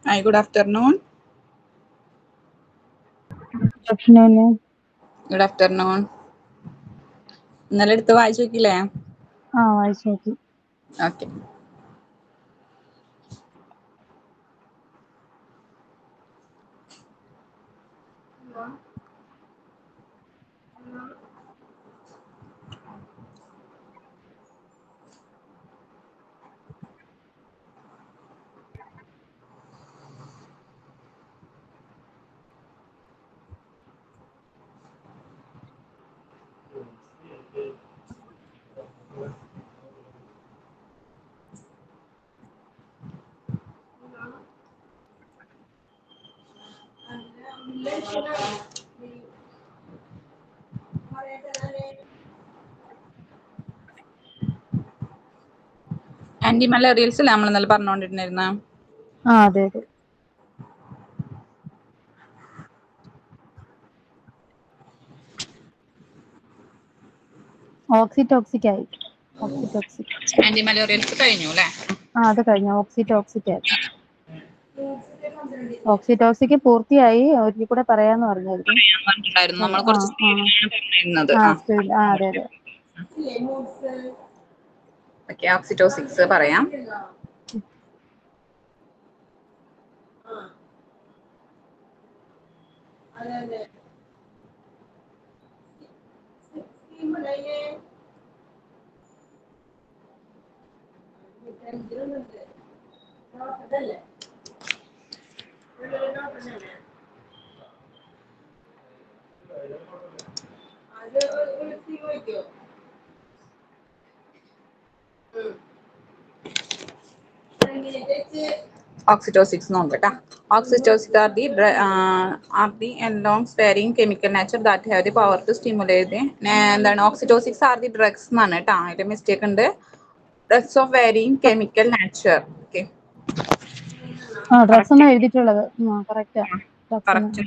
Hi, good afternoon. Afternoon Good afternoon. ഇന്നലെ എടുത്ത് വായിച്ചു നോക്കില്ലേ ആ വായിച്ചു നോക്കി ഓക്കെ ആന്റി മലേറിയൽസ് അല്ലേ നമ്മൾ ഇന്നലെ പറഞ്ഞുകൊണ്ടിരുന്നിരുന്ന ആ അതെ അതെ ഓക്സിറ്റോക്സിക് ആയി ഓക്സിറ്റോക്സിക് ആന്റി മലേറിയൽസ് കഴിഞ്ഞു അല്ലേ ആ അത് കഴിഞ്ഞു ഓക്സിറ്റോക്സിക് ആയി ഓക്സിറ്റോക്സിക് പൂർത്തിയായി ഒരിക്കൽ കൂടെ പറയാന്ന് പറഞ്ഞായിരുന്നു ഞാൻ പറഞ്ഞിട്ടുണ്ടായിരുന്നു നമ്മൾ ആ, കുറച്ച് ആ. സ്പീഡിലാണ് പറഞ്ഞിരുന്നത് ആ സ്പീഡ് ആ അതെ അതെ ഓക്കെ ഓക്സിറ്റോസിക്സ് പറയാം oxytocics നോക്കട്ടാ oxytocics are the dr- uh, are the and long sparing chemical nature that have the power to stimulate the ഏർ എന്താണ് oxytocics are the drugs എന്നാണ് കേട്ടോ അതിന്റെ മിസ്റ്റേക്ക് ഉണ്ട് drugs of varying chemical nature okay ആ drugs എന്നാ എഴുതിയിട്ടുള്ളത് ആ കറക്റ്റാ correct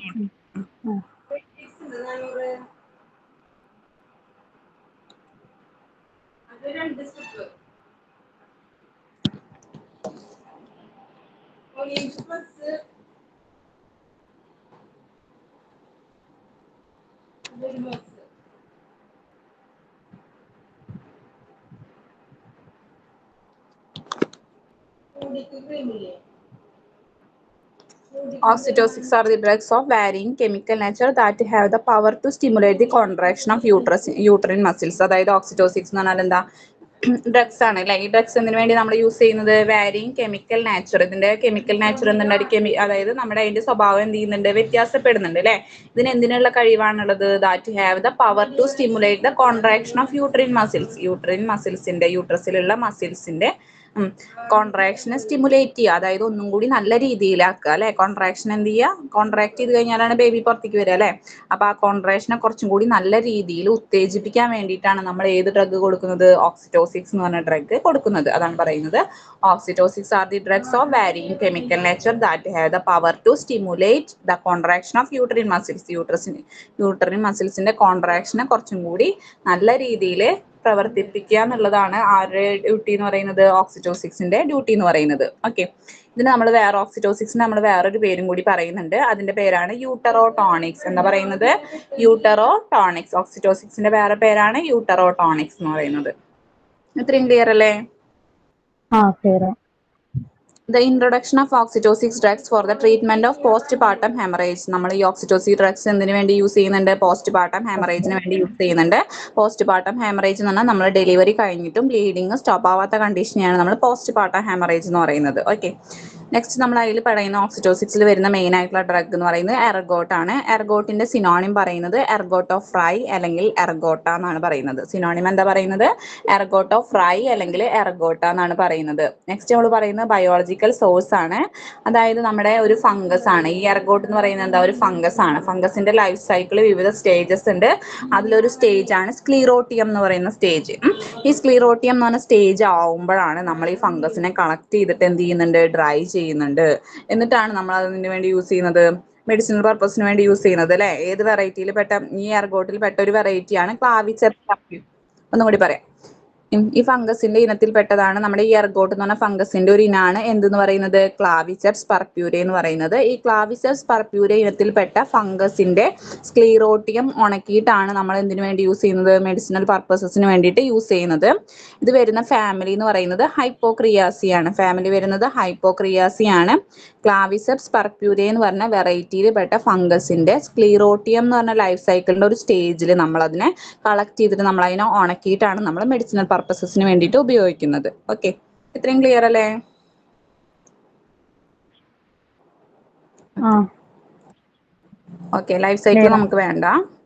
Oxytocics are the drugs of varying chemical nature that have the power to stimulate the contraction of uterus, uterine muscles. അതായത് ഓക്സിറ്റോസിക്സ് എന്ന് പറഞ്ഞാൽ എന്താ ഡ്രഗ്സ് ആണ് അല്ലെ ഈ ഡ്രഗ്സ് എന്തിനു വേണ്ടി നമ്മൾ യൂസ് ചെയ്യുന്നത് വാരിങ് കെമിക്കൽ നാച്ചർ ഇതിന്റെ കെമിക്കൽ നാച്ചർ എന്തുണ്ട് കെമി അതായത് നമ്മുടെ അതിന്റെ സ്വഭാവം എന്ത് ചെയ്യുന്നുണ്ട് വ്യത്യാസപ്പെടുന്നുണ്ട് അല്ലെ ഇതിന് എന്തിനുള്ള കഴിവാണുള്ളത് that have the power to stimulate the contraction of uterine muscles uterine മസിൽസിന്റെ യൂട്രസിലുള്ള മസിൽസിന്റെ കോൺട്രാക്ഷനെ സ്റ്റിമുലേറ്റ് ചെയ്യുക അതായത് ഒന്നും കൂടി നല്ല രീതിയിലാക്കുക അല്ലെ കോൺട്രാക്ഷൻ എന്ത് ചെയ്യുക കോൺട്രാക്ട് ചെയ്ത് കഴിഞ്ഞാലാണ് ബേബി പുറത്തേക്ക് വരിക അല്ലെ അപ്പൊ ആ കോൺട്രാക്ഷനെ കുറച്ചും കൂടി നല്ല രീതിയിൽ ഉത്തേജിപ്പിക്കാൻ വേണ്ടിയിട്ടാണ് നമ്മൾ ഏത് ഡ്രഗ് കൊടുക്കുന്നത് ഓക്സിറ്റോസിക്സ് എന്ന് പറഞ്ഞ ഡ്രഗ് കൊടുക്കുന്നത് അതാണ് പറയുന്നത് oxytocics are the drugs of varying chemical nature that have the power to stimulate the contraction of uterine muscles യൂട്രസിന് യൂട്രിൻ മസിൽസിന്റെ കോൺട്രാക്ഷനെ കുറച്ചും കൂടി നല്ല രീതിയിൽ പ്രവർത്തിപ്പിക്കുക എന്നുള്ളതാണ് ആരുടെ ഡ്യൂട്ടി എന്ന് പറയുന്നത് ഓക്സിറ്റോസിക്സിന്റെ ഡ്യൂട്ടി എന്ന് പറയുന്നത് ഓക്കെ ഇതിന് നമ്മൾ വേറെ ഓക്സിറ്റോസിക്സിന് നമ്മൾ വേറൊരു പേരും കൂടി പറയുന്നുണ്ട് അതിന്റെ പേരാണ് യൂട്ടറോടോണിക്സ് എന്താ പറയുന്നത് യൂട്ടറോടോണിക്സ് ഓക്സിറ്റോസിക്സിന്റെ വേറെ പേരാണ് യൂട്ടറോടോണിക്സ് എന്ന് പറയുന്നത് ഇത്രയും ക്ലിയർ അല്ലേ ആ clear the introduction of oxytocics drugs for the treatment of postpartum haemorrhage നമ്മൾ ഈ ഓക്സിറ്റോസി ഡ്രഗ്സ് എന്തിനു വേണ്ടി യൂസ് ചെയ്യുന്നുണ്ട് പോസ്റ്റ് പാർട്ടം ഹെമറേജിന് വേണ്ടി യൂസ് ചെയ്യുന്നുണ്ട് പോസ്റ്റ് പാർട്ടം ഹെമറേജ് എന്ന് പറഞ്ഞാൽ നമ്മൾ ഡെലിവറി കഴിഞ്ഞിട്ടും ബ്ലീഡിങ് സ്റ്റോപ്പ് ആവാത്ത കണ്ടീഷനെയാണ് നമ്മൾ പോസ്റ്റ് പാർട്ടം ഹെമറേജ് എന്ന് പറയുന്നത് ഓക്കെ നെക്സ്റ്റ് നമ്മൾ അതിൽ പറയുന്ന ഓക്സിറ്റോസിക്സിൽ വരുന്ന മെയിൻ ആയിട്ടുള്ള ഡ്രഗ് എന്ന് പറയുന്നത് എർഗോട്ട് ആണ് എർഗോട്ടിന്റെ സിനോണിം പറയുന്നത് എർഗോട്ട് ഓഫ് ഫ്രൈ അല്ലെങ്കിൽ എർഗോട്ട എന്നാണ് പറയുന്നത് സിനോണിം എന്താ പറയുന്നത് എർഗോട്ട് ഓഫ് ഫ്രൈ അല്ലെങ്കിൽ എർഗോട്ട എന്നാണ് പറയുന്നത് നെക്സ്റ്റ് നമ്മൾ പറയുന്നത് ബയോളജിക്കൽ സോഴ്സ് ആണ് അതായത് നമ്മുടെ ഒരു ഫംഗസ് ആണ് ഈ എർഗോട്ട് എന്ന് പറയുന്നത് എന്താ ഒരു ഫംഗസ് ആണ് ഫംഗസിന്റെ ലൈഫ് സൈക്കിൾ വിവിധ സ്റ്റേജസ് ഉണ്ട് അതിലൊരു സ്റ്റേജ് ആണ് സ്ക്ലീറോട്ടിയം എന്ന് പറയുന്ന സ്റ്റേജ് ഈ സ്ക്ലീറോട്ടിയം എന്ന് പറഞ്ഞ സ്റ്റേജ് ആവുമ്പോഴാണ് നമ്മൾ ഈ ഫംഗസിനെ കളക്ട് ചെയ്തിട്ട് എന്ത് ചെയ്യുന്നുണ്ട് ഡ്രൈ ചെയ്യുന്നുണ്ട് എന്നിട്ടാണ് നമ്മൾ അതിന് വേണ്ടി യൂസ് ചെയ്യുന്നത് മെഡിസിനൽ പർപ്പസിന് വേണ്ടി യൂസ് ചെയ്യുന്നത് അല്ലെ ഏത് വെറൈറ്റിയിൽ പെട്ട ഈ എർഗോട്ടിൽ പെട്ട ഒരു വെറൈറ്റിയാണ് ക്ലാവിച്ചർ ഒന്നും കൂടി പറയാം ഉം ഈ ഫംഗസിന്റെ ഇനത്തിൽപ്പെട്ടതാണ് നമ്മുടെ ഈ എർഗോട്ട് എന്ന് പറഞ്ഞ ഫംഗസിന്റെ ഒരു ഇനാണ് എന്തെന്ന് പറയുന്നത് ക്ലാവിസെറ്റ്സ് പർപ്യൂരെ എന്ന് പറയുന്നത് ഈ ക്ലാവിസെറ്റ്സ് പർപ്യൂരെ ഇനത്തിൽപ്പെട്ട ഫംഗസിന്റെ സ്ക്ലീറോട്ടിയം ഉണക്കിയിട്ടാണ് നമ്മൾ എന്തിനു വേണ്ടി യൂസ് ചെയ്യുന്നത് മെഡിസിനൽ പർപ്പസസിന് വേണ്ടിയിട്ട് യൂസ് ചെയ്യുന്നത് ഇത് വരുന്ന ഫാമിലി എന്ന് പറയുന്നത് ഹൈപ്പോക്രിയാസി ആണ് ഫാമിലി വരുന്നത് ഹൈപ്പോക്രിയാസി ആണ് ക്ലാവിസെപ്സ് പർപ്യൂരെ എന്ന് പറഞ്ഞ വെറൈറ്റിയിൽ പെട്ട ഫംഗസിന്റെ സ്ക്ലീറോട്ടിയം എന്ന് പറഞ്ഞ ലൈഫ് സൈക്കിളിന്റെ ഒരു സ്റ്റേജിൽ നമ്മൾ അതിനെ കളക്ട് ചെയ്തിട്ട് നമ്മൾ അതിനെ ഉണക്കിയിട്ടാണ് നമ്മൾ മെഡിസിനൽ പർപ്പസസിന് വേണ്ടിയിട്ട് ഉപയോഗിക്കുന്നത് ഓക്കെ ഇത്രയും ക്ലിയർ അല്ലേ ആ ഓക്കെ ലൈഫ് സൈക്കിൾ Clear. നമുക്ക് വേണ്ട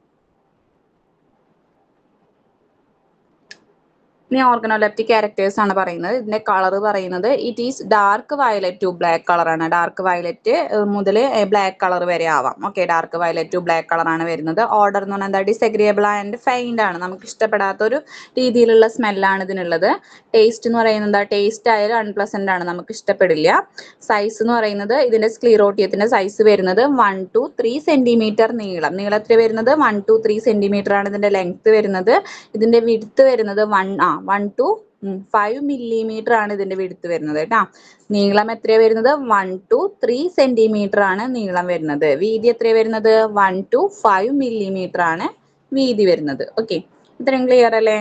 ഇനി ഓർഗനോലെപ്റ്റിക് ക്യാരക്ടേഴ്സ് ആണ് പറയുന്നത് ഇതിന്റെ കളർ പറയുന്നത് it is dark violet to black കളറാണ് ഡാർക്ക് വയലറ്റ് മുതൽ ബ്ലാക്ക് കളർ വരെ ആവാം okay dark violet to black കളറാണ് വരുന്നത് ഓർഡർ എന്ന് പറഞ്ഞാൽ എന്താ ഡിസഗ്രിയബിൾ ആൻഡ് ഫൈൻഡ് ആണ് നമുക്ക് ഇഷ്ടപ്പെടാത്ത ഒരു രീതിയിലുള്ള സ്മെല്ലാണ് ഇതിനുള്ളത് ടേസ്റ്റ് എന്ന് പറയുന്നത് എന്താ ടേസ്റ്റ് ആയാലും അൺപ്ലസന്റ് ആണ് നമുക്ക് ഇഷ്ടപ്പെടില്ല സൈസ് എന്ന് പറയുന്നത് ഇതിന്റെ സ്ക്ലീറോട്ടിയത്തിന്റെ സൈസ് വരുന്നത് വൺ ടു ത്രീ സെന്റിമീറ്റർ നീളം നീളം എത്ര വരുന്നത് വൺ ടു ത്രീ സെന്റിമീറ്റർ ആണ് ഇതിന്റെ ലെങ്ത് വരുന്നത് ഇതിന്റെ വിടുത്ത് വരുന്നത് വൺ ആ വൺ ടു ഫൈവ് മില്ലിമീറ്റർ ആണ് ഇതിന്റെ വിടുത്ത് വരുന്നത് കേട്ടാ നീളം എത്രയാ വരുന്നത് വൺ ടു ത്രീ സെന്റിമീറ്റർ ആണ് നീളം വരുന്നത് വീതി എത്രയാ വരുന്നത് വൺ ടു ഫൈവ് മില്ലിമീറ്റർ ആണ് വീതി വരുന്നത് ഓക്കെ ഇത്രയും ക്ലിയർ അല്ലേ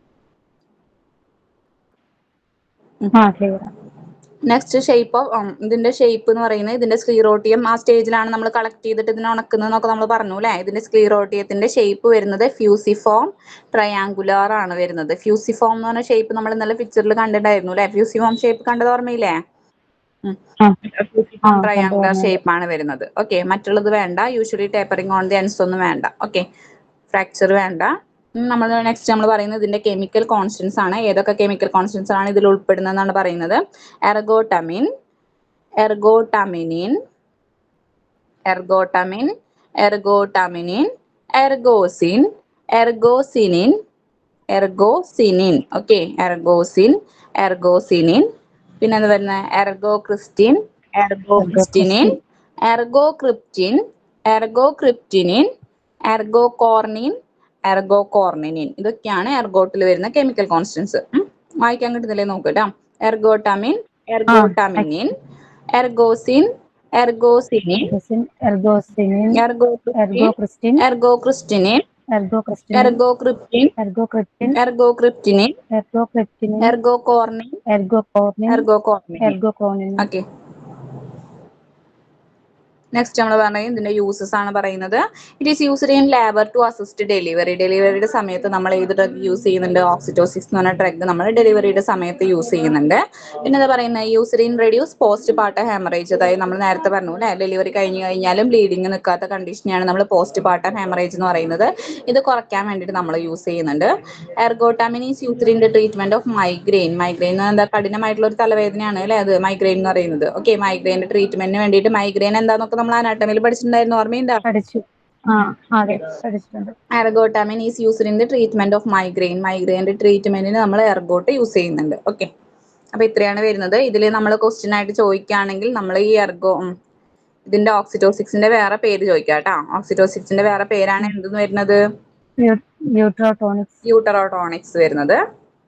ആ ക്ലിയർ നെക്സ്റ്റ് ഷേപ്പ് ഓഫ് ഇതിന്റെ ഷേപ്പ് എന്ന് പറയുന്നത് ഇതിന്റെ സ്ക്ലീറോട്ടിയം ആ സ്റ്റേജിലാണ് നമ്മൾ കളക്ട് ചെയ്തിട്ട് ഇതിനെ ഉണക്കുന്നതെന്നൊക്കെ നമ്മൾ പറഞ്ഞു അല്ലേ ഇതിന്റെ സ്ക്ലീറോട്ടിയത്തിന്റെ ഷേപ്പ് വരുന്നത് ഫ്യൂസിഫോം ട്രയാങ്കുലാർ ആണ് വരുന്നത് ഫ്യൂസിഫോം എന്ന് പറഞ്ഞ ഷേപ്പ് നമ്മൾ ഇന്നലെ പിക്ചറിൽ കണ്ടിട്ടുണ്ടായിരുന്നു അല്ലേ ഫ്യൂസിഫോം ഷേപ്പ് കണ്ടത് ഓർമ്മയില്ലേ ആ ഫ്യൂസിഫോം ആ, ട്രയാങ്കുലർ കണ്ടു, ഷേപ്പ് ആണ് വരുന്നത് ഓക്കെ മറ്റുള്ളത് വേണ്ട usually tapering on the ends ഒന്നും വേണ്ട ഓക്കെ ഫ്രാക്ചർ വേണ്ട നമ്മൾ നെക്സ്റ്റ് നമ്മൾ പറയുന്നത് ഇതിന്റെ കെമിക്കൽ കോൺസ്റ്റൻസ് ആണ് ഏതൊക്കെ കെമിക്കൽ കോൺസ്റ്റൻസ് ആണ് ഇതിൽ ഉൾപ്പെടുന്നതെന്നാണ് പറയുന്നത് എർഗോട്ടമിൻ എർഗോട്ടമിനിൻ എർഗോട്ടമിൻ എർഗോട്ടമിനിൻ എർഗോസിൻ എർഗോസിനിൻ എർഗോസിനിൻ ഓക്കെ എർഗോസിൻ എർഗോസിനിൻ പിന്നെ എന്താ വരുന്നത് എർഗോക്രിസ്റ്റിൻ എർഗോക്രിസ്റ്റിനിൻ എർഗോക്രിപ്റ്റിൻ എർഗോക്രിപ്റ്റിനിൻ എർഗോകോർണിൻ എർഗോകോർണിനിൻ ഇതൊക്കെയാണ് എർഗോട്ടിൽ വരുന്ന കെമിക്കൽ കോൺസ്റ്റൻസ് വായിക്കാൻ കിട്ടുന്നില്ലേ നോക്കൂ കേട്ടോ എർഗോട്ടമിൻ എർഗോട്ടമിനിൻ എർഗോസിൻ എർഗോസിനിൻ എർഗോസിനിൻ എർഗോക്രിപ്റ്റിൻ എർഗോക്രിസ്റ്റിൻ എർഗോക്രിസ്റ്റിനിൻ എർഗോക്രിസ്റ്റിൻ എർഗോക്രിപ്റ്റിൻ എർഗോക്രിപ്റ്റിൻ എർഗോക്രിപ്റ്റിനിൻ എർഗോക്രിപ്റ്റിനിൻ എർഗോകോർണിൻ എർഗോകോർണിൻ എർഗോകോർണിൻ എർഗോകോണിൻ ഓക്കെ നെക്സ്റ്റ് നമ്മൾ പറയുന്നത് ഇതിന്റെ യൂസസ് ആണ് പറയുന്നത് it is used in labour to assist delivery ഡെലിവറിയുടെ സമയത്ത് നമ്മൾ ഏത് ഡ്രഗ് യൂസ് ചെയ്യുന്നുണ്ട് ഓക്സിറ്റോസിക്സ് എന്ന് പറഞ്ഞ ഡ്രഗ് നമ്മൾ ഡെലിവറിയുടെ സമയത്ത് യൂസ് ചെയ്യുന്നുണ്ട് പിന്നെ എന്താ പറയുന്നത് used in reduce post part haemorrhage അതായത് നമ്മൾ നേരത്തെ പറഞ്ഞു അല്ലെ ഡെലിവറി കഴിഞ്ഞ് കഴിഞ്ഞാലും ബ്ലീഡിങ് നിൽക്കാത്ത കണ്ടീഷനെയാണ് നമ്മൾ പോസ്റ്റ് പാർട്ടം ഹെമറേജ് എന്ന് പറയുന്നത് ഇത് കുറയ്ക്കാൻ വേണ്ടിയിട്ട് നമ്മൾ യൂസ് ചെയ്യുന്നുണ്ട് ergotamine is used in the treatment of migraine migraine എന്താ കഠിനമായിട്ടുള്ള ഒരു തലവേദനയാണ് അല്ലെ അത് മൈഗ്രെയിൻ എന്ന് പറയുന്നത് ഓക്കെ മൈഗ്രെയിന്റെ ട്രീറ്റ്മെന്റിന് വേണ്ടിയിട്ട് മൈഗ്രെയിൻ എന്താന്നൊക്കെ നമ്മൾ അനാട്ടമിയിൽ പഠിച്ചിട്ടുണ്ടായിരുന്നു ഓർമ്മയുണ്ടോ പഠിച്ചു ആ അതെ പഠിച്ചിട്ടുണ്ട് ergotamine is used in the treatment of migraine മൈഗ്രെയിന്റെ ട്രീറ്റ്മെന്റിന് നമ്മൾ എർഗോട്ട് യൂസ് ചെയ്യുന്നുണ്ട് ഓക്കെ അപ്പൊ ഇത്രയാണ് വരുന്നത് ഇതിൽ നമ്മൾ ക്വസ്റ്റ്യൻ ആയിട്ട് ചോദിക്കുകയാണെങ്കിൽ നമ്മൾ ഈ എർഗോ ഉം, ഇതിന്റെ ഓക്സിറ്റോസിക്സിന്റെ വേറെ പേര് ചോദിക്കാം കേട്ടോ ഓക്സിറ്റോസിക്സിന്റെ വേറെ പേരാണ് എന്തെന്ന് വരുന്നത് യൂട്രോട്ടോണിക്സ് യൂട്ടറോട്ടോണിക്സ് വരുന്നത്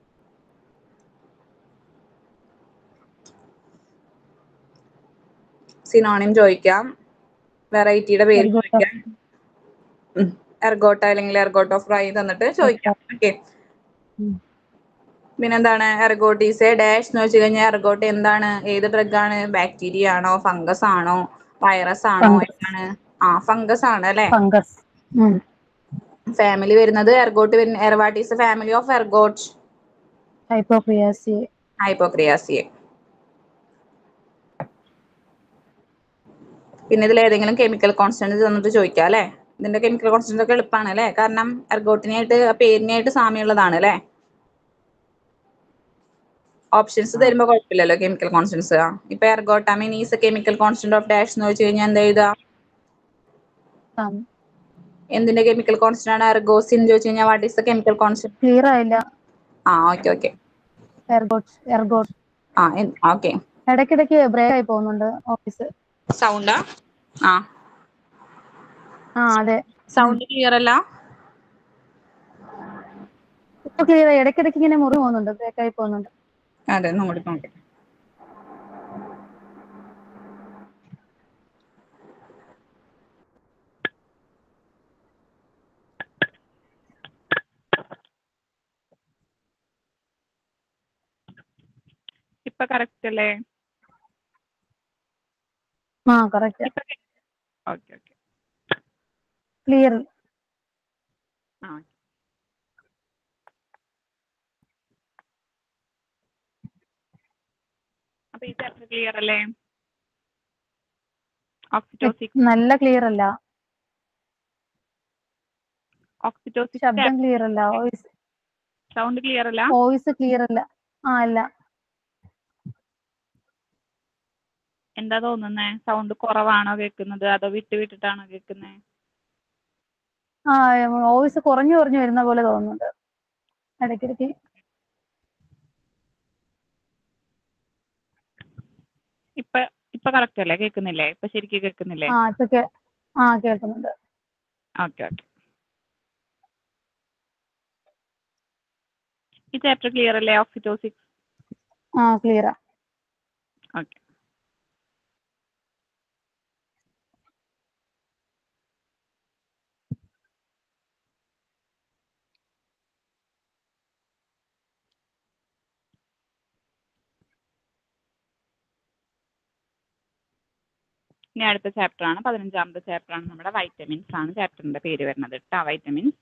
സിനോണിം ചോദിക്കാം വെറൈറ്റിയുടെ പേര് Ergot of- ചോദിക്കാം എർഗോട്ട അല്ലെങ്കിൽ എർഗോട്ടോ ഫ്രൈ തന്നിട്ട് ചോദിക്കാം ഓക്കെ ഉം. പിന്നെന്താണ് എർഗോട്ടീസ് ഡാഷ് എന്ന് വെച്ച് കഴിഞ്ഞാൽ എർഗോട്ട് എന്താണ് ഏത് ഡ്രഗ് ആണ് ബാക്ടീരിയ ആണോ ഫംഗസ് ആണോ വൈറസ് ആണോ Fungus. എന്താണ് ആ ഫംഗസ് ആണ് അല്ലെ ഫംഗസ് ഫാമിലി വരുന്നത് എർഗോട്ട് വരുന്ന എർവാട്ട് is family of ergot hypocreaceae ഹൈപ്പോക്രിയാസിയെ പിന്നെ ഇതിൽ ഏതെങ്കിലും കെമിക്കൽ കോൺസ്റ്റന്റ് തന്നിട്ട് ചോദിക്കാം അല്ലെ ഇതിന്റെ കെമിക്കൽ കോൺസ്റ്റന്റ് ഒക്കെ എളുപ്പമാണ് അല്ലെ കാരണം എർഗോട്ടിനായിട്ട് ആ പേരിനായിട്ട് സാമ്യമുള്ളതാണ് അല്ലെ ഓപ്ഷൻസ് തരുമ്പോ കുഴപ്പമില്ലല്ലോ കെമിക്കൽ കോൺസ്റ്റന്റ്സ് ഇപ്പൊ ergotamine is chemical constant of dash എന്ന് വെച്ച് കഴിഞ്ഞാൽ എന്താ എഴുതുക എന്തിന്റെ കെമിക്കൽ കോൺസ്റ്റന്റ് ആണ് എർഗോസിൻ ചോദിച്ചു കഴിഞ്ഞാൽ what is the chemical constant clear ആയില്ല ആ ഓക്കെ ഓക്കെ എർഗോട്ട് എർഗോട്ട് ആ ഓക്കെ ഇടയ്ക്കിടയ്ക്ക് ബ്രേക്ക് ആയി പോകുന്നുണ്ട് ഓഫീസ് സൗണ്ടാ ആ ആ അതെ സൗണ്ട് ക്ലിയർ അല്ല ക്ലിയർ ഇടയ്ക്കിടയ്ക്ക് ഇങ്ങനെ മുറി പോകുന്നുണ്ട് ബ്രേക്കായി പോകുന്നുണ്ട് അതെ നോക്കി നോക്കി ഇപ്പൊ കറക്റ്റ് അല്ലേ ആ കറക്റ്റ് ഓക്കെ ഓക്കെ ക്ലിയർ ആ അപ്പൊ ഈ ചാപ്റ്റർ ക്ലിയർ അല്ലേ ഓക്സിറ്റോസിക് നല്ല ക്ലിയർ അല്ല ഓക്സിറ്റോസിക് ശബ്ദം ക്ലിയർ അല്ല വോയിസ് സൗണ്ട് ക്ലിയർ അല്ല വോയിസ് ക്ലിയർ അല്ല ആ അല്ല എന്താ തോന്നുന്നേ സൗണ്ട് കുറവാണോ കേൾക്കുന്നത് അതോ വിട്ട് വിട്ടിട്ടാണോ കേൾക്കുന്നത് ആ വോയിസ് കുറഞ്ഞു കുറഞ്ഞു വരുന്ന പോലെ തോന്നുന്നുണ്ട് ഇടയ്ക്കിടയ്ക്ക് ഇപ്പൊ ഇപ്പൊ കറക്റ്റ് അല്ലേ കേൾക്കുന്നില്ലേ ഇപ്പൊ ശരിക്കും കേൾക്കുന്നില്ലേ ആ ഇപ്പൊ കേ- ആ കേൾക്കുന്നുണ്ട് ഓക്കെ ഓക്കെ ഈ ചാപ്റ്റർ ക്ലിയർ അല്ലേ ഓക്സിറ്റോസിക്സ് ആ ക്ലിയറാ ഓക്കെ ഇനി അടുത്ത ചാപ്റ്റർ ആണ് പതിനഞ്ചാമത്തെ ചാപ്റ്റർ ആണ് നമ്മുടെ വൈറ്റമിൻസ് ആണ് ചാപ്റ്ററിന്റെ പേര് വരുന്നത് കേട്ടോ വൈറ്റമിൻസ്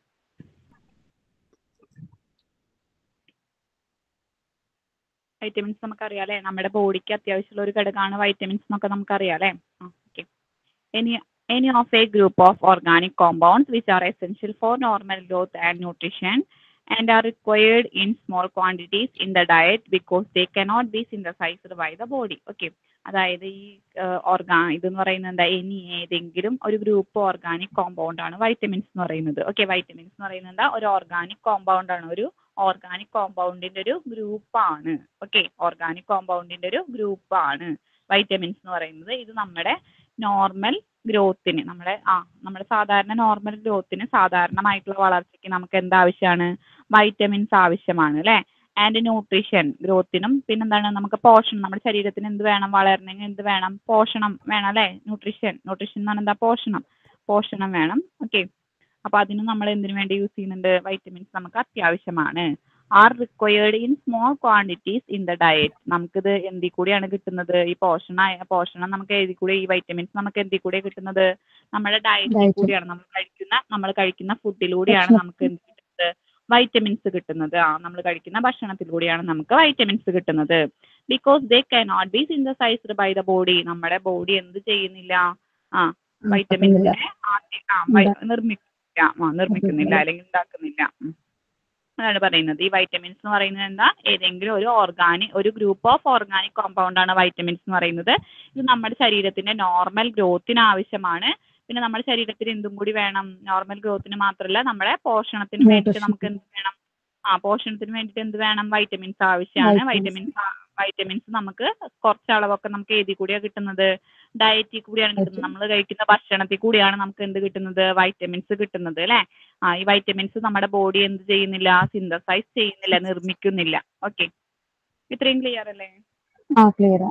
വൈറ്റമിൻസ് നമുക്കറിയാം അല്ലേ നമ്മുടെ ബോഡിക്ക് അത്യാവശ്യമുള്ള ഒരു ഘടകമാണ് വൈറ്റമിൻസ് എന്നൊക്കെ നമുക്കറിയാം അല്ലേ okay any any of a group of organic compounds which are essential for normal growth and nutrition and are required in small quantities in the diet because they cannot be synthesized by the body. Okay. അതായത് ഈ ഓർഗാ ഇതെന്ന് പറയുന്നത് എന്താ ഇനി ഏതെങ്കിലും ഒരു group organic compound ആണ് vitamins എന്ന് പറയുന്നത് ഓക്കെ വൈറ്റമിൻസ് എന്ന് പറയുന്നത് എന്താ ഒരു ഓർഗാനിക് കോമ്പൗണ്ട് ആണ് ഒരു ഓർഗാനിക് കോമ്പൗണ്ടിന്റെ ഒരു ഗ്രൂപ്പാണ് ഓക്കെ ഓർഗാനിക് കോമ്പൗണ്ടിന്റെ ഒരു ഗ്രൂപ്പാണ് വൈറ്റമിൻസ് എന്ന് പറയുന്നത് ഇത് നമ്മുടെ നോർമൽ ഗ്രോത്തിന് നമ്മുടെ ആ നമ്മുടെ സാധാരണ നോർമൽ ഗ്രോത്തിന് സാധാരണമായിട്ടുള്ള വളർച്ചയ്ക്ക് നമുക്ക് എന്ത് ആവശ്യമാണ് വൈറ്റമിൻസ് ആവശ്യമാണ് അല്ലേ ആൻഡ് ന്യൂട്രീഷൻ ഗ്രോത്തിനും പിന്നെന്താണ് നമുക്ക് പോഷണം നമ്മുടെ ശരീരത്തിന് എന്ത് വേണം വളരണമെങ്കിൽ എന്ത് വേണം പോഷണം വേണം അല്ലേ ന്യൂട്രീഷൻ ന്യൂട്രീഷൻ എന്ന് പറഞ്ഞാൽ എന്താ പോഷണം പോഷണം വേണം ഓക്കെ അപ്പൊ അതിന് നമ്മൾ എന്തിനു വേണ്ടി യൂസ് ചെയ്യുന്നുണ്ട് വൈറ്റമിൻസ് നമുക്ക് അത്യാവശ്യമാണ് are required in small quantities in the diet നമുക്കിത് എന്തിൽ കൂടിയാണ് കിട്ടുന്നത് ഈ പോഷണ പോഷണം നമുക്ക് എഴുതി കൂടെ ഈ വൈറ്റമിൻസ് നമുക്ക് എന്തിൽ കൂടെ കിട്ടുന്നത് നമ്മുടെ ഡയറ്റിൽ Diet. കൂടിയാണ് നമ്മൾ കഴിക്കുന്ന നമ്മൾ കഴിക്കുന്ന ഫുഡിലൂടെയാണ് ഭക്ഷണം. നമുക്ക് എന്ത് കിട്ടുന്നത് വൈറ്റമിൻസ് കിട്ടുന്നത് ആ നമ്മൾ കഴിക്കുന്ന ഭക്ഷണത്തിലൂടെയാണ് നമുക്ക് വൈറ്റമിൻസ് കിട്ടുന്നത് because they cannot be synthesised by the body നമ്മുടെ ബോഡി എന്ത് ചെയ്യുന്നില്ല ആ വൈറ്റമിൻസിനെ ആദ്യം ആ വൈ- നിർമ്മിക്കില്ല ആ നിർമ്മിക്കുന്നില്ല അല്ലെങ്കിൽ ഉണ്ടാക്കുന്നില്ല ഉം. അതാണ് പറയുന്നത് ഈ വൈറ്റമിൻസ് എന്ന് പറയുന്നത് എന്താ ഏതെങ്കിലും ഒരു ഓർഗാനിക് ഒരു ഗ്രൂപ്പ് ഓഫ് ഓർഗാനിക് കോമ്പൗണ്ട് ആണ് വൈറ്റമിൻസ് എന്ന് പറയുന്നത് ഇത് നമ്മുടെ ശരീരത്തിന്റെ നോർമൽ ഗ്രോത്തിന് ആവശ്യമാണ് പിന്നെ നമ്മുടെ ശരീരത്തിന് എന്തും കൂടി വേണം നോർമൽ ഗ്രോത്തിന് മാത്രമല്ല നമ്മുടെ പോഷണത്തിന് വേണ്ടിയിട്ട് Nutrition. നമുക്ക് എന്ത് വേണം ആ പോഷണത്തിന് വേണ്ടിയിട്ട് എന്ത് വേണം വൈറ്റമിൻസ് ആവശ്യമാണ് Vitamins. വൈറ്റമിൻസ് വൈറ്റമിൻസ് നമുക്ക് കുറച്ച് അളവൊക്കെ നമുക്ക് ഏതിൽ കൂടിയാണ് കിട്ടുന്നത് ഡയറ്റിൽ കൂടിയാണ് കിട്ടുന്നത് നമ്മൾ കഴിക്കുന്ന ഭക്ഷണത്തിൽ കൂടിയാണ് നമുക്ക് എന്ത് കിട്ടുന്നത് വൈറ്റമിൻസ് കിട്ടുന്നത് അല്ലേ ആ ഈ വൈറ്റമിൻസ് നമ്മുടെ ബോഡി എന്ത് ചെയ്യുന്നില്ല സിന്തസൈസ് ചെയ്യുന്നില്ല നിർമ്മിക്കുന്നില്ല ഓക്കെ ഇത്രയും ക്ലിയർ അല്ലേ ആ ക്ലിയറാ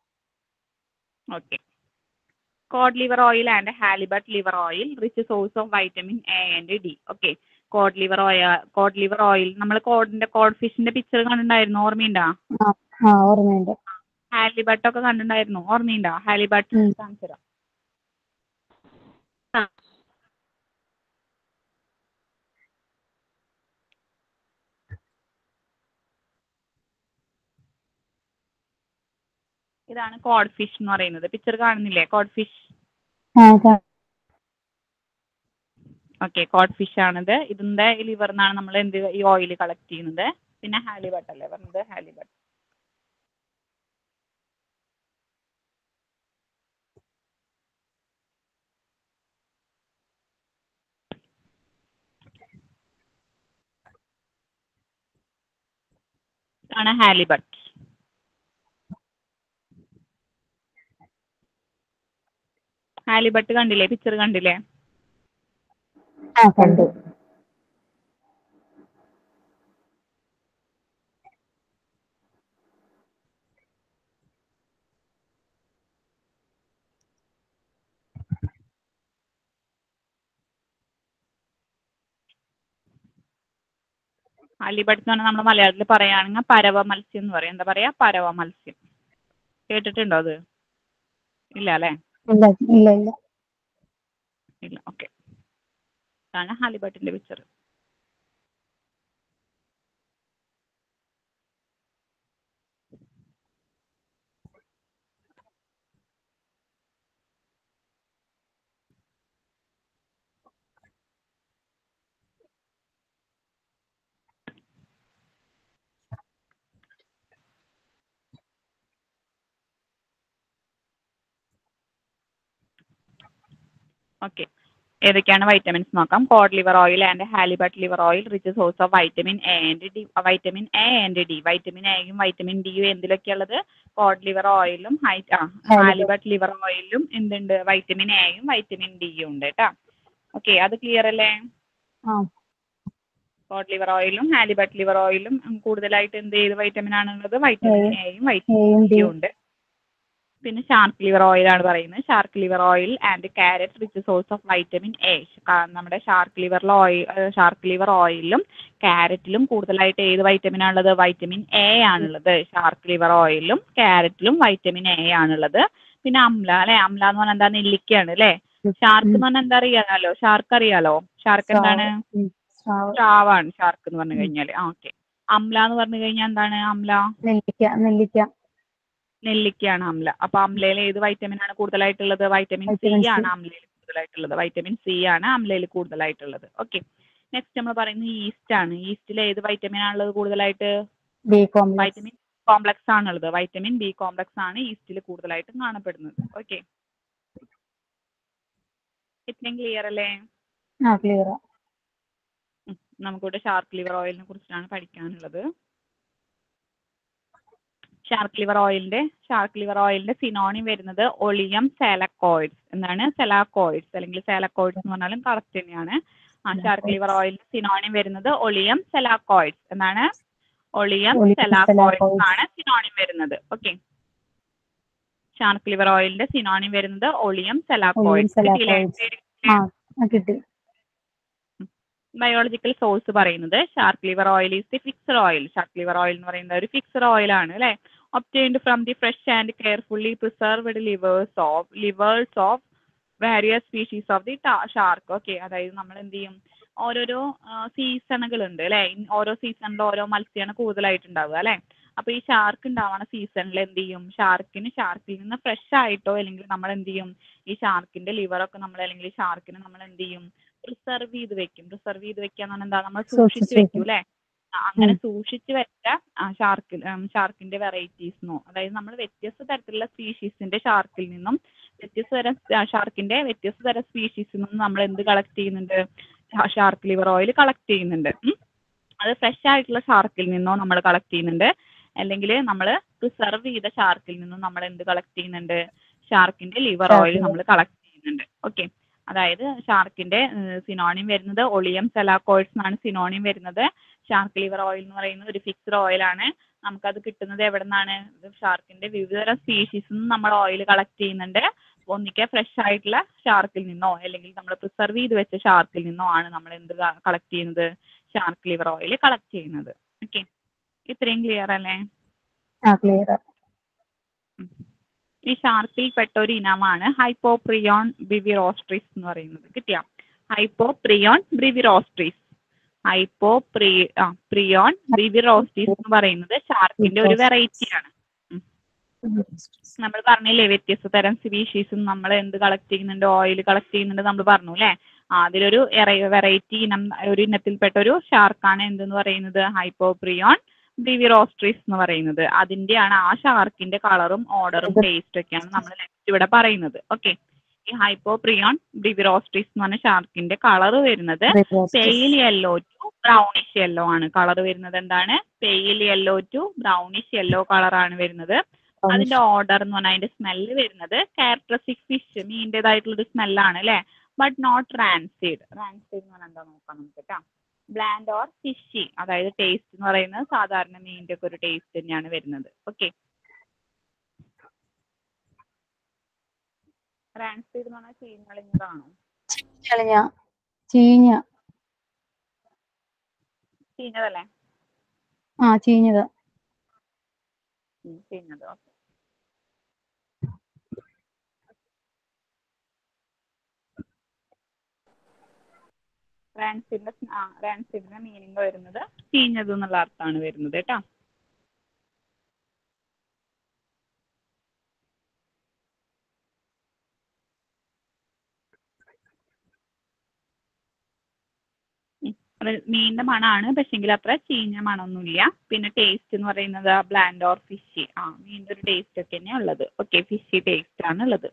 okay cod liver oil and halibut liver oil rich source of vitamin A and D okay cod liver oil cod liver oil നമ്മൾ കോഡിന്റെ കോഡ് ഫിഷിന്റെ പിക്ചർ കണ്ടിട്ടുണ്ടായിരുന്നു ഓർമ്മയുണ്ടോ ആ ഓർമ്മയുണ്ട് ഹാലിബട്ട് ഒക്കെ കണ്ടിട്ടുണ്ടായിരുന്നു ഓർമ്മയുണ്ടോ ഹാലിബട്ട് ഉം. കാണിച്ചു തരാം ഇതാണ് കോഡ് ഫിഷ് എന്ന് പറയുന്നത് പിക്ചർ കാണുന്നില്ലേ കോഡ് ഫിഷ് ആ കാ- ഓക്കെ കോഡ് ഫിഷ് ആണിത് ഇതിന്റെ ലിവർ നിന്നാണ് നമ്മൾ എന്ത് ഈ ഓയിൽ കളക്ട് ചെയ്യുന്നത് പിന്നെ ഹാലിബട്ട് അല്ലേ പറഞ്ഞത് ഹാലിബട്ട് ഇതാണ് ഹാലിബട്ട് ഹാലിബട്ട് കണ്ടില്ലേ പിക്ചർ കണ്ടില്ലേ ആ കണ്ടു ഹാലിബട്ട് എന്ന് പറഞ്ഞാൽ നമ്മൾ മലയാളത്തിൽ പറയുകയാണെങ്കിൽ പരവ മത്സ്യം എന്ന് പറയും എന്താ പറയാ പരവ മത്സ്യം കേട്ടിട്ടുണ്ടോ അത് ഇല്ല അല്ലേ ഇല്ല ഇല്ല ഇല്ല ഇല്ല ഓക്കെ ഇതാണ് ഹാലിബട്ടിന്റെ പിക്ചർ ഓക്കെ ഏതൊക്കെയാണ് വൈറ്റമിൻസ് നോക്കാം cod liver oil and halibut liver oil rich source of vitamin A and D vitamin A and D vitamin എയും വൈറ്റമിൻ ഡിയും എന്തിലൊക്കെയുള്ളത് കോഡ് ലിവർ ഓയിലും ഹൈ ആ ഹാലിബട്ട് ലിവർ ഓയിലും എന്തുണ്ട് വൈറ്റമിൻ എയും വൈറ്റമിൻ ഡിയും ഉണ്ട് കേട്ടോ ഓക്കെ അത് ക്ലിയർ അല്ലേ ആ കോഡ് ലിവർ ഓയിലും ഹാലിബട്ട് ലിവർ ഓയിലും കൂടുതലായിട്ട് എന്ത് ചെയ്ത് വൈറ്റമിൻ ആണുള്ളത് വൈറ്റമിൻ എയും വൈറ്റമിൻ എയും ഡിയും ഡിയും. ഉണ്ട് പിന്നെ ഷാർക്ക് ലിവർ ഓയിൽ ആണ് പറയുന്നത് shark liver oil and carrot rich source of vitamin A നമ്മുടെ ഷാർക്ക് ലിവറിൽ ഓയിൽ ഷാർക്ക് ലിവർ ഓയിലും കാരറ്റിലും കൂടുതലായിട്ട് ഏത് വൈറ്റമിൻ ആണുള്ളത് വൈറ്റമിൻ എ ആണുള്ളത് ഷാർക്ക് ലിവർ ഓയിലും കാരറ്റിലും വൈറ്റമിൻ എ ആണുള്ളത് പിന്നെ അമ്ല അല്ലെ അമ്ല എന്ന് പറഞ്ഞാൽ എന്താ നെല്ലിക്കയാണ് അല്ലെ ഷാർക്ക് എന്ന് പറഞ്ഞാൽ എന്താ അറിയാലോ ഷാർക്ക് അറിയാലോ ഷാർക്ക് എന്താണ് ഉം. സ്രാവ്. സ്രാവാണ് ഷാർക്ക് എന്ന് പറഞ്ഞു കഴിഞ്ഞാൽ ആ ഓക്കെ അമ്ല എന്ന് പറഞ്ഞു കഴിഞ്ഞാൽ എന്താണ് അമ്ല നെല്ലിക്ക നെല്ലിക്ക നെല്ലിക്കയാണ് അമ്ല അപ്പൊ അമ്ലയിൽ ഏത് വൈറ്റമിൻ ആണ് കൂടുതലായിട്ടുള്ളത് വൈറ്റമിൻ സി Vitamin C. ആണ് അമ്ലയിൽ കൂടുതലായിട്ടുള്ളത് വൈറ്റമിൻ സി ആണ് അമ്ലയിൽ കൂടുതലായിട്ടുള്ളത് ഓക്കെ നെക്സ്റ്റ് നമ്മൾ പറയുന്നത് ഈസ്റ്റ് ആണ് ഈസ്റ്റിൽ ഏത് വൈറ്റമിൻ ആണുള്ളത് കൂടുതലായിട്ട് ബി കോംപ്ലക്സ് വൈറ്റമിൻ കോംപ്ലക്സ് ആണുള്ളത് വൈറ്റമിൻ ബി കോംപ്ലക്സ് ആണ് ഈസ്റ്റിൽ കൂടുതലായിട്ടും കാണപ്പെടുന്നത് ഓക്കെ ഇത്രയും ക്ലിയർ അല്ലേ ആ ക്ലിയർ ഉം. നമുക്കിവിടെ ഷാർക്ക് ലിവർ ഓയിലിനെ കുറിച്ചാണ് പഠിക്കാനുള്ളത് ഷാർക്ക് ലിവർ ഓയിലിന്റെ ഷാർക്ക് ലിവർ ഓയിലിന്റെ സിനോണിം വരുന്നത് ഒളിയം സെലക്കോയിഡ്സ് എന്താണ് സെലാക്കോയിഡ്സ് അല്ലെങ്കിൽ സെലക്കോയിഡ്സ് എന്ന് പറഞ്ഞാലും കറക്റ്റ് തന്നെയാണ് ആ ഷാർക്ക് ലിവർ ഓയിലിന്റെ സിനോണിം വരുന്നത് ഒളിയം സെലാക്കോയിഡ്സ് എന്താണ് ഒളിയം Oleum സെലാക്കോയിഡ്സ് selacoids. ആണ് സിനോണിം വരുന്നത് ഓക്കെ ഷാർക്ക് ലിവർ ഓയിലിന്റെ സിനോണിം വരുന്നത് ഒളിയം സെലാക്കോയിഡ്സ് selacoids. ആ ആ, കിട്ടി ബയോളജിക്കൽ സോഴ്സ് പറയുന്നത് shark liver oil is the fixed oil shark liver oil എന്ന് പറയുന്നത് ഒരു ഫിക്സഡ് ഓയിൽ ആണ് അല്ലെ obtained from the fresh and carefully preserved livers of livers of various species of the shark okay അതായത് നമ്മൾ എന്ത് ചെയ്യും ഓരോരോ സീസണുകൾ ഉണ്ട് അല്ലെ ഓരോ സീസണിൽ ഓരോ മത്സ്യമാണ് കൂടുതലായിട്ട് ഉണ്ടാവുക അല്ലെ അപ്പൊ ഈ ഷാർക്ക് ഉണ്ടാവണ സീസണിൽ എന്ത് ചെയ്യും ഷാർക്കിന് ഷാർക്കിൽ നിന്ന് ഫ്രഷ് ആയിട്ടോ അല്ലെങ്കിൽ നമ്മൾ എന്ത് ചെയ്യും ഈ ഷാർക്കിന്റെ ലിവറൊക്കെ നമ്മൾ അല്ലെങ്കിൽ ഷാർക്കിനെ നമ്മൾ എന്ത് ചെയ്യും പ്രിസർവ് ചെയ്ത് വെക്കും പ്രിസർവ് ചെയ്ത് വെക്കാന്ന് പറഞ്ഞാൽ എന്താ നമ്മൾ സൂക്ഷിച്ച് സൂക്ഷിച്ച് വെക്കും വെക്കും. അല്ലെ അങ്ങനെ സൂക്ഷിച്ച് വെച്ച ഷാർക്കിൽ ഷാർക്കിന്റെ വെറൈറ്റീസ്ന്നോ അതായത് നമ്മൾ വ്യത്യസ്ത തരത്തിലുള്ള സ്പീഷീസിന്റെ ഷാർക്കിൽ നിന്നും വ്യത്യസ്ത തരം ഷാർക്കിന്റെ വ്യത്യസ്ത തരം സ്പീഷീസിൽ നിന്നും നമ്മൾ എന്ത് കളക്ട് ചെയ്യുന്നുണ്ട് ഷാർക്ക് ലിവർ ഓയിൽ കളക്ട് ചെയ്യുന്നുണ്ട് ഉം. അത് ഫ്രഷ് ആയിട്ടുള്ള ഷാർക്കിൽ നിന്നോ നമ്മൾ കളക്ട് ചെയ്യുന്നുണ്ട് അല്ലെങ്കിൽ നമ്മൾ പ്രിസർവ് ചെയ്ത ഷാർക്കിൽ നിന്നും നമ്മൾ എന്ത് കളക്ട് ചെയ്യുന്നുണ്ട് ഷാർക്കിന്റെ ലിവർ Shark ഓയിൽ liver. നമ്മൾ കളക്ട് ചെയ്യുന്നുണ്ട് ഓക്കെ അതായത് ഷാർക്കിന്റെ സിനോണിം വരുന്നത് ഒളിയം സെലാക്കോയിഡ്സ് എന്നാണ് സിനോണിം വരുന്നത് ഷാർക്ക് ലിവർ ഓയിൽ എന്ന് പറയുന്നത് ഒരു ഫിക്സ്ഡ് ഓയിലാണ് നമുക്കത് കിട്ടുന്നത് എവിടെ നിന്നാണ് ഷാർക്കിന്റെ വിവിധതരം സ്പീഷീസിൽ നിന്ന് നമ്മൾ ഓയിൽ കളക്ട് ചെയ്യുന്നുണ്ട് ഒന്നിക്കെ ഫ്രഷ് ആയിട്ടുള്ള ഷാർക്കിൽ നിന്നോ അല്ലെങ്കിൽ നമ്മൾ പ്രിസർവ് ചെയ്ത് വെച്ച ഷാർക്കിൽ നിന്നോ ആണ് നമ്മൾ എന്ത് കളക്ട് ചെയ്യുന്നത് ഷാർക്ക് ലിവർ ഓയിൽ കളക്ട് ചെയ്യുന്നത് ഓക്കെ ഇത്രയും ക്ലിയർ അല്ലേ ആ ക്ലിയർ ഈ ഷാർക്കിൽ പെട്ട ഒരു ഇനമാണ് ഹൈപ്പോപ്രിയോൺ ബിവിറോസ്ട്രിസ് എന്ന് പറയുന്നത് കിട്ടിയ ഹൈപ്പോപ്രിയോൺ ബ്രിവിറോസ്ട്രിസ് ഹൈപ്പോ പ്രി ആ പ്രിയോൺ ബിവിറോസ്ട്രിസ് എന്ന് പറയുന്നത് ഷാർക്കിന്റെ ഒരു വെറൈറ്റിയാണ് നമ്മൾ പറഞ്ഞില്ലേ വ്യത്യസ്ത തരം സ്പീഷീസും നമ്മൾ എന്ത് കളക്ട് ചെയ്യുന്നുണ്ട് ഓയിൽ കളക്ട് ചെയ്യുന്നുണ്ട് നമ്മൾ പറഞ്ഞു അല്ലേ ആ, അതിലൊരു വെറൈറ്റി ഇനം ഒരു ഇനത്തിൽപ്പെട്ട ഒരു ഷാർക്കാണ് എന്തെന്ന് പറയുന്നത് ഹൈപ്പോപ്രിയോൺ ബ്രിവിറോസ്ട്രിസ് എന്ന് പറയുന്നത് അതിന്റെയാണ് ആ ഷാർക്കിന്റെ കളറും ഓർഡറും ടേസ്റ്റ് ഒക്കെയാണ് നമ്മൾ നെക്സ്റ്റ് ഇവിടെ പറയുന്നത് ഓക്കെ ഈ ഹൈപ്പോപ്രിയോൺ ബ്രിവിറോസ്ട്രിസ് എന്ന് പറഞ്ഞ ഷാർക്കിന്റെ കളർ വരുന്നത് pale yellow to brownish yellow ആണ് കളർ വരുന്നത് എന്താണ് pale yellow to brownish yellow കളറാണ് വരുന്നത് അതിന്റെ ഓർഡർ എന്ന് പറഞ്ഞാൽ അതിന്റെ സ്മെല്ല് വരുന്നത് ക്യാരക്ടറിസ്റ്റിക് ഫിഷ് മീനിൻ്റെതായിട്ടുള്ള ഒരു സ്മെല്ലാണ് അല്ലെ ബട്ട് നോട്ട് റാൻസീഡ് റാൻസീഡ് എന്ന് പറഞ്ഞാൽ എന്താ നോക്കാം നമുക്ക് കേട്ടോ ബ്ലാൻഡ് ഓർ ഫിഷി അതായത് ടേസ്റ്റ് എന്ന് പറയുന്നത് സാധാരണ മീനിന്റെ ഒക്കെ ഒരു ടേസ്റ്റ് തന്നെയാണ് വരുന്നത് ഓക്കെ റാൻസീഡ് എന്ന് പറഞ്ഞാൽ ചീഞ്ഞളിഞ്ഞതാണോ ചീഞ്ഞ ചീഞ്ഞ ചീഞ്ഞതല്ലേ ആ ചീഞ്ഞത് ഉം, ചീഞ്ഞത് ഓക്കെ റാൻസിഡിന്റെ ആ റാൻസിഡിന്റെ മീനിങ് വരുന്നത് ചീഞ്ഞത് എന്നുള്ള അർത്ഥമാണ് വരുന്നത് കേട്ടോ ഉം. അത് മീനിന്റെ മണമാണ് പക്ഷെങ്കിൽ അത്ര ചീഞ്ഞ മണമൊന്നുമില്ല പിന്നെ ടേസ്റ്റ് എന്ന് പറയുന്നത് ബ്ലാൻഡ് ഓർ ഫിഷി ആ മീനിന്റെ ഒരു ടേസ്റ്റ് ഒക്കെ തന്നെയാണ് ഉള്ളത് ഓക്കെ ഫിഷി ടേസ്റ്റ് ആണ് ഉള്ളത്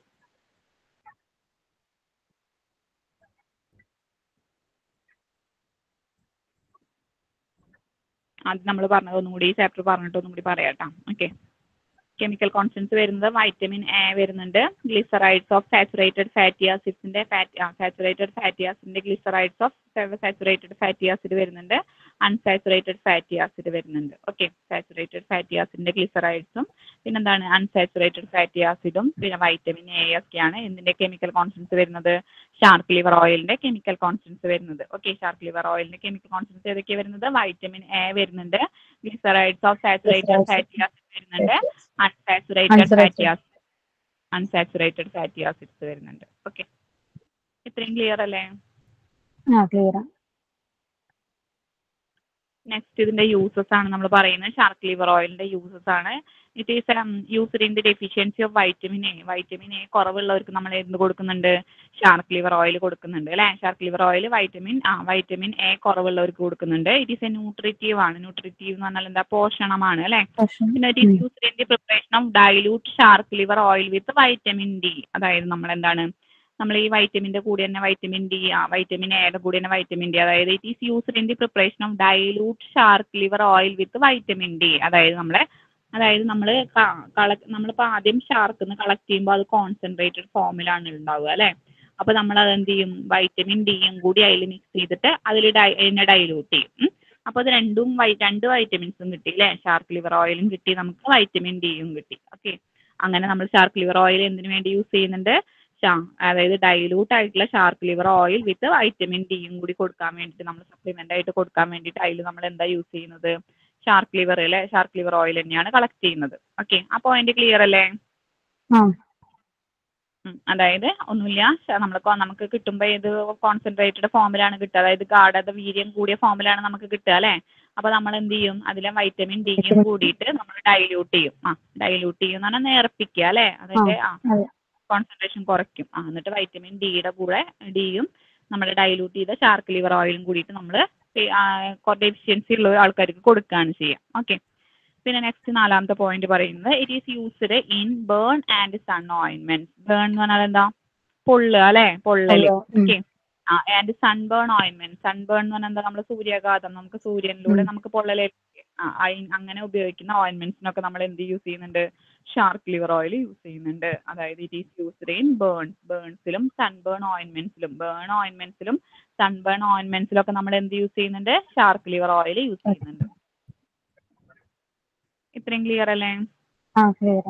അത് നമ്മൾ പറഞ്ഞത് ഒന്നും കൂടി ഈ ചാപ്റ്റർ പറഞ്ഞിട്ട് ഒന്നും കൂടി പറയാം കേട്ടോ ഓക്കെ കെമിക്കൽ കോൺസ്റ്റൻസ് വരുന്നത് വൈറ്റമിൻ എ വരുന്നുണ്ട് ഗ്ലിസറൈഡ്സ് ഓഫ് സാച്ചുറേറ്റഡ് ഫാറ്റി ആസിഡ്സിന്റെ ഫാറ്റി സാച്ചുറേറ്റഡ് ഫാറ്റി ആസിഡിന്റെ glycerides of saturated fatty acid വരുന്നുണ്ട് അൺസാച്ചുറേറ്റഡ് ഫാറ്റി ആസിഡ് വരുന്നുണ്ട് ഓക്കെ സാച്ചുറേറ്റഡ് ഫാറ്റി ആസിഡിന്റെ ഗ്ലിസറൈഡ്സും പിന്നെന്താണ് അൺസാച്ചുറേറ്റഡ് ഫാറ്റി ആസിഡും പിന്നെ വൈറ്റമിൻ എ ഒക്കെയാണ് ഇതിന്റെ കെമിക്കൽ കോൺസ്റ്റൻസ് വരുന്നത് ഷാർക്ക് ലിവർ ഓയിലിന്റെ കെമിക്കൽ കോൺസ്റ്റൻസ് വരുന്നത് ഓക്കെ ഷാർക്ക് ലിവർ ഓയിലിന്റെ കെമിക്കൽ കോൺസ്റ്റൻസ് ഏതൊക്കെയാണ് വരുന്നത് വൈറ്റമിൻ എ വരുന്നുണ്ട് glycerides of saturated fatty acid വരുന്നുണ്ട് unsaturated Unsaturated. Fatty acid unsaturated fatty acids വരുന്നുണ്ട് ഓക്കെ ഇത്രയും ക്ലിയർ അല്ലേ ആ ക്ലിയർ നെക്സ്റ്റ് ഇതിന്റെ യൂസസ് ആണ് നമ്മൾ പറയുന്നത് ഷാർക്ക് ലിവർ ഓയിലിന്റെ യൂസസ് ആണ് it is used in the deficiency of vitamin A vitamin A കുറവുള്ളവർക്ക് നമ്മൾ എന്ത് കൊടുക്കുന്നുണ്ട് ഷാർക്ക് ലിവർ ഓയിൽ കൊടുക്കുന്നുണ്ട് അല്ലേ ഷാർക്ക് ലിവർ ഓയിൽ വൈറ്റമിൻ ആ വൈറ്റമിൻ എ കുറവുള്ളവർക്ക് കൊടുക്കുന്നുണ്ട് ഇറ്റ് ഈസ് എ ന്യൂട്രിറ്റീവ് ആണ് ന്യൂട്രിറ്റീവ് എന്ന് പറഞ്ഞാൽ എന്താ പോഷണമാണ് അല്ലേ പിന്നെ it is used in the preparation of dilute shark liver oil with vitamin D അതായത് നമ്മൾ എന്താണ് നമ്മൾ ഈ വൈറ്റമിന്റെ കൂടെ തന്നെ വൈറ്റമിൻ ഡി ആ വൈറ്റമിൻ എയുടെ കൂടെ തന്നെ വൈറ്റമിൻ ഡി അതായത് it is used in the preparation of dilute shark liver oil with vitamin D അതായത് നമ്മളെ അതായത് നമ്മൾ നമ്മളിപ്പോൾ ആദ്യം ഷാർക്ക് നിന്ന് കളക്ട് ചെയ്യുമ്പോൾ അത് കോൺസെൻട്രേറ്റഡ് ഫോമിലാണ് ഉണ്ടാവുക അല്ലേ അപ്പോൾ നമ്മൾ അത് എന്ത് ചെയ്യും വൈറ്റമിൻ ഡിയും കൂടി അതിൽ മിക്സ് ചെയ്തിട്ട് അതിൽ ഡൈ അതിനെ ഡൈലൂട്ട് ചെയ്യും ഉം. അപ്പോൾ അത് രണ്ടും വൈ രണ്ട് വൈറ്റമിൻസും കിട്ടി അല്ലേ ഷാർക്ക് ലിവർ ഓയിലും കിട്ടി നമുക്ക് വൈറ്റമിൻ ഡിയും കിട്ടി ഓക്കെ അങ്ങനെ നമ്മൾ ഷാർക്ക് ലിവർ ഓയിൽ എന്തിനു വേണ്ടി യൂസ് ചെയ്യുന്നുണ്ട് ഷാ അതായത് ഡൈലൂട്ട് ആയിട്ടുള്ള shark liver oil with vitamin ഡിയും കൂടി കൊടുക്കാൻ വേണ്ടിയിട്ട് നമ്മൾ സപ്ലിമെന്റ് ആയിട്ട് കൊടുക്കാൻ വേണ്ടിയിട്ട് അതിൽ നമ്മൾ എന്താ യൂസ് ചെയ്യുന്നത് ഷാർക്ക് ലിവർ അല്ലേ ഷാർക്ക് ലിവർ ഓയിൽ തന്നെയാണ് കളക്ട് ചെയ്യുന്നത് ഓക്കെ ആ പോയിന്റ് ക്ലിയർ അല്ലേ ആ ഉം. അതായത് ഒന്നുമില്ല ശ- നമ്മൾ കൊ- നമുക്ക് കിട്ടുമ്പോൾ ഇത് കോൺസെൻട്രേറ്റഡ് ഫോമിലാണ് കിട്ടുക അതായത് ഗാഠത വീര്യം കൂടിയ ഫോമിലാണ് നമുക്ക് കിട്ടുക അല്ലേ അപ്പോൾ നമ്മൾ എന്ത് ചെയ്യും അതിലെ വൈറ്റമിൻ ഡിയും കൂടിയിട്ട് നമ്മൾ ഡൈല്യൂട്ട് ചെയ്യും ആ ഡൈല്യൂട്ട് ചെയ്യും എന്ന് പറഞ്ഞാൽ നേർപ്പിക്കുക അല്ലേ അതിന്റെ ആ അതെ. കോൺസെൻട്രേഷൻ കുറയ്ക്കും ആ എന്നിട്ട് വൈറ്റമിൻ ഡിയുടെ കൂടെ ഡിയും നമ്മൾ ഡൈല്യൂട്ട് ചെയ്ത ഷാർക്ക് ലിവർ ഓയിലും കൂടിയിട്ട് നമ്മൾ ഡെഫിഷ്യൻസി ഉള്ള ആൾക്കാർക്ക് കൊടുക്കുകയാണ് ചെയ്യുക ഓക്കെ പിന്നെ നെക്സ്റ്റ് നാലാമത്തെ പോയിന്റ് പറയുന്നത് it is used in burn and sun ഓയിൻമെന്റ് ബേൺ എന്ന് പറഞ്ഞാൽ എന്താ പൊള്ളുക അല്ലേ പൊള്ളല് ഉം. ഓക്കെ ആ ആൻഡ് സൺബേൺ ഓയിൻമെന്റ് സൺബേൺ എന്ന് പറഞ്ഞാൽ എന്താ നമ്മുടെ സൂര്യാഘാതം നമുക്ക് സൂര്യനിലൂടെ ഉം. നമുക്ക് പൊള്ളലേൽക്കെ ആ അയി- അങ്ങനെ ഉപയോഗിക്കുന്ന ഓയിൻമെന്റ്സിനൊക്കെ നമ്മൾ എന്ത് യൂസ് ചെയ്യുന്നുണ്ട് ഷാർക്ക് ലിവർ ഓയിൽ യൂസ് ചെയ്യുന്നുണ്ട് അതായത് it is used in burns ബേൺസിലും സൺബേൺ ഓയിൻമെന്റ്സിലും ബേൺ ഓയിൻമെന്റ്സിലും സൺബേൺ ഓയിൻമെന്റ്സിലും ഒക്കെ നമ്മൾ എന്ത് യൂസ് ചെയ്യുന്നുണ്ട് ഷാർക്ക് ലിവർ ഓയിൽ യൂസ് ചെയ്യുന്നുണ്ട് ഇത്രയും ക്ലിയർ അല്ലേ ആ ക്ലിയർ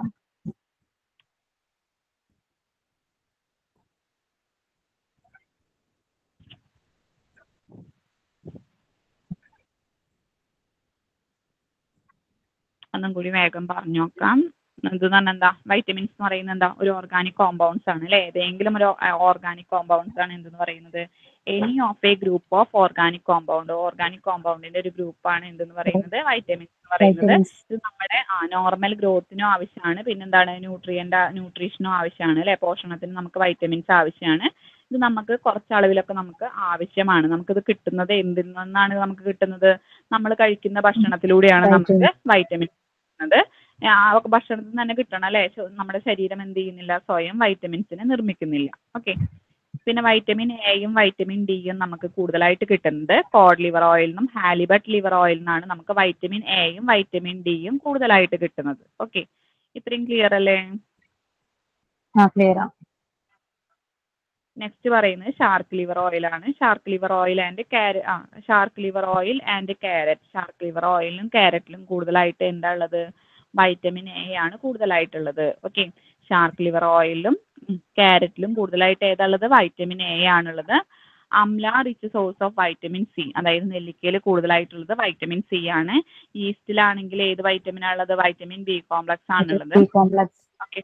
ഒന്നും കൂടി വേഗം പറഞ്ഞു നോക്കാം ഇത് പറഞ്ഞാൽ എന്താ വൈറ്റമിൻസ് എന്ന് പറയുന്നത് എന്താ ഒരു ഓർഗാനിക് കോമ്പൗണ്ട്സ് ആണ് അല്ലേ ഏതെങ്കിലും ഒരു ഓർഗാനിക് കോമ്പൗണ്ട്സ് ആണ് എന്തെന്ന് പറയുന്നത് any of a group of organic compound organic കോമ്പൗണ്ടിന്റെ ഒരു ഗ്രൂപ്പാണ് എന്തെന്ന് പറയുന്നത് വൈറ്റമിൻസ് എന്ന് പറയുന്നത് വൈറ്റമിൻസ് ഇത് നമ്മുടെ നോർമൽ ഗ്രോത്തിനും ആവശ്യമാണ് പിന്നെന്താണ് ന്യൂട്രിയന്റ് ന്യൂട്രീഷനും ആവശ്യമാണ് അല്ലെ പോഷണത്തിന് നമുക്ക് വൈറ്റമിൻസ് ആവശ്യമാണ് ഇത് നമുക്ക് കുറച്ച് അളവിലൊക്കെ നമുക്ക് ആവശ്യമാണ് നമുക്കിത് കിട്ടുന്നത് എന്തിൽ നിന്നാണ് നമുക്ക് കിട്ടുന്നത് നമ്മൾ കഴിക്കുന്ന ഭക്ഷണത്തിലൂടെയാണ് നമുക്ക് വൈറ്റമിൻ കിട്ടുന്നത് ആ ഭക്ഷണത്തിൽ നിന്ന് തന്നെ കിട്ടണം അല്ലേ ശോ- നമ്മുടെ ശരീരം എന്ത് ചെയ്യുന്നില്ല സ്വയം വൈറ്റമിൻസിനെ നിർമ്മിക്കുന്നില്ല ഓക്കെ പിന്നെ വൈറ്റമിൻ എയും വൈറ്റമിൻ ഡിയും നമുക്ക് കൂടുതലായിട്ട് കിട്ടുന്നത് കോഡ് ലിവർ ഓയിൽ നിന്നും ഹാലിബട്ട് ലിവർ ഓയിൽ നിന്നാണ് നമുക്ക് വൈറ്റമിൻ എയും വൈറ്റമിൻ ഡിയും കൂടുതലായിട്ട് കിട്ടുന്നത് ഓക്കെ ഇത്രയും ക്ലിയർ അല്ലേ ആ ക്ലിയർ നെക്സ്റ്റ് പറയുന്നത് ഷാർക്ക് ലിവർ ഓയിലാണ് ഷാർക്ക് ലിവർ ഓയിൽ ആൻഡ് ക്യാര ആ shark liver oil and carrot shark liver ഓയിലും ക്യാരറ്റിലും കൂടുതലായിട്ട് എന്താ ഉള്ളത് വൈറ്റമിൻ എ ആണ് കൂടുതലായിട്ടുള്ളത് ഓക്കെ ഷാർക്ക് ലിവർ ഓയിലും ക്യാരറ്റിലും കൂടുതലായിട്ട് ഏതാ ഉള്ളത് വൈറ്റമിൻ എ ആണുള്ളത് amla rich source of vitamin C അതായത് നെല്ലിക്കയിൽ കൂടുതലായിട്ടുള്ളത് വൈറ്റമിൻ സി ആണ് ഈസ്റ്റിലാണെങ്കിൽ ഏത് വൈറ്റമിൻ ഉള്ളത് വൈറ്റമിൻ ബി കോംപ്ലക്സ് ആണുള്ളത് B complex okay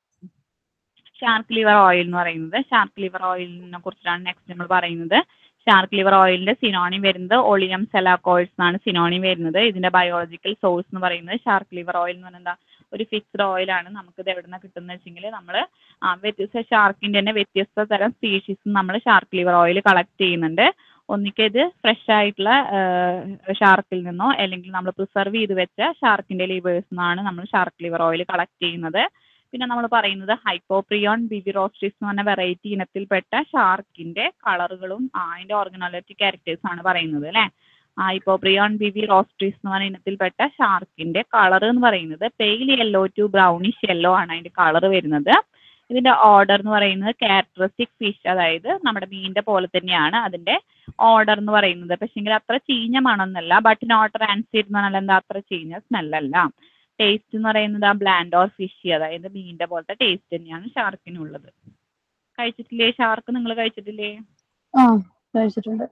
shark liver oil എന്ന് പറയുന്നത് ഷാർക്ക് ലിവർ ഓയിലിനെ കുറിച്ചാണ് നെക്സ്റ്റ് നമ്മൾ പറയുന്നത് ഷാർക്ക് ലിവർ ഓയിലിന്റെ സിനോണിം വരുന്നത് ഒളിയം സെലാക്കോയിഡ്സ് എന്നാണ് സിനോണിം വരുന്നത് ഇതിന്റെ ബയോളജിക്കൽ സോഴ്സ് എന്ന് പറയുന്നത് ഷാർക്ക് ലിവർ ഓയിൽ എന്ന് പറഞ്ഞാൽ എന്താ ഒരു ഫിക്സ്ഡ് ഓയിലാണ് നമുക്കിത് എവിടെ നിന്ന് കിട്ടുന്നത് വെച്ചെങ്കിൽ നമ്മൾ വ്യത്യസ്ത ഷാർക്കിന്റെ തന്നെ വ്യത്യസ്ത തരം സ്പീഷീസ് നമ്മൾ ഷാർക്ക് ലിവർ ഓയിൽ കളക്ട് ചെയ്യുന്നുണ്ട് ഒന്നിക്കൽ ഇത് ഫ്രഷ് ആയിട്ടുള്ള ഷാർക്കിൽ നിന്നോ അല്ലെങ്കിൽ നമ്മൾ പ്രിസർവ് ചെയ്ത് വെച്ച ഷാർക്കിന്റെ ലിവേഴ്സ് നിന്നാണ് നമ്മൾ ഷാർക്ക് ലിവർ ഓയിൽ കളക്ട് ചെയ്യുന്നത് പിന്നെ നമ്മൾ പറയുന്നത് ഹൈപ്പോപ്രിയോൺ ബിബിറോസ്റ്റിസ് എന്ന് പറഞ്ഞ വെറൈറ്റി ഇനത്തിൽപ്പെട്ട ഷാർക്കിന്റെ കളറുകളും അതിന്റെ ഓർഗനോലറ്റി ക്യാരക്ടേഴ്സ് ആണ് പറയുന്നത് അല്ലേ ഹൈപ്പോപ്രിയോൺ ബിബി റോസ്ട്രിസ് എന്ന് പറഞ്ഞ ഇനത്തിൽപ്പെട്ട ഷാർക്കിന്റെ കളർ എന്ന് പറയുന്നത് pale yellow to brownish yellow ആണ് അതിന്റെ കളർ വരുന്നത് ഇതിന്റെ ഓർഡർ എന്ന് പറയുന്നത് ക്യാരക്ടറിസ്റ്റിക് ഫിഷ് അതായത് നമ്മുടെ മീനിന്റെ പോലെ തന്നെയാണ് അതിന്റെ ഓർഡർ എന്ന് പറയുന്നത് പക്ഷെങ്കിൽ അത്ര ചീഞ്ഞ മണമെന്നല്ല ബട്ട് നോട്ട് റാൻസിഡ് എന്ന് പറഞ്ഞാൽ എന്താ അത്ര ചീഞ്ഞ സ്മെല്ലല്ല ടേസ്റ്റ് എന്ന് പറയുന്നത് ആ ബ്ലാൻഡ് ഓർ ഫിഷി അതായത് മീനിന്റെ പോലത്തെ ടേസ്റ്റ് തന്നെയാണ് ഷാർക്കിനുള്ളത് കഴിച്ചിട്ടില്ലേ ഷാർക്ക് നിങ്ങൾ കഴിച്ചിട്ടില്ലേ ആ കഴിച്ചിട്ടുണ്ട്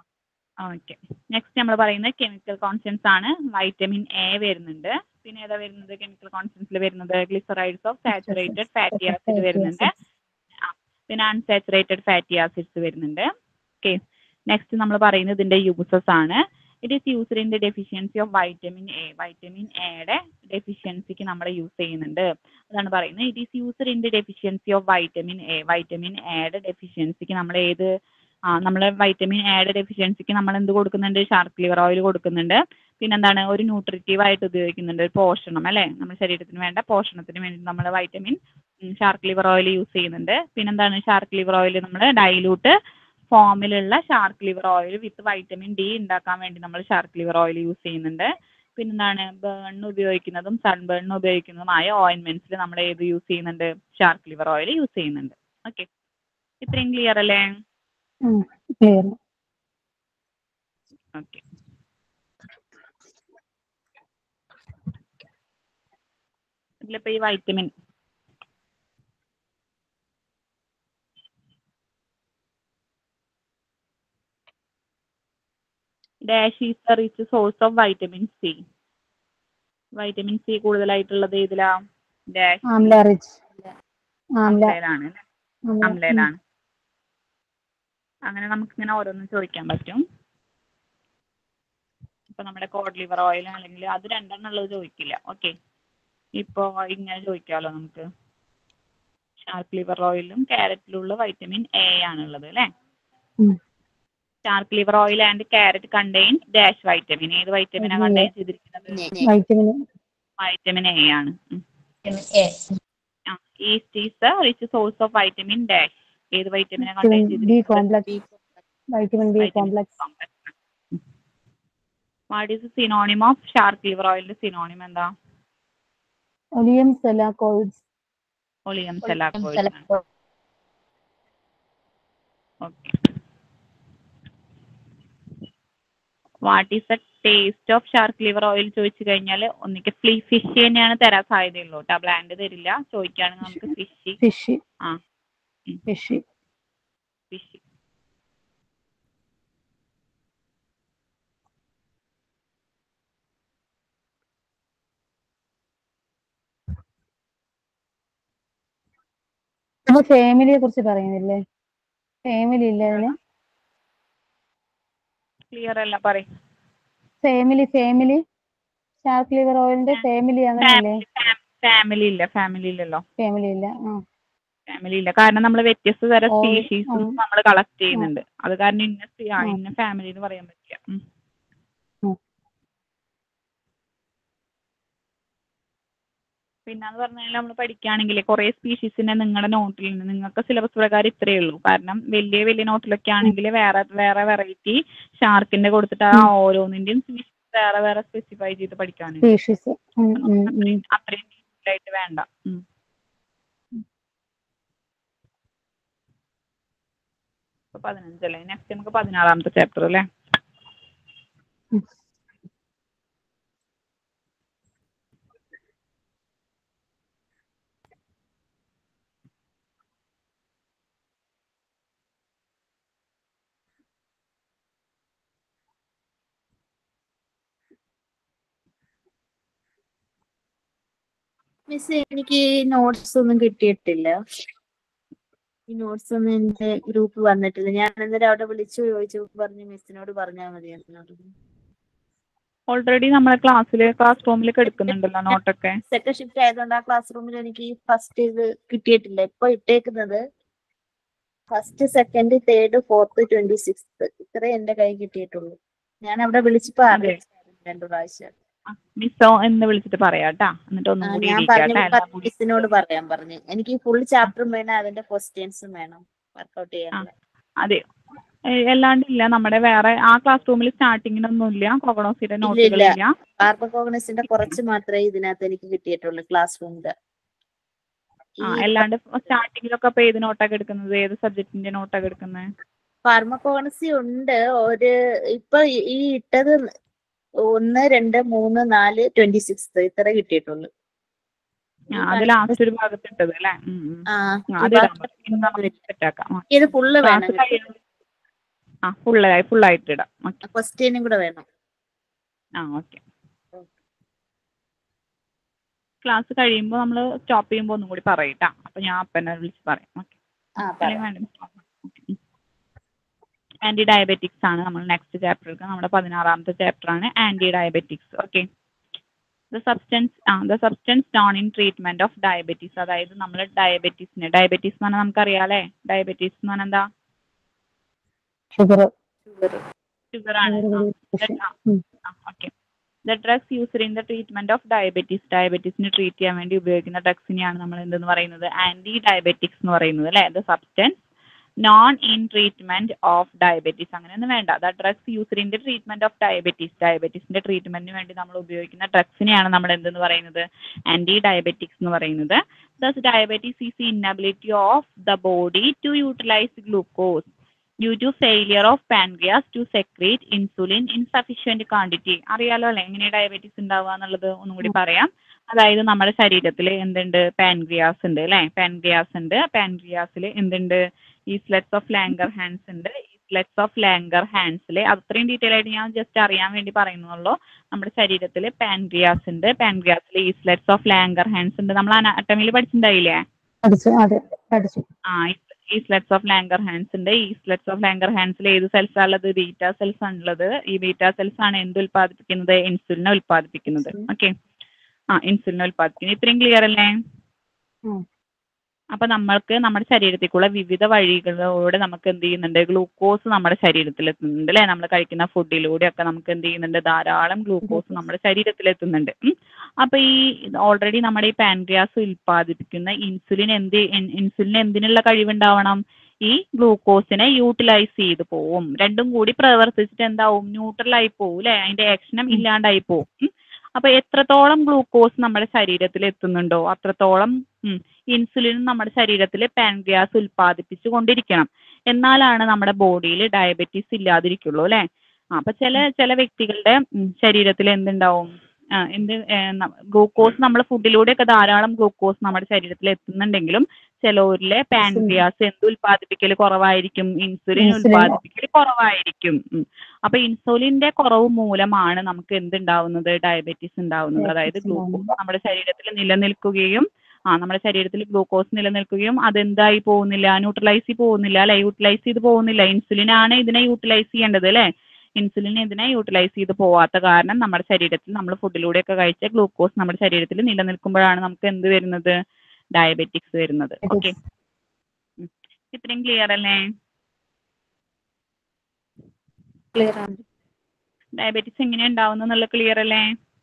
ഓക്കെ നെക്സ്റ്റ് നമ്മൾ പറയുന്നത് കെമിക്കൽ കോൺസ്റ്റൻസ് ആണ് വൈറ്റമിൻ എ വരുന്നുണ്ട് പിന്നെ ഏതാ വരുന്നത് കെമിക്കൽ കോൺസ്റ്റൻസിൽ വരുന്നത് glycerides of saturated fatty acid വരുന്നുണ്ട് ആ, പിന്നെ അൺസാച്ചുറേറ്റഡ് ഫാറ്റി ആസിഡ്സ് വരുന്നുണ്ട് ഓക്കെ നെക്സ്റ്റ് നമ്മൾ പറയുന്നത് ഇതിന്റെ യൂസസ് ആണ് it is used in the deficiency of vitamin A vitamin എയുടെ ഡെഫിഷ്യൻസിക്ക് നമ്മൾ യൂസ് ചെയ്യുന്നുണ്ട് അതാണ് പറയുന്നത് it is used in the deficiency of vitamin A vitamin എയുടെ ഡെഫിഷ്യൻസിക്ക് നമ്മൾ ഏത് ആ നമ്മൾ വൈറ്റമിൻ എയുടെ ഡെഫിഷ്യൻസിക്ക് നമ്മൾ എന്ത് കൊടുക്കുന്നുണ്ട് ഷാർക്ക് ലിവർ ഓയിൽ കൊടുക്കുന്നുണ്ട് പിന്നെന്താണ് ഒരു ന്യൂട്രിറ്റീവ് ആയിട്ട് ഉപയോഗിക്കുന്നുണ്ട് ഒരു പോഷണം അല്ലേ നമ്മുടെ ശരീരത്തിന് വേണ്ട പോഷണത്തിന് വേണ്ടി നമ്മൾ vitamin shark liver oil use ചെയ്യുന്നുണ്ട് പിന്നെന്താണ് ഷാർക്ക് ലിവർ ഓയിൽ നമ്മൾ ഡൈലൂട്ട് ഫോമിലുള്ള shark liver oil with vitamin D ഉണ്ടാക്കാൻ വേണ്ടി നമ്മൾ ഷാർക്ക് ലിവർ ഓയിൽ യൂസ് ചെയ്യുന്നുണ്ട് പിന്നെന്താണ് ബേണിന് ഉപയോഗിക്കുന്നതും സൺബേണിന് ഉപയോഗിക്കുന്നതുമായ ഓയിൻമെന്റ്സിൽ നമ്മൾ ഏത് യൂസ് ചെയ്യുന്നുണ്ട് ഷാർക്ക് ലിവർ ഓയിൽ യൂസ് ചെയ്യുന്നുണ്ട് ഓക്കെ ഇത്രയും ക്ലിയർ അല്ലേ ക്ലിയർ ഓക്കെ ഇതിലിപ്പോ ഈ vitamin dash is the rich source of vitamin C vitamin C കൂടുതലായിട്ടുള്ളത് ഇതിലാ ഡാഷ് ആംല റിച്ച് ആംല അംലയിലാണ് അല്ലേ ആംല. അംലയിലാണ് അങ്ങനെ നമുക്ക് ഇങ്ങനെ ഓരോന്നും ചോദിക്കാൻ പറ്റും ഇപ്പൊ നമ്മുടെ കോഡ് ലിവർ ഓയിൽ അല്ലെങ്കിൽ അത് രണ്ടെണ്ണം ഉള്ളത് ചോദിക്കില്ല ഓക്കെ ഇപ്പൊ ഇങ്ങനെ ചോദിക്കാമല്ലോ നമുക്ക് ഷാർക്ക് ലിവർ ഓയിലും ക്യാരറ്റിലുള്ള വൈറ്റമിൻ എ ആണുള്ളത് അല്ലേ ഉം. Shark liver oil and carrot contain dash vitamin ഏത് വൈറ്റമിനാ കണ്ടെയ്ൻ ചെയ്തിരിക്കുന്നത് വൈറ്റമിൻ വൈറ്റമിൻ എ ആണ് yeast is rich source of vitamin dash ഏത് വൈറ്റമിനാ കണ്ടെയ്ൻ ബി ചെയ്തിരിക്കുന്നത് complex vitamin B complex what is synonym of shark liver ഓയിലിന്റെ synonym എന്താ oleum selacoids oleum selacoid okay what is the taste of shark liver oil ചോദിച്ചു കഴിഞ്ഞാൽ ഒന്നിക്ക് flea fish തന്നെയാണ് തരാൻ സാധ്യതയുള്ളൂ കേട്ടോ ബ്ലാൻഡ് തരില്ല ചോദിക്കുകയാണെങ്കിൽ നമുക്ക് ഫിഷ് ഫിഷ് ആ ഉം. ഫിഷ് ഫിഷ് നമ്മൾ ഫാമിലിയെ കുറിച്ച് പറയുന്നില്ലേ ഫാമിലി ഇല്ലേ അതിന് ക്ലിയർ അല്ല പറയും ഫാമിലി ഫാമിലി ഷാർക്ക് ലിവർ ഓയിലിന്റെ ഫാമിലി അങ്ങനെയല്ലേ ഫാമിലി ഇല്ല ഫാമിലി ഇല്ലല്ലോ ഫാമിലി ഇല്ല ആ ഫാമിലി ഇല്ല കാരണം നമ്മൾ വ്യത്യസ്ത തരം ഓ, സ്പീഷീസ് ഉം. നമ്മൾ കളക്ട് ചെയ്യുന്നുണ്ട് അത് കാരണം ഇന്ന സ്പീ- ആ, ഇന്ന ഫാമിലി എന്ന് പറയാൻ പറ്റില്ല ഉം. ഉം. പിന്നെ എന്ന് പറഞ്ഞാൽ നമ്മൾ പഠിക്കുകയാണെങ്കിൽ കുറേ സ്പീഷീസിനെ നിങ്ങളുടെ നോട്ടിൽ നിന്ന് നിങ്ങൾക്ക് സിലബസ് പ്രകാരം ഇത്രയേ ഉള്ളൂ കാരണം വലിയ വലിയ നോട്ടിലൊക്കെ ആണെങ്കിൽ വേറെ വേറെ വെറൈറ്റി ഷാർക്കിന്റെ കൊടുത്തിട്ട് ആ ഓരോന്നിന്റെയും സ്പീഷീസ് വേറെ വേറെ സ്പെസിഫൈ ചെയ്ത് പഠിക്കാനുണ്ട് സ്പീഷീസ് അത്രയും അത്രയും detail ആയിട്ട് വേണ്ട ഉം. ഇപ്പൊ പതിനഞ്ചല്ലേ നെക്സ്റ്റ് നമുക്ക് പതിനാറാമത്തെ ചാപ്റ്റർ അല്ലേ മിസ് എനിക്ക് നോട്ട്സ് ഒന്നും കിട്ടിയിട്ടില്ല ഈ നോട്ട്സ് ഒന്നും എന്റെ ഗ്രൂപ്പ് വന്നിട്ടില്ല ഞാൻ അന്നേരം അവിടെ വിളിച്ചു ചോദിച്ചു പറഞ്ഞു മിസ്സിനോട് പറഞ്ഞാൽ മതി എന്നോട് ഓൾറെഡി നമ്മളെ ക്ലാസ്സിൽ ക്ലാസ് റൂമിലൊക്കെ എടുക്കുന്നുണ്ടല്ലോ നോട്ടൊക്കെ സെക്കൻഡ് ഷിഫ്റ്റ് ആയതുകൊണ്ട് ആ ക്ലാസ് റൂമിൽ എനിക്ക് ഫസ്റ്റ് ഇത് കിട്ടിയിട്ടില്ല ഇപ്പൊ ഇട്ടേക്കുന്നത് first second third fourth twenty six ഇത്രേ എന്റെ കൈ കിട്ടിയിട്ടുള്ളൂ ഞാൻ അവിടെ വിളിച്ചപ്പോ അതെ. അറിയിച്ചായിരുന്നു രണ്ടു പ്രാവശ്യം മിസ്സോ എന്ന് വിളിച്ചിട്ട് പറയാട്ടാ എന്നിട്ട് ആ, ഒന്നും കൂടി ഞാൻ ഇരിക്കാട്ടെ പറഞ്ഞു എല്ലാം കൂടി മിസ്സിനോട് പറയാൻ പറഞ്ഞു എനിക്ക് ഫുൾ ചാപ്റ്ററും വേണം അതിന്റെ ക്വസ്റ്റ്യൻസും വേണം വർക്ക്ഔട്ട് ചെയ്യാൻ അതെ ഏ, അല്ലാണ്ട് ഇല്ല നമ്മുടെ വേറെ ആ ക്ലാസ് റൂമിൽ സ്റ്റാർട്ടിങ്ങിനൊന്നും ഇല്ല കൊഗണോസിയുടെ നോട്ടുകൾ ഇല്ല. ഇല്ല കാർബോകോഗ്നസിന്റെ കുറച്ച് മാത്രമേ ഇതിനകത്ത് എനിക്ക് കിട്ടിയിട്ടുള്ളൂ ക്ലാസ് റൂമിന്റെ ആ അല്ലാണ്ട് സ്റ്റാർട്ടിങ്ങിലൊക്കെ അപ്പൊ ഏത് നോട്ടൊക്കെ എടുക്കുന്നത് ഏത് സബ്ജക്റ്റിന്റെ നോട്ടൊക്കെ എടുക്കുന്നത് ഫാർമക്കോണസി ഉണ്ട് ഒരു ഇപ്പൊ ഈ- ഈ ഇട്ടത് ഒന്ന് രണ്ട് മൂന്ന് നാല് ട്വന്റി സിക്സ് ഇത്ര കിട്ടിയിട്ടുള്ളൂ അത് ലാസ്റ്റ് ഒരു ഭാഗത്ത് ഇട്ടത് അല്ലേ ഉം, ഉം. ആ ആ, ഈ അത് ഇടാം. ഭാഗത്ത് ഇന്ന് നമുക്ക് set ആക്കാം ആ. ഇത് ഫുള്ള് വേണം ക്ലാസ് കഴിയുമ്പോ ആ ഫുള്ളായി ഫുള്ളായിട്ട് ഇടാം ഓക്കെ ക്വസ്റ്റ്യനും കൂടെ വേണം ആ ഓക്കെ ക്ലാസ് കഴിയുമ്പോൾ നമ്മൾ സ്റ്റോപ്പ് ചെയ്യുമ്പോൾ ഒന്നും കൂടി പറയട്ടാ അപ്പൊ ഞാൻ അപ്പനെ വിളിച്ച് പറയാം ഓക്കെ ആ പറ ആന്റി ഡയബറ്റിക്സ് ആണ് നമ്മൾ നെക്സ്റ്റ് ചാപ്റ്റർക്ക് നമ്മുടെ പതിനാറാമത്തെ ചാപ്റ്റർ ആണ് anti diabetics okay the substance ആ the substance done in treatment of diabetes അതായത് നമ്മൾ ഡയബറ്റീസിന് ഡയബറ്റീസ് എന്ന് പറഞ്ഞാൽ നമുക്കറിയാലേ ഡയബറ്റീസ് എന്ന് പറഞ്ഞാൽ എന്താ ഷുഗർ ഷുഗർ ആണ് ആ, ഉം. Okay the drugs used in the treatment of diabetes ഡയബറ്റീസിന് ട്രീറ്റ് ചെയ്യാൻ വേണ്ടി ഉപയോഗിക്കുന്ന ഡ്രഗ്സിനെയാണ് നമ്മൾ എന്തെന്ന് പറയുന്നത് ആന്റി ഡയബറ്റിക്സ് എന്ന് പറയുന്നത് അല്ലെ the substance known in treatment of diabetes അങ്ങനെയൊന്നും വേണ്ട the drugs used in the treatment of diabetes ഡയബറ്റീസിന്റെ ട്രീറ്റ്മെന്റിന് വേണ്ടി നമ്മൾ ഉപയോഗിക്കുന്ന ഡ്രഗ്സിനെയാണ് നമ്മൾ എന്തെന്ന് പറയുന്നത് ആന്റി ഡയബറ്റിക്സ് എന്ന് പറയുന്നത് thus diabetes is the inability of the body to utilise glucose due to failure of pancreas to secrete insulin insufficient quantity അറിയാലോ അല്ലെ എങ്ങനെ ഡയബറ്റീസ് ഉണ്ടാവുക എന്നുള്ളത് ഒന്നും കൂടി പറയാം അതായത് നമ്മുടെ ശരീരത്തിൽ എന്തുണ്ട് പാൻക്രിയാസ് ഉണ്ട് അല്ലെ പാൻക്രിയാസ് ഉണ്ട് പാൻക്രിയാസിൽ എന്തുണ്ട് ഈ സ്ലെറ്റ്സ് ഓഫ് ലാങ്കർ ഹാൻഡ്സ് ഉണ്ട് ഈ സ്ലെറ്റ്സ് ഓഫ് ലാങ്കർ ഹാൻഡ്സിൽ അത്രയും ഡീറ്റെയിൽ ആയിട്ട് ഞാൻ ജസ്റ്റ് അറിയാൻ വേണ്ടി പറയുന്നുള്ളൂ നമ്മുടെ ശരീരത്തിൽ പാൻക്രിയാസ് ഉണ്ട് പാൻക്രിയാസിൽ ഈ സ്ലെറ്റ്സ് ഓഫ് ലാങ്കർ ഹാൻഡ്സ് ഉണ്ട് നമ്മൾ അനാട്ടമിയിൽ പഠിച്ചിട്ടുണ്ടായില്ലേ പഠിച്ചു അതെ പഠിച്ചു ആ ഈ സ്ലെറ്റ്സ് ഓഫ് ലാങ്കർ ഹാൻഡ്സ് ഉണ്ട് ഈ സ്ലെറ്റ്സ് ഓഫ് ലാങ്കർ ഹാൻഡ്സിൽ ഏത് സെൽസ് ഉള്ളത് ബീറ്റ സെൽസ് ആണുള്ളത് ഈ ബീറ്റ സെൽസ് ആണ് എന്ത് ഉൽപ്പാദിപ്പിക്കുന്നത് ഇൻസുലിനെ ഉൽപ്പാദിപ്പിക്കുന്നത് ഓക്കെ ആ ഇൻസുലിനെ ഉൽപ്പാദിപ്പിക്കുന്നത് ഇത്രയും ക്ലിയർ അല്ലേ ഉം. അപ്പൊ നമ്മൾക്ക് നമ്മുടെ ശരീരത്തിലേക്കുള്ള വിവിധ വഴികളിലൂടെ നമുക്ക് എന്ത് ചെയ്യുന്നുണ്ട് ഗ്ലൂക്കോസ് നമ്മുടെ ശരീരത്തിൽ എത്തുന്നുണ്ട് അല്ലെ നമ്മൾ കഴിക്കുന്ന ഫുഡിലൂടെ ഒക്കെ നമുക്ക് എന്ത് ചെയ്യുന്നുണ്ട് ധാരാളം ഗ്ലൂക്കോസ് നമ്മുടെ ശരീരത്തിൽ എത്തുന്നുണ്ട് ഉം. അപ്പൊ ഈ ഓൾറെഡി നമ്മുടെ ഈ പാൻക്രിയാസ് ഉൽപ്പാദിപ്പിക്കുന്ന ഇൻസുലിൻ എന്ത് ഇൻസുലിൻ എന്തിനുള്ള കഴിവുണ്ടാവണം ഈ ഗ്ലൂക്കോസിനെ യൂട്ടിലൈസ് ചെയ്ത് പോവും രണ്ടും കൂടി പ്രവർത്തിച്ചിട്ട് എന്താവും ന്യൂട്രലായി പോവും അല്ലെ അതിന്റെ ആക്ഷനും ഇല്ലാണ്ടായി പോവും ഉം. അപ്പൊ എത്രത്തോളം ഗ്ലൂക്കോസ് നമ്മുടെ ശരീരത്തിൽ എത്തുന്നുണ്ടോ അത്രത്തോളം ഇൻസുലിൻ നമ്മുടെ ശരീരത്തിൽ പാൻക്രിയാസ് ഉൽപ്പാദിപ്പിച്ചു കൊണ്ടിരിക്കണം എന്നാലാണ് നമ്മുടെ ബോഡിയിൽ ഡയബറ്റീസ് ഇല്ലാതിരിക്കുള്ളൂ അല്ലെ അപ്പൊ ചില ചില വ്യക്തികളുടെ ശരീരത്തിൽ എന്തുണ്ടാവും ആ, എന്ത് ഗ്ലൂക്കോസ് നമ്മൾ ഫുഡിലൂടെയൊക്കെ ധാരാളം ഗ്ലൂക്കോസ് നമ്മുടെ ശരീരത്തിൽ എത്തുന്നുണ്ടെങ്കിലും ചിലവരിലെ പാൻക്രിയാസ് എന്ത് ഉൽപ്പാദിപ്പിക്കൽ കുറവായിരിക്കും ഇൻസുലിൻ Insulin. ഉൽപ്പാദിപ്പിക്കൽ കുറവായിരിക്കും ഉം. അപ്പൊ ഇൻസുലിന്റെ കുറവ് മൂലമാണ് നമുക്ക് എന്തുണ്ടാവുന്നത് ഡയബറ്റീസ് ഉണ്ടാവുന്നത് അതായത് Diabetes ഗ്ലൂക്കോസ് ഉണ്ടാവുന്നത്. നമ്മുടെ ശരീരത്തിൽ നിലനിൽക്കുകയും ആ നമ്മുടെ ശരീരത്തിൽ ഗ്ലൂക്കോസ് നിലനിൽക്കുകയും അതെന്തായി പോകുന്നില്ല ന്യൂട്രലൈസ് പോകുന്നില്ല അല്ലെ യൂട്ടിലൈസ് ചെയ്ത് പോകുന്നില്ല ഇൻസുലിൻ ആണ് ഇതിനെ യൂട്ടിലൈസ് ചെയ്യേണ്ടത് അല്ലെ ഇൻസുലിൻ ഇതിനെ യൂട്ടിലൈസ് ചെയ്ത് പോവാത്ത കാരണം നമ്മുടെ ശരീരത്തിൽ നമ്മൾ ഫുഡിലൂടെയൊക്കെ കഴിച്ച ഗ്ലൂക്കോസ് നമ്മുടെ ശരീരത്തിൽ നിലനിൽക്കുമ്പോഴാണ് നമുക്ക് എന്ത് വരുന്നത് ഡയബറ്റിക്സ് വരുന്നത് ഓക്കെ ഇത്രയും ക്ലിയർ അല്ലേ ക്ലിയർ ആണ് ഡയബറ്റിസ് എങ്ങനെ ഉണ്ടാവുന്നു എന്നുള്ള ക്ലിയർ അല്ലേ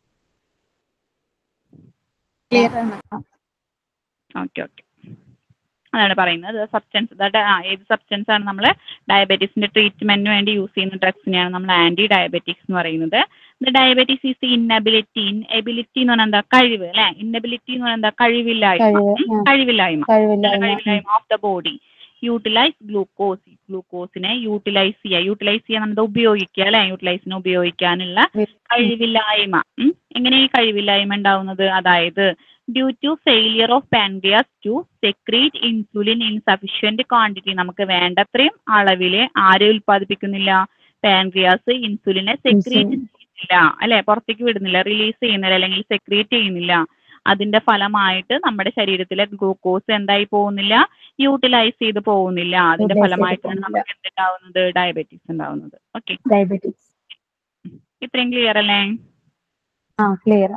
ക്ലിയർ ആണ് ഓക്കെ ഓക്കെ അതാണ് പറയുന്നത് സബ്സ്റ്റൻസ് ഏത് സബ്സ്റ്റൻസ് ആണ് നമ്മൾ ഡയബറ്റീസിന്റെ ട്രീറ്റ്മെന്റിന് വേണ്ടി യൂസ് ചെയ്യുന്ന ഡ്രഗ്സിനെയാണ് നമ്മൾ ആന്റി ഡയബറ്റിക്സ് എന്ന് പറയുന്നത് ഡയബറ്റീസ് ഈസ് ഇന്നബിലിറ്റി ഇൻഎബിലിറ്റി എന്ന് പറഞ്ഞാൽ എന്താ കഴിവ് അല്ലെ ഇന്നബിലിറ്റി എന്ന് പറഞ്ഞാൽ എന്താ കഴിവില്ലായ്മ കഴിവ് ഉം, ആ, കഴിവില്ലായ്മ കഴിവില്ലായ്മ ഉം. കഴിവില്ലായ്മ of the body utilise glucose ഗ്ലൂക്കോസിനെ യൂട്ടിലൈസ് ചെയ്യുക യൂട്ടിലൈസ് ചെയ്യാൻ നമ്മൾ ഉപയോഗിക്കുക അല്ലെ യൂട്ടിലൈസിനെ ഉപയോഗിക്കാനുള്ള ഉം. കഴിവില്ലായ്മ ഉം. എങ്ങനെ ഈ കഴിവില്ലായ്മ ഉണ്ടാവുന്നത് അതായത് due to failure of pancreas to secrete insulin insufficient quantity നമുക്ക് വേണ്ടത്രയും അളവില് ആരെ ഉൽപ്പാദിപ്പിക്കുന്നില്ല പാൻക്രിയാസ് ഇൻസുലിനെ സെക്രീറ്റ് ചെയ്യുന്നില്ല അല്ലെ പുറത്തേക്ക് വിടുന്നില്ല റിലീസ് ചെയ്യുന്നില്ല അല്ലെങ്കിൽ സെക്രീറ്റ് ചെയ്യുന്നില്ല അതിന്റെ ഫലമായിട്ട് നമ്മുടെ ശരീരത്തിലെ ഗ്ലൂക്കോസ് എന്തായി പോകുന്നില്ല യൂട്ടിലൈസ് ചെയ്ത് പോകുന്നില്ല അതിന്റെ Utilize ചെയ്ത് ഫലമായിട്ടാണ് പോകുന്നില്ല. നമുക്ക് എന്തുണ്ടാവുന്നത് ഡയബറ്റീസ് ഉണ്ടാവുന്നത് ഓക്കെ ഡയബറ്റിക്സ് ഇത്രയും ക്ലിയർ അല്ലേ ആ ക്ലിയർ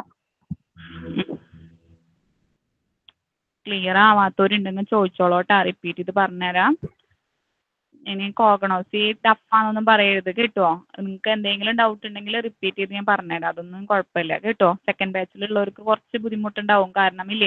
ക്ലിയർ ആവാത്തവരുണ്ടെങ്കിൽ ചോദിച്ചോളോട്ടാ റിപ്പീറ്റ് ചെയ്ത് പറഞ്ഞുതരാം ഇനി കോഗണോസി ടഫാന്നൊന്നും പറയരുത് കേട്ടോ നിങ്ങൾക്ക് എന്തെങ്കിലും ഡൗട്ട് ഉണ്ടെങ്കിൽ റിപ്പീറ്റ് ചെയ്ത് ഞാൻ പറഞ്ഞുതരാം അതൊന്നും കുഴപ്പമില്ല കേട്ടോ സെക്കൻഡ് ബാച്ചിലുള്ളവർക്ക് കുറച്ച് ബുദ്ധിമുട്ടുണ്ടാവും കാരണം ഇല്ലേ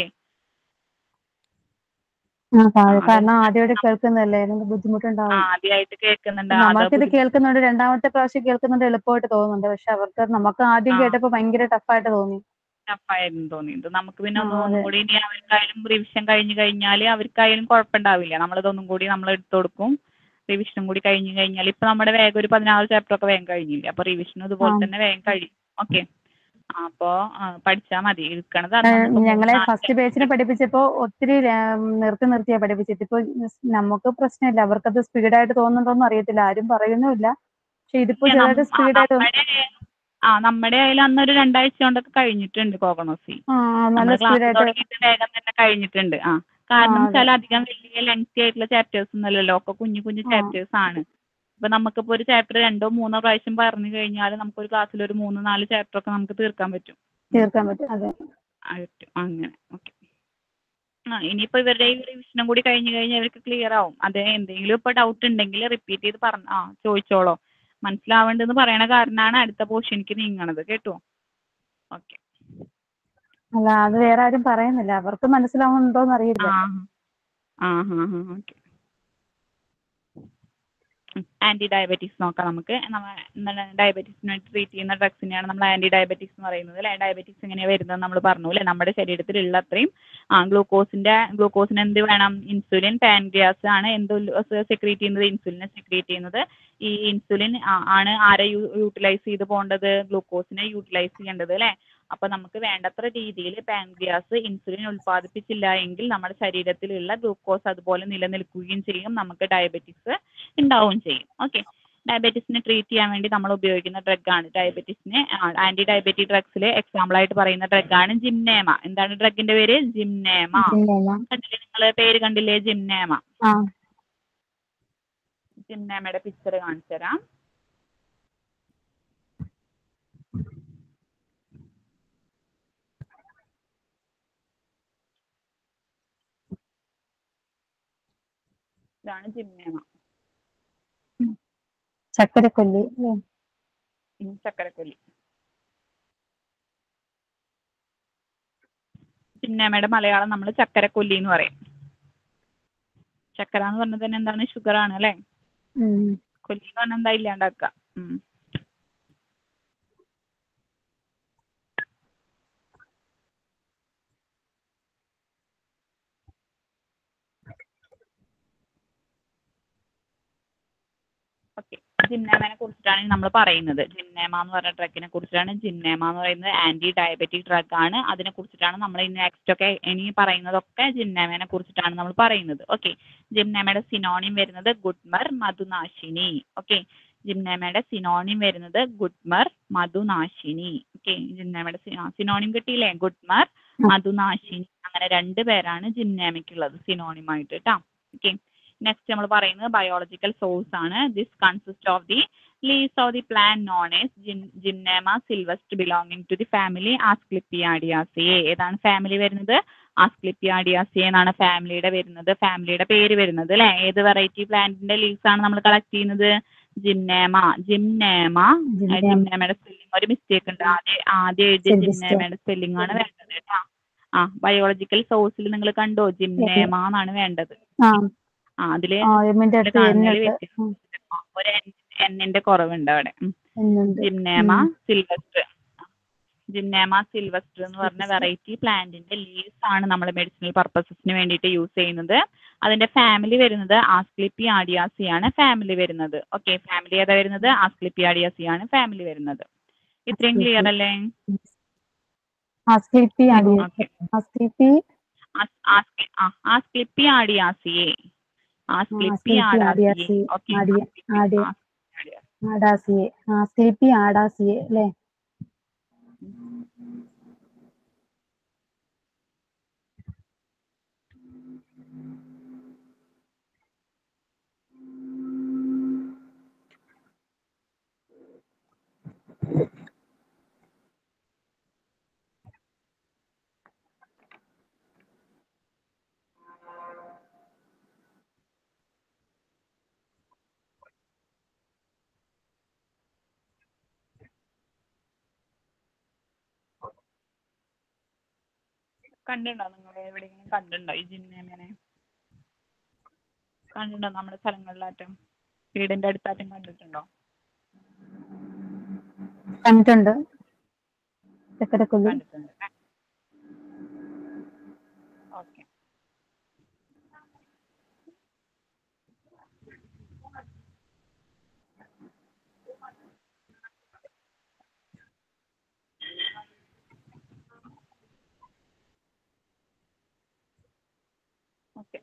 ആ കാ- കാരണം ആദ്യമായിട്ട് കേൾക്കുന്നതല്ലേ നമുക്ക് ബുദ്ധിമുട്ടുണ്ടാവും ആദ്യമായിട്ട് കേൾക്കുന്നുണ്ട് അത് നമ്മൾക്കിത് ബുദ്ധി- കേൾക്കുന്നുണ്ട് രണ്ടാമത്തെ പ്രാവശ്യം കേൾക്കുന്നുണ്ട് എളുപ്പമായിട്ട് തോന്നുന്നുണ്ട് പക്ഷെ അവർക്ക് നമുക്ക് ആദ്യം ആ. കേട്ടപ്പോ ഭയങ്കര ടഫായിട്ട് തോന്നി ടഫായിരുന്നു തോന്നിയത് നമുക്ക് പിന്നെ ആ, ഒന്ന് അതെ. ഒന്നും കൂടി ഇനി അവർക്കായാലും റിവിഷൻ കഴിഞ്ഞ് കഴിഞ്ഞാൽ അവർക്കായാലും കുഴപ്പമുണ്ടാവില്ല നമ്മളിതൊന്നും കൂടി നമ്മൾ എടുത്തു കൊടുക്കും റിവിഷനും കൂടി കഴിഞ്ഞ് കഴിഞ്ഞാൽ ഇപ്പൊ നമ്മുടെ വേഗം ഒരു പതിനാറ് ചാപ്റ്റർ ഒക്കെ വേഗം കഴിഞ്ഞില്ലേ അപ്പൊ റിവിഷനും ഇതുപോലെ ആ. തന്നെ വേഗം കഴിയും ഓക്കെ അപ്പോ പഠിച്ചാൽ മതി എടുക്കണത് ഏ, അന്നന്ന് ഇപ്പൊ ഞങ്ങളെ മൂന്ന് ഫസ്റ്റ് ബാച്ചിനെ പഠിപ്പിച്ചപ്പോ ഒത്തിരി ര- നിർത്തി നിർത്തിയാ പഠിപ്പിച്ചത് ഇപ്പൊ നമുക്ക് പ്രശ്നമില്ല അവർക്കത് സ്പീഡായിട്ട് തോന്നുന്നുണ്ടോന്ന് അറിയത്തില്ല ആരും പറയുന്നുമില്ല പക്ഷെ ഇതിപ്പോ ഇല്ല, ചെറുതായിട്ട് നം- ആ, സ്പീഡായിട്ട് നമ്മുടെ ആ നമ്മുടെ കയ്യിൽ അന്നൊരു രണ്ടാഴ്ച കൊണ്ടൊക്കെ കഴിഞ്ഞിട്ടുണ്ട് കോകണോസി ആ നല്ല നമ്മുടെ ക്ലാസ് സ്പീഡായിട്ട് തുടങ്ങിയിട്ട് വേഗം തന്നെ കഴിഞ്ഞിട്ടുണ്ട് ആ കാരണം ആ, അതെ. വെച്ചാൽ അധികം വലിയ ലെങ്തി ആയിട്ടുള്ള ചാപ്റ്റേഴ്സ് ഒന്നുമല്ലല്ലോ ഒക്കെ കുഞ്ഞു കുഞ്ഞു ആ. ചാപ്റ്റേഴ്സ് ആണ് ഇപ്പൊ നമുക്കിപ്പോ ഒരു ചാപ്റ്റർ രണ്ടോ മൂന്നോ പ്രാവശ്യം പറഞ്ഞു കഴിഞ്ഞാൽ നമുക്ക് ഒരു ക്ലാസ്സിൽ ഒരു മൂന്ന് നാല് ചാപ്റ്റർ ഒക്കെ നമുക്ക് തീർക്കാൻ പറ്റും തീർക്കാൻ പറ്റും അതെ ആ, പറ്റും അങ്ങനെ ഓക്കെ ആ ഇനിയിപ്പോ ഇവരുടെ ഈ റിവിഷനും കൂടി കഴിഞ്ഞ് കഴിഞ്ഞാൽ ഇവർക്ക് ക്ലിയർ ആവും അതെ എന്തെങ്കിലും ഇപ്പൊ ഡൗട്ട് ഉണ്ടെങ്കിൽ റിപ്പീറ്റ് ചെയ്ത് പറഞ്ഞ ആ ചോദിച്ചോളോ മനസ്സിലാവേണ്ടെന്ന് പറയണ കാരണമാണ് അടുത്ത പോർഷനിക്ക് നീങ്ങണത് കേട്ടോ ഓക്കെ അല്ല അത് വേറെ ആരും പറയുന്നില്ല അവർക്ക് മനസ്സിലാവുന്നുണ്ടോന്ന് അറിയില്ല ആ ആ ഹാ ഹാ ഓക്കെ ആന്റി ഡയബറ്റീസ് നോക്കാം നമുക്ക് ഡയബറ്റീസിന് വേണ്ടി ട്രീറ്റ് ചെയ്യുന്ന ഡ്രഗ്സിനെയാണ് നമ്മൾ ആന്റി ഡയബറ്റീസ് എന്ന് പറയുന്നത് അല്ലെ ഡയബറ്റീസ് എങ്ങനെയാണ് വരുന്നത് നമ്മൾ പറഞ്ഞു അല്ലെ നമ്മുടെ ശരീരത്തിലുള്ള അത്രയും ആ ഗ്ലൂക്കോസിന്റെ ഗ്ലൂക്കോസിന് എന്ത് വേണം ഇൻസുലിൻ പാൻക്രിയാസ് ആണ് എന്ത് സെക്രീറ്റ് ചെയ്യുന്നത് ഇൻസുലിനെ സെക്രീറ്റ് ചെയ്യുന്നത് ഈ ഇൻസുലിൻ ആണ് ആരെ യൂട്ടിലൈസ് ചെയ്ത് പോകേണ്ടത് ഗ്ലൂക്കോസിനെ യൂട്ടിലൈസ് ചെയ്യേണ്ടത് അല്ലെ അപ്പൊ നമുക്ക് വേണ്ടത്ര രീതിയിൽ പാൻക്രിയാസ് ഇൻസുലിൻ ഉൽപ്പാദിപ്പിച്ചില്ല എങ്കിൽ നമ്മുടെ ശരീരത്തിലുള്ള ഗ്ലൂക്കോസ് അതുപോലെ നിലനിൽക്കുകയും ചെയ്യും നമുക്ക് ഡയബറ്റിക്സ് ഉണ്ടാവുകയും ചെയ്യും ഓക്കെ ഡയബറ്റീസിനെ ട്രീറ്റ് ചെയ്യാൻ വേണ്ടി നമ്മൾ ഉപയോഗിക്കുന്ന ഡ്രഗാണ് ഡയബറ്റീസിനെ ആന്റി ഡയബറ്റിക് ഡ്രഗ്സിൽ എക്സാമ്പിൾ ആയിട്ട് പറയുന്ന ഡ്രഗാണ് ജിംനേമ എന്താണ് ഡ്രഗിന്റെ പേര് ജിംനേമ ഇല്ല കണ്ടില്ലേ നിങ്ങൾ പേര് കണ്ടില്ലേ ജിംനേമ ആ ജിംനേമയുടെ പിക്ചർ കാണിച്ചു തരാം ഇതാണ് ജിംനേമ ചക്കരക്കൊല്ലി അല്ലേ ഉം, ചക്കരക്കൊല്ലി ജിംനേമയുടെ മലയാളം നമ്മൾ ചക്കരക്കൊല്ലി എന്ന് പറയും ചക്കര എന്ന് പറഞ്ഞത് തന്നെ എന്താണ് ഷുഗർ ആണ് അല്ലേ ഉം. കൊല്ലി എന്ന് പറഞ്ഞാൽ എന്താ ഇല്ലാണ്ടാക്കുക ഉം. ഓക്കെ ജിന്നേമനെ കുറിച്ചിട്ടാണ് നമ്മൾ പറയുന്നത് ജിന്നേമ എന്ന് പറഞ്ഞ ഡ്രഗിനെ കുറിച്ചിട്ടാണ് ജിന്നേമ എന്ന് പറയുന്നത് ആന്റി ഡയബറ്റിക് ഡ്രഗ് ആണ് അതിനെ കുറിച്ചിട്ടാണ് നമ്മൾ ഇനി നെക്സ്റ്റ് ഒക്കെ ഇനി പറയുന്നതൊക്കെ ജിന്നേമനെ കുറിച്ചിട്ടാണ് നമ്മൾ പറയുന്നത് ഓക്കെ ജിംനേമയുടെ സിനോണിം വരുന്നത് ഗുഡ്മർ മധുനാശിനി ഓക്കെ ജിംനേമയുടെ സിനോണിം വരുന്നത് ഗുഡ്മർ മധുനാശിനി ഓക്കെ ജിംനേമയുടെ സിനോണിം കിട്ടിയില്ലേ ഗുഡ്മർ മധുനാശിനി അങ്ങനെ രണ്ട് പേരാണ് ജിംനേമയ്ക്കുള്ളത് സിനോണിമായിട്ട് കേട്ടോ ഓക്കെ നെക്സ്റ്റ് നമ്മൾ പറയുന്നത് ബയോളജിക്കൽ സോഴ്സ് ആണ് this consist of the leaves of the plant known as Gymnema sylvestre belonging to the family Asclepiadaceae ഏതാണ് ഫാമിലി വരുന്നത് ആസ്ക്ലിപ്പിയാഡിയാസിയെ എന്നാണ് ഫാമിലിയുടെ വരുന്നത് ഫാമിലിയുടെ പേര് വരുന്നത് അല്ലെ ഏത് വെറൈറ്റി പ്ലാന്റിന്റെ ലീവ്സ് ആണ് നമ്മൾ കളക്ട് ചെയ്യുന്നത് ജിംനേമ ജിംനേമ ജിംനേമ. ജിംനേമയുടെ സ്പെല്ലിംഗ് ഒരു മിസ്റ്റേക്ക് ഉണ്ട് ആദ്യം ആദ്യം എഴുതിയ ശരി, mister. ജിംനേമയുടെ സ്പെല്ലിംഗ് ആണ് വേണ്ടത് കേട്ടോ ആ ബയോളജിക്കൽ സോഴ്സിൽ നിങ്ങൾ കണ്ടോ ജിംനേമ എന്നാണ് വേണ്ടത് ആ ആ അതില് ആ എമ്മിന്റെ അടുത്ത് കാണുന്നതില് എന്നിട്ട് വ്യത്യാസം. ആ, ഒരു എന്നിന്റെ കുറവുണ്ട് അവിടെ ഉം. എന്നുണ്ട് ജിംനേമ സിൽവസ്റ്റർ ജിംനേമ സിൽവസ്റ്റർ എന്ന് പറഞ്ഞ വെറൈറ്റി പ്ലാന്റിന്റെ ലീവ്സ് ആണ് നമ്മൾ മെഡിസിനൽ പർപ്പസസിന് വേണ്ടിയിട്ട് യൂസ് ചെയ്യുന്നത് അതിന്റെ ഫാമിലി വരുന്നത് ആസ്ക്ലിപ്പി ആഡിയാസി ആണ് ഫാമിലി വരുന്നത് ഓക്കെ ഫാമിലി ഏതാ വരുന്നത് ആസ്ക്ലിപ്പി ആഡിയാസി ആണ് ഫാമിലി വരുന്നത് ഇത്രയും ക്ലിയർ അല്ലേ ആസ്ക്ലിപ്പി അടി ഓക്കെ ആസ്ക്ലിപ്പി ആസ്ക്ലിപ്പി ആഡിയാസിയെ ആസ്ക്ലിപ്പി ആസ്ക്ലിപ്പി ആഡിയാസിയെ ആഡിയാസിയെ. ഓക്കെ ആഡിയ- ആഡിയ- ആഡാസിയെ ആസ്ക്ലിപ്പി ആഡാസിയെ അല്ലേ കണ്ടിട്ടുണ്ടോ നിങ്ങൾ എവിടെയെങ്കിലും കണ്ടിട്ടുണ്ടോ ഈ ജിന്നേമേനെ കണ്ടിട്ടുണ്ടോ നമ്മുടെ സ്ഥലങ്ങളിലാറ്റം വീടിന്റെ അടുത്താറ്റം കണ്ടിട്ടുണ്ടോ കണ്ടിട്ടുണ്ട് ചക്കരക്കുള്ളി കണ്ടിട്ടുണ്ട് ഓക്കെ ഓക്കെ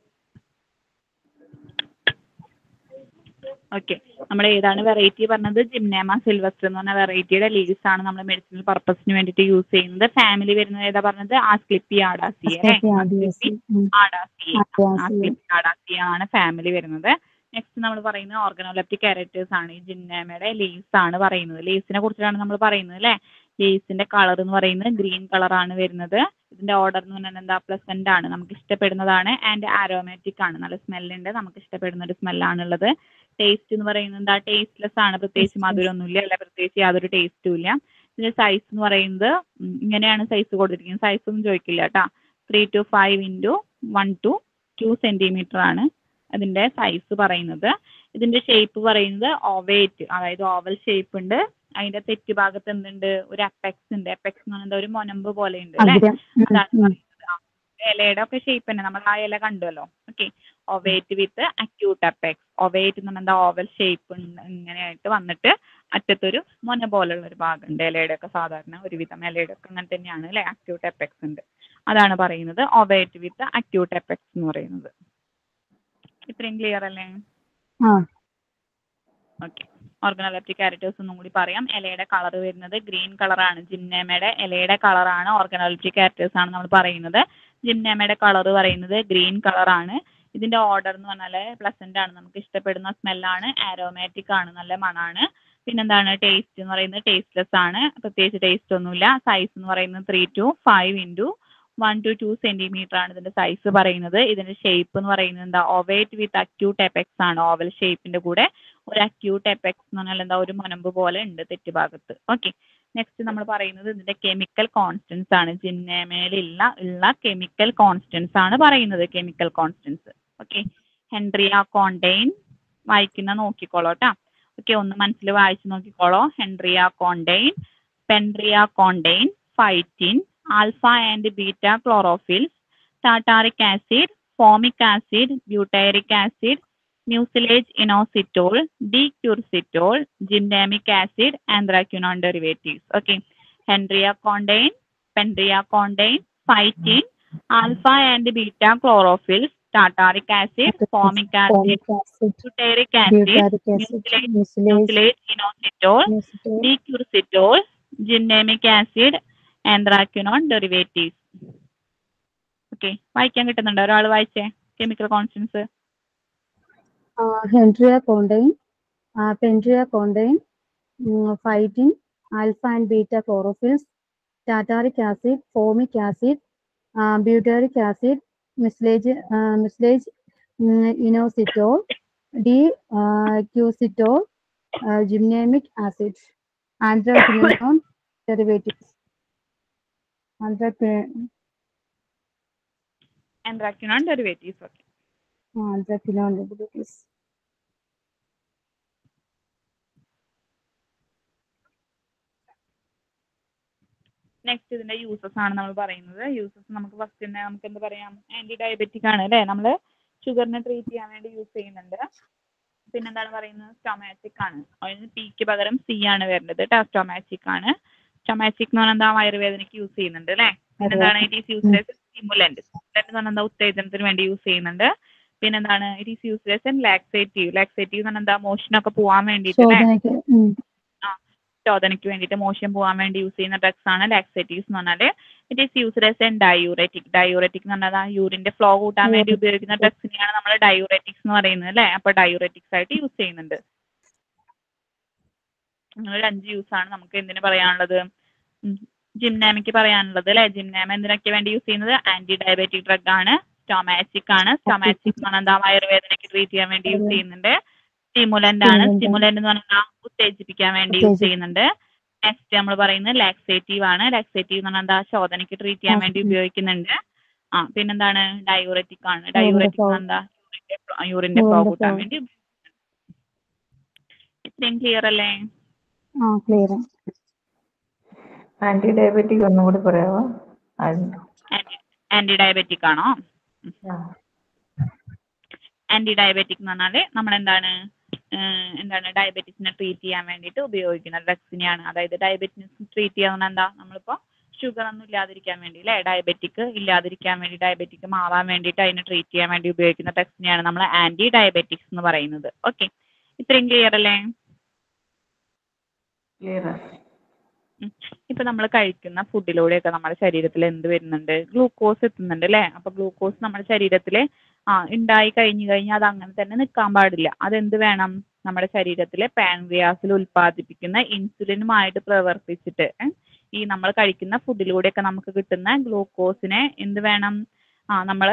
ഓക്കെ നമ്മൾ ഏതാണ് വെറൈറ്റി പറഞ്ഞത് ജിംനേമ സിൽവസ്റ്റർ എന്ന് പറഞ്ഞ വെറൈറ്റിയുടെ ലീവ്സ് ആണ് നമ്മൾ മെഡിസിനൽ പർപ്പസിന് വേണ്ടിയിട്ട് യൂസ് ചെയ്യുന്നത് ഫാമിലി വരുന്നത് ഏതാ പറഞ്ഞത് ആസ്ക്ലിപ്പി ആഡാസി അല്ലേ ആസ്ക്ലിപ്പി ആഡാസി ആസ്ക്ലിപ്പി ആഡാസി ആണ് ഫാമിലി വരുന്നത് നെക്സ്റ്റ് നമ്മൾ പറയുന്നത് ഓർഗനോലെപ്റ്റിക് കാരക്ടേഴ്സ് ആണ് ഈ ജിന്നേമയുടെ ലീവ്സ് ആണ് പറയുന്നത് ലീവ്സിനെ കുറിച്ചാണ് നമ്മൾ പറയുന്നത് അല്ലേ ലീവ്സിന്റെ കളർ എന്ന് പറയുന്നത് ഗ്രീൻ കളറാണ് വരുന്നത് ഇതിന്റെ ഓർഡർ എന്ന് പറഞ്ഞാൽ എന്താ പ്ലസന്റ് ആണ് നമുക്ക് ഇഷ്ടപ്പെടുന്നതാണ് ആൻഡ് ആരോമാറ്റിക് ആണ് നല്ല സ്മെല്ലുണ്ട് നമുക്ക് ഇഷ്ടപ്പെടുന്ന ഒരു സ്മെല്ലാണുള്ളത് ടേസ്റ്റ് എന്ന് പറയുന്നത് എന്താ ടേസ്റ്റ്ലെസ് ആണ് പ്രത്യേകിച്ച് മധുരമൊന്നുമില്ല അല്ല പ്രത്യേകിച്ച് യാതൊരു ടേസ്റ്റും ഇല്ല ഇതിന്റെ സൈസ് എന്ന് പറയുന്നത് ഉം, ഇങ്ങനെയാണ് സൈസ് കൊടുത്തിരിക്കുന്നത് സൈസ് ഒന്നും ചോദിക്കില്ല കേട്ടോ three to five into one to two centimetre ആണ് അതിന്റെ സൈസ് പറയുന്നത് ഇതിന്റെ ഷേപ്പ് പറയുന്നത് ഓവേറ്റ് അതായത് ഓവൽ ഷേപ്പ് ഉണ്ട് അതിന്റെ തെറ്റ് ഭാഗത്ത് എന്തുണ്ട് ഒരു അപ്പെക്സ് ഉണ്ട് അപ്പെക്സ് എന്ന് പറയുന്നത് ഒരു മൊനമ്പ് പോലെ ഉണ്ട് അല്ലേ അഗ്രം അതാണ് പറയുന്നത് ആ. ഇലയുടെ ഒക്കെ ഷേപ്പ് തന്നെ നമ്മൾ ആ ഇല കണ്ടുവല്ലോ okay ovate with acute apex ovate എന്ന് പറഞ്ഞാൽ ഓവൽ ഷേപ്പ് ഇങ്ങനെയായിട്ട് വന്നിട്ട് അറ്റത്തൊരു മൊന പോലുള്ള ഒരു ഭാഗമുണ്ട് ഇലയുടെ ഒക്കെ സാധാരണ ഒരുവിധം ഇലയുടെ ഒക്കെ അങ്ങനെ തന്നെയാണ് അല്ലെ അക്യൂട്ട് എപ്പെക്സ് ഉണ്ട് അതാണ് പറയുന്നത് ഒവേറ്റ് വിത്ത് അക്യൂട്ട് എപ്പെക്സ് എന്ന് പറയുന്നത് ഇത്രയും ക്ലിയർ അല്ലേ ആ ഓക്കെ ഓർഗനോലെപ്റ്റിക് കാരറ്റേഴ്സ് ഒന്നും കൂടി പറയാം ഇലയുടെ കളർ വരുന്നത് ഗ്രീൻ കളറാണ് ജിംനേമയുടെ ഇലയുടെ കളറാണ് ഓർഗനോലെപ്റ്റിക് കാരറ്റേഴ്സ് ആണ് നമ്മൾ പറയുന്നത് ജിംനേമയുടെ കളർ പറയുന്നത് ഗ്രീൻ കളറാണ് ഇതിന്റെ ഓർഡർ എന്ന് പറഞ്ഞാൽ പ്ലസന്റ് ആണ് നമുക്ക് ഇഷ്ടപ്പെടുന്ന സ്മെല്ലാണ് ആരോമാറ്റിക് ആണ് നല്ല മണാണ് പിന്നെന്താണ് ടേസ്റ്റ് എന്ന് പറയുന്നത് ടേസ്റ്റ്ലെസ് ആണ് പ്രത്യേകിച്ച് ടേസ്റ്റ് ഒന്നുമില്ല സൈസ് എന്ന് പറയുന്നത് three to five into one to two centimetre ആണ് ഇതിന്റെ സൈസ് പറയുന്നത് ഇതിന്റെ ഷേപ്പ് എന്ന് പറയുന്നത് എന്താ ഒവേറ്റ് വിത്ത് അക്യൂട്ട് എപെക്സ് ആണ് ഓവൽ ഷേപ്പിന്റെ കൂടെ ഒരു അക്യൂട്ട് എപെക്സ് എന്ന് പറഞ്ഞാൽ എന്താ ഒരു മുനമ്പ് പോലെ ഉണ്ട് തെറ്റുഭാഗത്ത് ഓക്കെ നെക്സ്റ്റ് നമ്മൾ പറയുന്നത് ഇതിന്റെ കെമിക്കൽ കോൺസ്റ്റൻസ് ആണ് ജിന്നേമയിലുള്ള ഉള്ള കെമിക്കൽ കോൺസ്റ്റൻസ് ആണ് പറയുന്നത് chemical constants okay hentriacontane വായിക്കുന്ന നോക്കിക്കോളൂ കേട്ടോ ഓക്കെ ഒന്ന് മനസ്സിൽ വായിച്ചു നോക്കിക്കോളൂ hentriacontane പെൻട്രിയ കോണ്ടെയിൻ phytin alpha and beta chlorophylls tartaric acid formic acid butyric acid mucilage inositol, decurcitol, gindamic acid, anthraquinone derivatives. Okay. Hendria contain, Pendria contain, phytin, alpha and beta chlorophylls, tartaric acid, formic acid, butyric acid, mucilage, mucilage inositol, decurcitol, gindamic acid, anthraquinone derivatives. ഓക്കെ വായിക്കാൻ കിട്ടുന്നുണ്ടോ ഒരാൾ വായിച്ചേ chemical constants hentriacontane പെൻട്രിയ കോണ്ടെയിൻ phytin alpha and beta chlorophylls tartaric acid formic acid butyric acid mucilage mucilage inositol d quercitol gymnemic acid anthraquinone derivatives anthraquinone derivatives. Okay. Anthraquinone derivatives next ഇതിന്റെ uses ആണ് നമ്മൾ പറയുന്നത് uses നമുക്ക് first തന്നെ നമുക്ക് എന്താ പറയാം anti diabetic ആണ് അല്ലേ നമ്മൾ ഷുഗറിനെ ട്രീറ്റ് ചെയ്യാൻ വേണ്ടി യൂസ് ചെയ്യുന്നുണ്ട് പിന്നെന്താണ് പറയുന്നത് സ്റ്റൊമാറ്റിക് ആണ് അതിന് പിക്ക് പകരം സി ആണ് വരേണ്ടത് കേട്ടോ സ്റ്റൊമാറ്റിക് ആണ് സ്റ്റൊമാറ്റിക് എന്ന് പറഞ്ഞാൽ എന്താ വയറുവേദനയ്ക്ക് യൂസ് ചെയ്യുന്നുണ്ട് അല്ലേ പിന്നെന്താണ് it is used as stimulant stimulant എന്ന് പറഞ്ഞാൽ എന്താ ഉത്തേജനത്തിന് വേണ്ടി യൂസ് ചെയ്യുന്നുണ്ട് പിന്നെന്താണ് it is used as an laxative laxative എന്ന് പറഞ്ഞാൽ എന്താ മോഷനൊക്കെ പോകാൻ വേണ്ടിയിട്ട് അല്ലേ ശോധനയ്ക്ക് ഉം. ശോധനയ്ക്ക് വേണ്ടിയിട്ട് മോശം പോകാൻ വേണ്ടി യൂസ് ചെയ്യുന്ന ഡ്രഗ്സ് ആണ് ലാക്സേറ്റീവ്സ് എന്ന് പറഞ്ഞാൽ it is used as an diuretic diuretic എന്ന് പറഞ്ഞാൽ യൂറിന്റെ ഫ്ലോ കൂട്ടാൻ വേണ്ടി ഉപയോഗിക്കുന്ന ഡ്രഗ്സിനെയാണ് നമ്മൾ ഡയൂററ്റിക്സ് എന്ന് പറയുന്നത് അല്ലേ അപ്പൊ ഡയൂററ്റിക്സ് ആയിട്ട് യൂസ് ചെയ്യുന്നുണ്ട് അങ്ങനെ ഒരു അഞ്ച് യൂസ് ആണ് നമുക്ക് എന്തിനു പറയാനുള്ളത് ജിംനാമിക്ക് പറയാനുള്ളത് അല്ലെ ജിംനാമ എന്തിനൊക്കെ വേണ്ടി യൂസ് ചെയ്യുന്നത് ആന്റി ഡയബറ്റിക് ഡ്രഗ് ആണ് സ്റ്റൊമാറ്റിക് ആണ് സ്റ്റൊമാറ്റിക് എന്ന് പറഞ്ഞാൽ എന്താ വയറുവേദനയ്ക്ക് ട്രീറ്റ് ചെയ്യാൻ വേണ്ടി യൂസ് ചെയ്യുന്നുണ്ട് സ്റ്റിമുലന്റ് ആണ് Stimulant. സ്റ്റിമുലന്റ് എന്ന് പറഞ്ഞാൽ ഉത്തേജിപ്പിക്കാൻ വേണ്ടി യൂസ് ചെയ്യുന്നുണ്ട് നെക്സ്റ്റ് നമ്മൾ പറയുന്നത് ലാക്സേറ്റീവ് ആണ് ലാക്സേറ്റീവ് എന്ന് പറഞ്ഞാൽ എന്താ ശോധനയ്ക്ക് ട്രീറ്റ് ചെയ്യാൻ വേണ്ടി ഉം. ഉപയോഗിക്കുന്നുണ്ട് ആ പിന്നെന്താണ് ഡയൂററ്റിക് ആണ് ഡയൂററ്റിക് flow. എന്താ യൂറിന്റെ ഫ്ലോ Urine കൂട്ടാൻ flow. വേണ്ടി ഇത്രയും ക്ലിയർ അല്ലേ ആ ക്ലിയർ ആന്റി ഡയബറ്റിക് ഒന്നും കൂടി പറയാമോ ആന്റി ഡയബറ്റിക് ആണോ ആ. ആന്റി ഡയബറ്റിക് എന്ന് പറഞ്ഞാല് നമ്മൾ എന്താണ് എന്താണ് ഡയബറ്റിസിനെ ട്രീറ്റ് ചെയ്യാൻ വേണ്ടിയിട്ട് ഉപയോഗിക്കുന്ന ഡ്രഗ്സിനെയാണ് അതായത് ഡയബറ്റിസ് ട്രീറ്റ് ചെയ്യാന്ന് എന്താ നമ്മളിപ്പോ ഷുഗർ ഒന്നും ഇല്ലാതിരിക്കാൻ വേണ്ടി അല്ലേ ഡയബറ്റിക് ഇല്ലാതിരിക്കാൻ വേണ്ടി ഡയബറ്റിക് മാറാൻ വേണ്ടിയിട്ട് അതിനെ ട്രീറ്റ് ചെയ്യാൻ വേണ്ടി ഉപയോഗിക്കുന്ന ഡ്രഗ്സിനെയാണ് നമ്മൾ ആന്റി ഡയബറ്റിക്സ് എന്ന് പറയുന്നത് ഓക്കെ ഇത്രയും ക്ലിയർ അല്ലേ ക്ലിയർ ഇപ്പൊ നമ്മൾ കഴിക്കുന്ന ഫുഡിലൂടെയൊക്കെ നമ്മുടെ ശരീരത്തിൽ എന്ത് വരുന്നുണ്ട് ഗ്ലൂക്കോസ് എത്തുന്നുണ്ട് അല്ലേ അപ്പൊ ഗ്ലൂക്കോസ് നമ്മുടെ ശരീരത്തിൽ ആ ഉണ്ടായി കഴിഞ്ഞു കഴിഞ്ഞാൽ അത് അങ്ങനെ തന്നെ നിൽക്കാൻ പാടില്ല അതെന്ത് വേണം നമ്മുടെ ശരീരത്തിലെ പാൻക്രിയാസിൽ ഉൽപ്പാദിപ്പിക്കുന്ന ഇൻസുലിനുമായിട്ട് പ്രവർത്തിച്ചിട്ട് ഏ, ഈ നമ്മൾ കഴിക്കുന്ന ഫുഡിലൂടെയൊക്കെ നമുക്ക് കിട്ടുന്ന ഗ്ലൂക്കോസിനെ എന്ത് വേണം ആ നമ്മൾ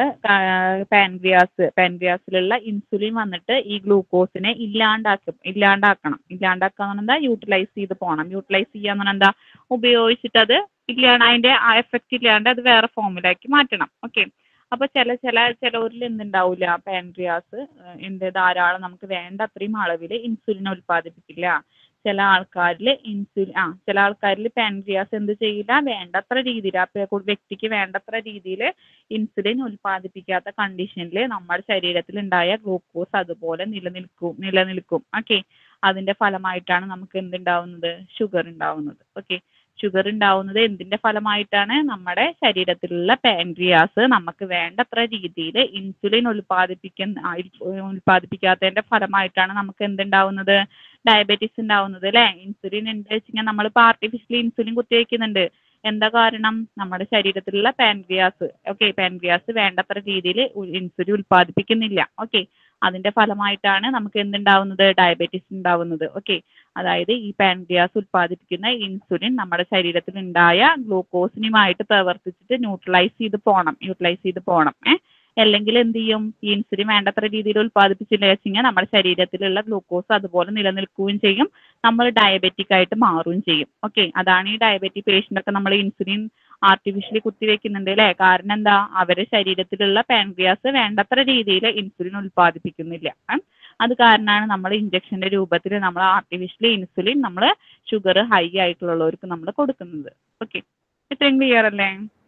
പാൻക്രിയാസ് പാൻക്രിയാസിലുള്ള ഇൻസുലിൻ വന്നിട്ട് ഈ ഗ്ലൂക്കോസിനെ ഇല്ലാണ്ടാക്കും ഇല്ലാണ്ടാക്കണം ഇല്ലാണ്ടാക്കുക എന്ന് പറഞ്ഞാൽ യൂട്ടിലൈസ് ചെയ്ത് പോകണം യൂട്ടിലൈസ് ചെയ്യാന്ന് പറഞ്ഞാൽ എന്താ ഉപയോഗിച്ചിട്ട് അത് ഇല്ലാണ്ട് അതിന്റെ ആ എഫക്റ്റ് ഇല്ലാണ്ട് അത് വേറെ ഫോമിലാക്കി മാറ്റണം ഓക്കെ അപ്പൊ ചില ചില ചിലവരിൽ എന്തുണ്ടാവില്ല പാൻക്രിയാസ് എന്ത് ധാരാളം നമുക്ക് വേണ്ട അത്രയും അളവിൽ ഇൻസുലിൻ ഉൽപ്പാദിപ്പിക്കില്ല ചില ആൾക്കാരിൽ ഇൻസുലിൻ ആ ചില ആൾക്കാരിൽ പാൻക്രിയാസ് എന്ത് ചെയ്യില്ല വേണ്ടത്ര രീതിയിൽ ആ പേ- വ്യക്തിക്ക് വേണ്ടത്ര രീതിയിൽ ഇൻസുലിൻ ഉൽപ്പാദിപ്പിക്കാത്ത കണ്ടീഷനിൽ നമ്മുടെ ശരീരത്തിൽ ഉണ്ടായ ഗ്ലൂക്കോസ് അതുപോലെ നിലനിൽക്കും നിലനിൽക്കും ഓക്കെ അതിന്റെ ഫലമായിട്ടാണ് നമുക്ക് എന്തുണ്ടാവുന്നത് ഷുഗർ ഉണ്ടാവുന്നത് ഓക്കെ ഷുഗർ ഉണ്ടാവുന്നത് എന്തിന്റെ ഫലമായിട്ടാണ് നമ്മുടെ ശരീരത്തിലുള്ള പാൻക്രിയാസ് നമുക്ക് വേണ്ടത്ര രീതിയിൽ ഇൻസുലിൻ ഉൽപ്പാദിപ്പിക്കുന്ന ആ, ഇൽ- ഉൽപ്പാദിപ്പിക്കാത്തതിന്റെ ഫലമായിട്ടാണ് നമുക്ക് എന്തുണ്ടാവുന്നത് ഡയബറ്റീസ് ഉണ്ടാവുന്നത് അല്ലെ ഇൻസുലിൻ എന്താ വെച്ചാൽ നമ്മളിപ്പോൾ ആർട്ടിഫിഷ്യലി ഇൻസുലിൻ കുത്തിവെക്കുന്നുണ്ട് എന്താ കാരണം നമ്മുടെ ശരീരത്തിലുള്ള പാൻക്രിയാസ് ഓക്കെ പാൻക്രിയാസ് വേണ്ടത്ര രീതിയിൽ ഇൻസുലിൻ ഉൽപ്പാദിപ്പിക്കുന്നില്ല ഓക്കെ അതിന്റെ ഫലമായിട്ടാണ് നമുക്ക് എന്തുണ്ടാവുന്നത് ഡയബറ്റീസ് ഉണ്ടാവുന്നത് ഓക്കെ അതായത് ഈ പാൻക്രിയാസ് ഉൽപ്പാദിപ്പിക്കുന്ന ഇൻസുലിൻ നമ്മുടെ ശരീരത്തിൽ ഉണ്ടായ ഗ്ലൂക്കോസിനുമായിട്ട് പ്രവർത്തിച്ചിട്ട് ന്യൂട്രലൈസ് ചെയ്ത് പോകണം യൂട്ടിലൈസ് ചെയ്ത് പോകണം ഏഹ് അല്ലെങ്കിൽ എന്ത് ചെയ്യും ഈ ഇൻസുലിൻ വേണ്ടത്ര രീതിയിൽ ഉൽപ്പാദിപ്പിച്ചില്ല വെച്ച് കഴിഞ്ഞാൽ നമ്മുടെ ശരീരത്തിലുള്ള ഗ്ലൂക്കോസ് അതുപോലെ നിലനിൽക്കുകയും ചെയ്യും നമ്മൾ ഡയബറ്റിക് ആയിട്ട് മാറുകയും ചെയ്യും ഓക്കെ അതാണ് ഈ ഡയബറ്റിക് പേഷ്യൻ്റ് ഒക്കെ നമ്മൾ ഇൻസുലിൻ ആർട്ടിഫിഷ്യലി കുത്തിവെക്കുന്നുണ്ട് അല്ലേ കാരണം എന്താ അവരുടെ ശരീരത്തിലുള്ള പാൻക്രിയാസ് വേണ്ടത്ര രീതിയിൽ ഇൻസുലിൻ ഉൽപ്പാദിപ്പിക്കുന്നില്ല ഏ? അത് കാരണമാണ് നമ്മൾ ഇഞ്ചക്ഷന്റെ രൂപത്തിൽ നമ്മൾ ആർട്ടിഫിഷ്യലി ഇൻസുലിൻ നമ്മൾ ഷുഗർ ഹൈ ആയിട്ടുള്ളവർക്ക് നമ്മൾ കൊടുക്കുന്നത് ഓക്കെ ഇത്രയും ക്ലിയർ അല്ലേ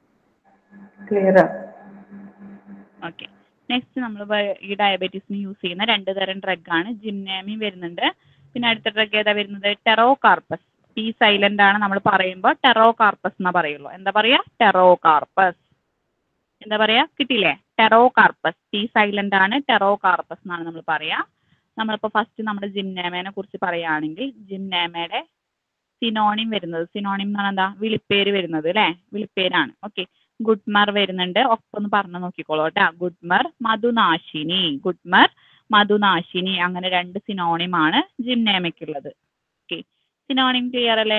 ക്ലിയർ ഓക്കെ നെക്സ്റ്റ് നമ്മൾ ഈ ഡയബറ്റീസിന് യൂസ് ചെയ്യുന്ന രണ്ട് തരം ഡ്രഗ് ആണ് ജിംനാമി വരുന്നുണ്ട് പിന്നെ അടുത്ത ഡ്രഗ് ഏതാ വരുന്നത് ടെറോ കാർപ്പസ് പി സൈലന്റ് ആണ് നമ്മൾ പറയുമ്പോൾ ടെറോ കാർപ്പസ് എന്നാ പറയുള്ളൂ എന്താ പറയാ ടെറോ കാർപ്പസ് എന്താ പറയാ കിട്ടിയില്ലേ ടെറോ കാർപ്പസ് പി സൈലന്റ് ആണ് ടെറോ കാർപ്പസ് എന്നാണ് നമ്മൾ പറയാ നമ്മളിപ്പോൾ ഫസ്റ്റ് നമ്മുടെ ജിംനാമേനെ കുറിച്ച് പറയുകയാണെങ്കിൽ ജിംനാമയുടെ സിനോണിം വരുന്നത് സിനോണിം എന്ന് പറഞ്ഞാൽ എന്താ വിളിപ്പേര് വരുന്നത് അല്ലേ വിളിപ്പേരാണ് ഓക്കെ ഗുഡ്മർ വരുന്നുണ്ട് ഒക്കെ ഒന്ന് പറഞ്ഞു നോക്കിക്കോളൂ കേട്ടോ ഗുഡ്മർ മധുനാശിനി ഗുഡ്മർ മധുനാശിനി അങ്ങനെ രണ്ട് സിനോണിം ആണ് ജിംനേമയ്ക്കുള്ളത് ഓക്കെ സിനോണിം ക്ലിയർ അല്ലേ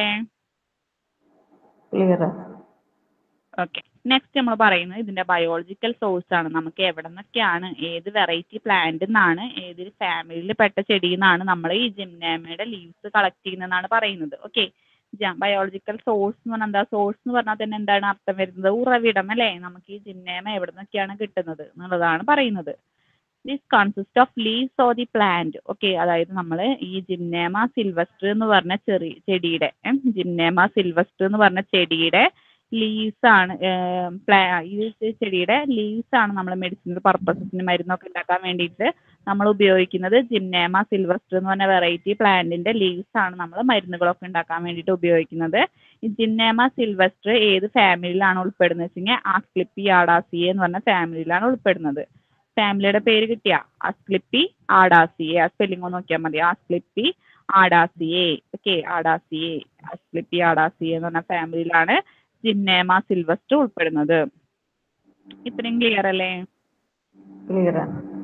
ക്ലിയർ ഓക്കെ നെക്സ്റ്റ് നമ്മൾ പറയുന്നത് ഇതിന്റെ ബയോളജിക്കൽ സോഴ്സ് ആണ് നമുക്ക് എവിടെ നിന്നൊക്കെയാണ് ഏത് വെറൈറ്റി പ്ലാന്റ് നിന്നാണ് ഏതൊരു ഫാമിലിയിൽ പെട്ട ചെടിയിൽ നിന്നാണ് നമ്മൾ ഈ ജിംനാമയുടെ ലീവ്സ് കളക്ട് ചെയ്യുന്നതെന്നാണ് പറയുന്നത് ഓക്കെ ബയോളജിക്കൽ സോഴ്സ് എന്ന് പറഞ്ഞാൽ എന്താ സോഴ്സ് എന്ന് പറഞ്ഞാൽ തന്നെ എന്താണ് അർത്ഥം വരുന്നത് ഉറവിടം അല്ലേ നമുക്ക് ഈ ജിംനേമ എവിടെ നിന്നൊക്കെയാണ് കിട്ടുന്നത് എന്നുള്ളതാണ് പറയുന്നത് this consist of leaves or the plant okay അതായത് നമ്മൾ ഈ ജിംനേമ സിൽവസ്റ്റർ എന്ന് പറഞ്ഞ ചെറി ചെടിയുടെ ജിംനേമ സിൽവസ്റ്റർ എന്ന് പറഞ്ഞ ചെടിയുടെ ലീവ്സ് ആണ് ഏം, പ്ലാ- ഈ ചെടിയുടെ ലീവ്സ് ആണ് നമ്മൾ മെഡിസിനൽ പർപ്പസസിന് മരുന്നൊക്കെ ഉണ്ടാക്കാൻ വേണ്ടിയിട്ട് നമ്മൾ ഉപയോഗിക്കുന്നത് ജിംനേമ സിൽവസ്റ്റർ എന്ന് പറഞ്ഞ വെറൈറ്റി പ്ലാന്റിന്റെ ലീവ്സ് ആണ് നമ്മൾ മരുന്നുകളൊക്കെ ഉണ്ടാക്കാൻ വേണ്ടിയിട്ട് ഉപയോഗിക്കുന്നത് ഈ ജിംനേമ സിൽവസ്റ്റർ ഏത് ഫാമിലിയിലാണ് ഉൾപ്പെടുന്നത് വെച്ച് കഴിഞ്ഞാൽ ആസ്ക്ലിപ്പി ആഡാസിയെ എന്ന് പറഞ്ഞ ഫാമിലിയിലാണ് ഉൾപ്പെടുന്നത് ഫാമിലിയുടെ പേര് കിട്ടിയ ആസ്ക്ലിപ്പി ആഡാസിയെ ആ സ്പെല്ലിംഗ് ഒന്ന് നോക്കിയാൽ മതി ആസ്ക്ലിപ്പി ആഡാസിയെ ഓക്കെ ആഡാസിയെ ആസ്ക്ലിപ്പി ആഡാസിയെ എന്ന് പറഞ്ഞ ഫാമിലിയിലാണ് ജിംനേമ സിൽവസ്റ്റർ ഉൾപ്പെടുന്നത് ഇത്രയും ക്ലിയർ അല്ലേ ക്ലിയർ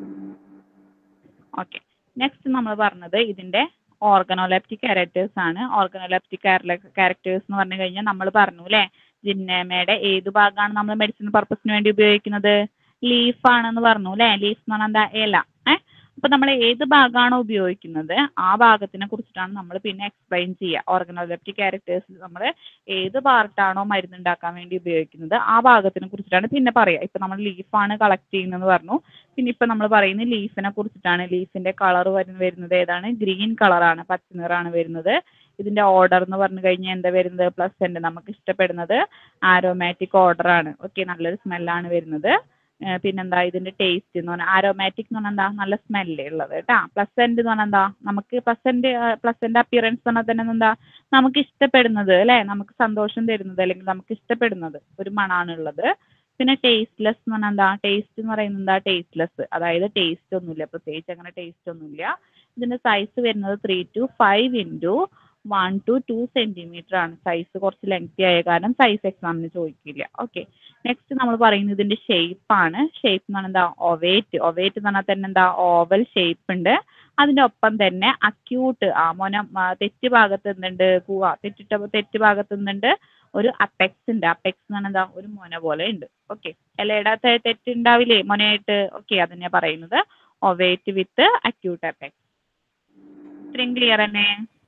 ഓക്കെ നെക്സ്റ്റ് നമ്മൾ പറഞ്ഞത് ഇതിന്റെ ഓർഗനോലെപ്റ്റിക് ക്യാരക്ടേഴ്സ് ആണ് ഓർഗനോലെപ്റ്റിക് ക്യാരക്ടേഴ്സ് എന്ന് പറഞ്ഞു കഴിഞ്ഞാൽ നമ്മൾ പറഞ്ഞു അല്ലേ ജിന്നേമയുടെ ഏത് ഭാഗമാണ് നമ്മൾ മെഡിസിൻ പർപ്പസിന് വേണ്ടി ഉപയോഗിക്കുന്നത് ലീഫ് ആണെന്ന് പറഞ്ഞു അല്ലേ ലീഫ് എന്ന് പറഞ്ഞാൽ എന്താ ഇല ഏഹ് അപ്പൊ നമ്മൾ ഏത് ഭാഗമാണോ ഉപയോഗിക്കുന്നത് ആ ഭാഗത്തിനെ കുറിച്ചിട്ടാണ് നമ്മൾ പിന്നെ എക്സ്പ്ലെയിൻ ചെയ്യുക ഓർഗനോലെപ്റ്റിക് ക്യാരക്ടേഴ്സ് നമ്മൾ ഏത് പാർട്ടാണോ മരുന്നുണ്ടാക്കാൻ വേണ്ടി ഉപയോഗിക്കുന്നത് ആ ഭാഗത്തിനെ കുറിച്ചിട്ടാണ് പിന്നെ പറയുക ഇപ്പൊ നമ്മൾ ലീഫാണ് കളക്ട് ചെയ്യുന്നതെന്ന് പറഞ്ഞു പിന്നെ ഇപ്പൊ നമ്മൾ പറയുന്നത് ലീഫിനെ കുറിച്ചിട്ടാണ് ലീഫിന്റെ കളർ വരുന്നത് ഏതാണ് ഗ്രീൻ കളറാണ് പച്ച നിറാണ് വരുന്നത് ഇതിന്റെ ഓർഡർ എന്ന് പറഞ്ഞു കഴിഞ്ഞാൽ എന്താ വരുന്നത് പ്ലസ് ഉണ്ട് നമുക്ക് ഇഷ്ടപ്പെടുന്നത് ആരോമാറ്റിക് ഓർഡർ ആണ് ഓക്കെ നല്ലൊരു സ്മെല്ലാണ് വരുന്നത് ഏർ പിന്നെന്താ ഇതിന്റെ ടേസ്റ്റ് എന്ന് പറഞ്ഞാൽ ആരോമാറ്റിക് എന്ന് പറഞ്ഞാൽ എന്താ നല്ല സ്മെല്ല് ഉള്ളത് കേട്ടാ പ്ലസന്റ് എന്ന് പറഞ്ഞാൽ എന്താ നമുക്ക് പ്ലസന്റ് പ്ലസന്റ് അപ്പിയറൻസ് എന്ന് പറഞ്ഞാൽ തന്നെ എന്താ നമുക്ക് ഇഷ്ടപ്പെടുന്നത് അല്ലെ നമുക്ക് സന്തോഷം തരുന്നത് അല്ലെങ്കിൽ നമുക്ക് ഇഷ്ടപ്പെടുന്നത് ഒരു മണാണ് ഉള്ളത് പിന്നെ ടേസ്റ്റ്ലെസ് എന്ന് പറഞ്ഞാൽ എന്താ ടേസ്റ്റ് എന്ന് പറയുന്നത് എന്താ ടേസ്റ്റ്ലെസ് അതായത് ടേസ്റ്റ് ഒന്നുമില്ല പ്രത്യേകിച്ച് അങ്ങനെ ടേസ്റ്റ് ഒന്നുമില്ല ഇതിന്റെ സൈസ് വരുന്നത് three to five into one to two centimetre ആണ് സൈസ് കുറച്ച് ലെങ്തി ആയ കാരണം സൈസ് എക്സാമിന് ചോദിക്കില്ല ഓക്കെ നെക്സ്റ്റ് നമ്മൾ പറയുന്നത് ഇതിന്റെ ഷേപ്പ് ആണ് ഷേപ്പ് എന്ന് പറഞ്ഞാൽ എന്താ ഒവേറ്റ് ഒവേറ്റ് എന്ന് പറഞ്ഞാൽ തന്നെ എന്താ ഓവൽ ഷേപ്പ് ഉണ്ട് അതിന്റെ ഒപ്പം തന്നെ അക്യൂട്ട് ആ മൊന ആ, തെറ്റ് ഭാഗത്ത് എന്തുണ്ട് കൂവ തെറ്റിട്ട തെറ്റ് ഭാഗത്ത് എന്തുണ്ട് ഒരു അപ്പെക്സ് ഉണ്ട് അപ്പെക്സ് എന്ന് പറഞ്ഞാൽ എന്താ ഒരു മൊന പോലെ ഉണ്ട് ഓക്കെ ഇലയുടെ തെ- തെറ്റ് ഉണ്ടാവില്ലേ മൊനയായിട്ട് ഓക്കെ അതന്നെയാ പറയുന്നത് ഒവേറ്റ് വിത്ത് അക്യൂട്ട് അപ്പെക്സ് ഇത്രയും ക്ലിയർ തന്നെ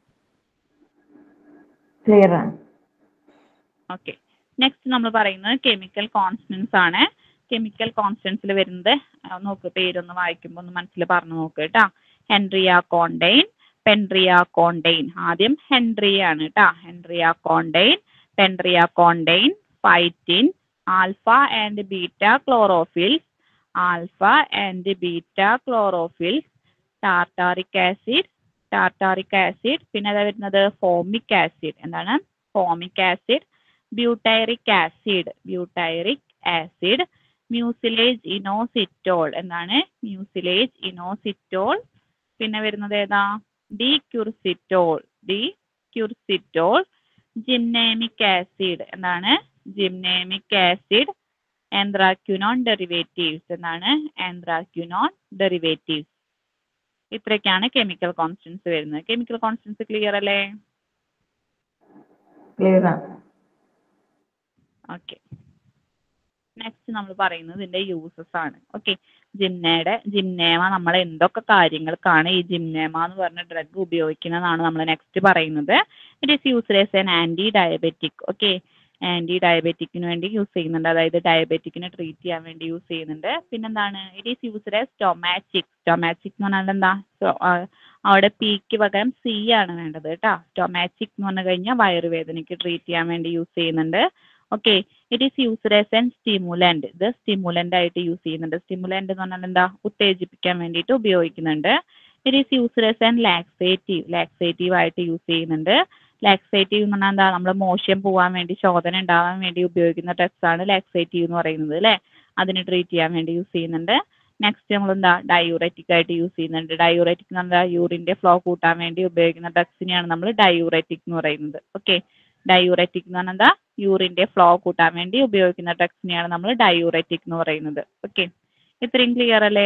ക്ലിയർ ആണ് ഓക്കെ നെക്സ്റ്റ് നമ്മൾ പറയുന്നത് കെമിക്കൽ കോൺസ്റ്റൻസ് ആണ് കെമിക്കൽ കോൺസ്റ്റൻസിൽ വരുന്നത് ആ, നോക്ക് പേരൊന്ന് വായിക്കുമ്പോൾ ഒന്ന് മനസ്സിൽ പറഞ്ഞു നോക്ക് കേട്ടാ ഹെൻറിയ കോണ്ടെയിൻ പെൻട്രിയ കോണ്ടെയിൻ ആദ്യം ഹെൻറിയ ആണ് കേട്ടാ hentriacontane പെൻട്രിയ കോണ്ടെയിൻ phytin alpha and beta chlorophylls alpha and beta chlorophylls tartaric acid tartaric acid പിന്നെ അതാ വരുന്നത് ഫോമിക് ആസിഡ് എന്താണ് formic acid butyric acid butyric acid mucilage inositol എന്താണ് മ്യൂസിലേജ് ഇനോസിറ്റോൾ പിന്നെ വരുന്നത് ഏതാ D quercitol D quercitol gymnemic acid എന്താണ് gymnemic acid anthraquinone derivatives എന്താണ് ആന്ത്രാക്യുനോൺ ഡെറിവേറ്റീവ്സ് ഇത്രയൊക്കെയാണ് കെമിക്കൽ കോൺസ്റ്റൻസ് വരുന്നത് കെമിക്കൽ കോൺസ്റ്റൻസ് ക്ലിയർ അല്ലേ ക്ലിയർ ആണ് ഓക്കെ നെക്സ്റ്റ് നമ്മൾ പറയുന്നത് ഇതിന്റെ യൂസസ് ആണ് ഓക്കെ ജിംനയുടെ ജിംനേമ നമ്മൾ എന്തൊക്കെ കാര്യങ്ങൾക്കാണ് ഈ ജിംനേമ എന്ന് പറഞ്ഞ ഡ്രഗ് ഉപയോഗിക്കുന്നതാണ് നമ്മൾ നെക്സ്റ്റ് പറയുന്നത് it is used as an anti diabetic okay anti ഡയബറ്റിക്കിന് വേണ്ടി യൂസ് ചെയ്യുന്നുണ്ട് അതായത് ഡയബറ്റിക്കിനെ ട്രീറ്റ് ചെയ്യാൻ വേണ്ടി യൂസ് ചെയ്യുന്നുണ്ട് പിന്നെന്താണ് it is used as stomachic stomachic എന്ന് പറഞ്ഞാൽ എന്താ So, ആ, അവിടെ പിക്ക് പകരം സി ആണ് വേണ്ടത് കേട്ടോ സ്റ്റൊമാറ്റിക് എന്ന് പറഞ്ഞു കഴിഞ്ഞാൽ വയറുവേദനയ്ക്ക് ട്രീറ്റ് ചെയ്യാൻ വേണ്ടി യൂസ് ചെയ്യുന്നുണ്ട് okay it is used as an stimulant ഇത് സ്റ്റിമുലന്റ് ആയിട്ട് യൂസ് ചെയ്യുന്നുണ്ട് സ്റ്റിമുലന്റ് എന്ന് പറഞ്ഞാൽ എന്താ ഉത്തേജിപ്പിക്കാൻ വേണ്ടിയിട്ട് ഉപയോഗിക്കുന്നുണ്ട് it is used as an laxative laxative ആയിട്ട് യൂസ് ചെയ്യുന്നുണ്ട് ലാക്സേറ്റീവ് എന്ന് പറഞ്ഞാൽ എന്താ നമ്മൾ മോശം പോകാൻ വേണ്ടി ശോധന ഉണ്ടാവാൻ വേണ്ടി ഉപയോഗിക്കുന്ന ഡ്രഗ്സ് ആണ് ലാക്സേറ്റീവ് എന്ന് പറയുന്നത് അല്ലേ അതിന് ട്രീറ്റ് ചെയ്യാൻ വേണ്ടി യൂസ് ചെയ്യുന്നുണ്ട് നെക്സ്റ്റ് നമ്മൾ എന്താ ഡയൂററ്റിക് ആയിട്ട് യൂസ് ചെയ്യുന്നുണ്ട് ഡയൂററ്റിക് എന്ന് പറഞ്ഞാൽ യൂറിന്റെ ഫ്ലോ കൂട്ടാൻ വേണ്ടി ഉപയോഗിക്കുന്ന ഡ്രഗ്സിനെയാണ് നമ്മൾ ഡയൂററ്റിക് എന്ന് പറയുന്നത് ഓക്കെ ഡയൂററ്റിക് എന്ന് പറഞ്ഞാൽ എന്താ യൂറിന്റെ ഫ്ലോ കൂട്ടാൻ വേണ്ടി ഉപയോഗിക്കുന്ന ഡ്രഗ്സിനെയാണ് നമ്മൾ ഡയൂററ്റിക് എന്ന് പറയുന്നത് ഓക്കെ ഇത്രയും ക്ലിയർ അല്ലേ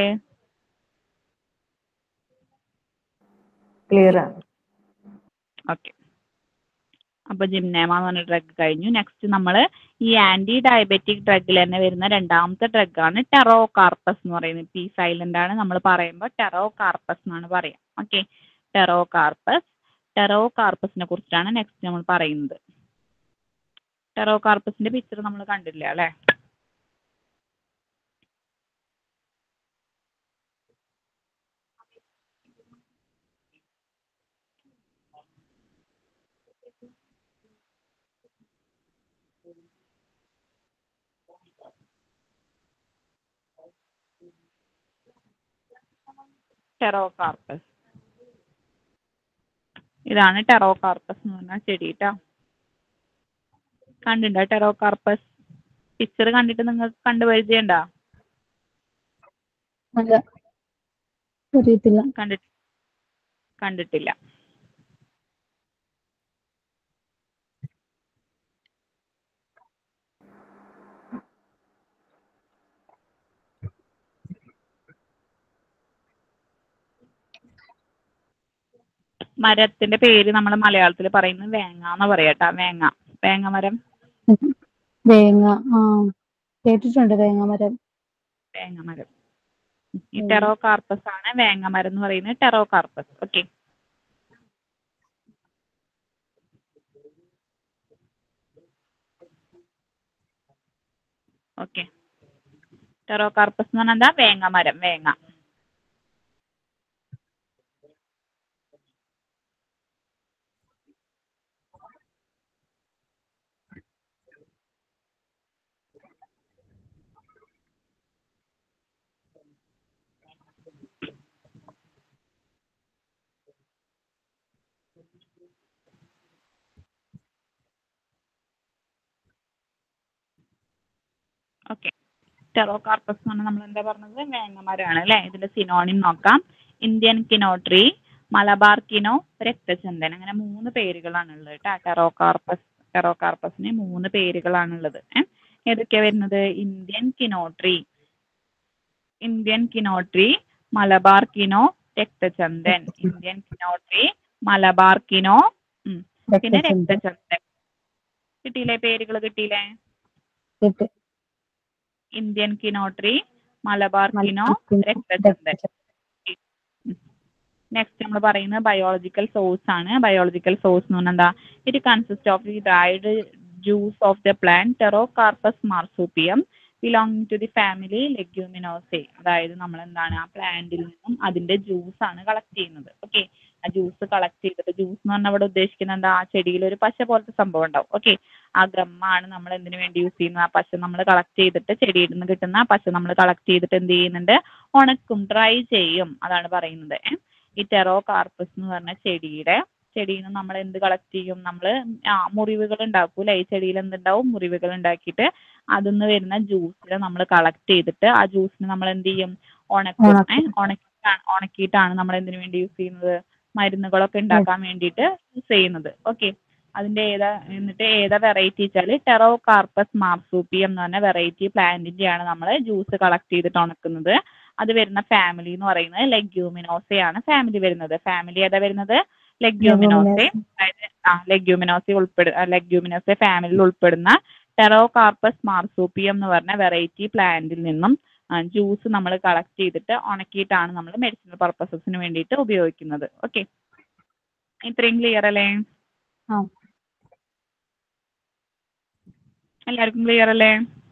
ക്ലിയർ ആണ് ഓക്കെ അപ്പൊ ജിംനേമ എന്ന് പറഞ്ഞ ഡ്രഗ് കഴിഞ്ഞു നെക്സ്റ്റ് നമ്മൾ ഈ ആന്റി ഡയബറ്റിക് ഡ്രഗിൽ തന്നെ വരുന്ന രണ്ടാമത്തെ ഡ്രഗ് ആണ് ടെറോ കാർപ്പസ് എന്ന് പറയുന്നത് പി സൈലന്റ് ആണ് നമ്മൾ പറയുമ്പോൾ ടെറോ കാർപ്പസ് എന്നാണ് പറയാം ഓക്കെ ടെറോ കാർപ്പസ് ടെറോ കാർപ്പസിനെ കുറിച്ചാണ് നെക്സ്റ്റ് നമ്മൾ പറയുന്നത് ടെറോ കാർപ്പസിന്റെ പിക്ചർ നമ്മൾ കണ്ടില്ല അല്ലേ ടെറോ കാർപ്പസ് ഇതാണ് ടെറോ കാർപ്പസ് എന്ന് പറഞ്ഞ ചെടി ട്ടോ കണ്ടിട്ടുണ്ടോ ടെറോ കാർപ്പസ് പിക്ചർ കണ്ടിട്ട് നിങ്ങൾക്ക് കണ്ടു പരിചയമുണ്ടോ അല്ല അറിയത്തില്ല കണ്ടിട്ട് കണ്ടിട്ടില്ല മരത്തിന്റെ പേര് നമ്മൾ മലയാളത്തിൽ പറയുന്നത് വേങ്ങ എന്ന് പറയാട്ടാ വേങ്ങ വേങ്ങ മരം തേങ്ങ ആ കേട്ടിട്ടുണ്ട് തേങ്ങ മരം തേങ്ങ മരം ഈ ടെറോ കാർപ്പസ് ആണ് വേങ്ങമരം എന്ന് പറയുന്നത് Pterocarpus okay okay Pterocarpus എന്ന് പറഞ്ഞാൽ എന്താ വേങ്ങമരം വേങ്ങ ഓക്കെ ടെറോ കാർപ്പസ് എന്ന് പറഞ്ഞാൽ നമ്മൾ എന്താ പറഞ്ഞത് വേങ്ങമരമാണ് അല്ലേ ഇതിന്റെ സിനോണിം നോക്കാം ഇന്ത്യൻ കിനോട്രി മലബാർ കിനോ രക്തചന്ദൻ അങ്ങനെ മൂന്ന് പേരുകളാണ് ഉള്ളത് കേട്ടോ ടെറോ കാർപ്പസ് ടെറോ കാർപ്പസിന് മൂന്ന് പേരുകളാണുള്ളത് ഏഹ് ഏതൊക്കെയാ വരുന്നത് Indian kino tree Indian kino tree Malabar kino രക്തചന്ദൻ ഇന്ത്യൻ കിനോട്രി മലബാർ കിനോ ഉം. പിന്നെ രക്തചന്ദൻ കിട്ടിയില്ലേ പേരുകൾ കിട്ടിയില്ലേ കിട്ടി. ഇന്ത്യൻ കിനോട്രി മലബാർ കിനോ രക്തചന്ദൻ രക്തചന്ദൻ. നെക്സ്റ്റ് നമ്മൾ പറയുന്നത് ബയോളജിക്കൽ സോഴ്സ് ആണ് ബയോളജിക്കൽ സോഴ്സ് എന്ന് പറഞ്ഞാൽ എന്താ it consist of the dried juice of the plant Pterocarpus marsupium belonging to the family Leguminosae അതായത് നമ്മൾ എന്താണ് ആ പ്ലാന്റിൽ നിന്നും അതിന്റെ ജ്യൂസ് ആണ് കളക്ട് ചെയ്യുന്നത് ഓക്കെ ആ ജ്യൂസ് കളക്ട് ചെയ്തിട്ട് ജ്യൂസ് എന്ന് പറഞ്ഞാൽ ഇവിടെ ഉദ്ദേശിക്കുന്നത് എന്താ ആ ചെടിയിൽ ഒരു പശ പോലത്തെ സംഭവം ഉണ്ടാവും ഓക്കെ ആ ഗമ്മാണ് നമ്മൾ എന്തിനു വേണ്ടി യൂസ് ചെയ്യുന്നത് ആ പശ നമ്മൾ കളക്ട് ചെയ്തിട്ട് ചെടിയിൽ നിന്ന് കിട്ടുന്ന ആ പശ നമ്മൾ കളക്ട് ചെയ്തിട്ട് എന്ത് ചെയ്യുന്നുണ്ട് ഉണക്കും ഡ്രൈ ചെയ്യും അതാണ് പറയുന്നത് ഏ. ഈ ടെറോ കാർപ്പസ് എന്ന് പറഞ്ഞ ചെടിയുടെ ചെടിയിൽ നിന്ന് നമ്മൾ എന്ത് കളക്ട് ചെയ്യും നമ്മൾ ആ മുറിവുകൾ ഉണ്ടാക്കൂലെ ഈ ചെടിയിൽ എന്തുണ്ടാവും മുറിവുകൾ ഉണ്ടാക്കിയിട്ട് അതിൽ നിന്ന് വരുന്ന ജ്യൂസിനെ നമ്മൾ കളക്ട് ചെയ്തിട്ട് ആ ജ്യൂസിനെ നമ്മൾ എന്ത് ചെയ്യും ഉണക്കും ഉണക്കും. ഏഹ് ഉണക്കിയിട്ടാണ് ഉണക്കിയിട്ടാണ് നമ്മൾ എന്തിനു വേണ്ടി യൂസ് ചെയ്യുന്നത് മരുന്നുകളൊക്കെ ഉണ്ടാക്കാൻ വേണ്ടിയിട്ട് യൂസ് ചെയ്യുന്നത് ഓക്കെ അതിന്റെ ഏതാ എന്നിട്ട് ഏതാ വെറൈറ്റി വെച്ചാൽ ടെറോ കാർപ്പസ് മാർസൂപ്പിയം എന്ന് പറഞ്ഞ വെറൈറ്റി പ്ലാന്റിന്റെയാണ് നമ്മൾ ജ്യൂസ് കളക്ട് ചെയ്തിട്ട് ഉണക്കുന്നത് അത് വരുന്ന ഫാമിലി എന്ന് പറയുന്നത് ലെഗ്യൂമിനോസയാണ് ഫാമിലി വരുന്നത് ഫാമിലി ഏതാ വരുന്നത് ലെഗ്യൂമിനോസെ അതായത് ആ ലെഗ്യൂമിനോസെ ഉൾപ്പെടു ലെഗ്യൂമിനോസെ ഫാമിലിയിൽ ഉൾപ്പെടുന്ന ടെറോ കാർപ്പസ് മാർസൂപ്പിയം എന്ന് പറഞ്ഞ വെറൈറ്റി പ്ലാന്റിൽ നിന്നും ജ്യൂസ് നമ്മൾ കളക്ട് ചെയ്തിട്ട് ഉണക്കിയിട്ടാണ് നമ്മൾ മെഡിസിനൽ പർപ്പസസിന് വേണ്ടിയിട്ട് ഉപയോഗിക്കുന്നത് ഓക്കെ ഇത്രയും ക്ലിയർ അല്ലേ ആ. എല്ലാവർക്കും ക്ലിയർ അല്ലേ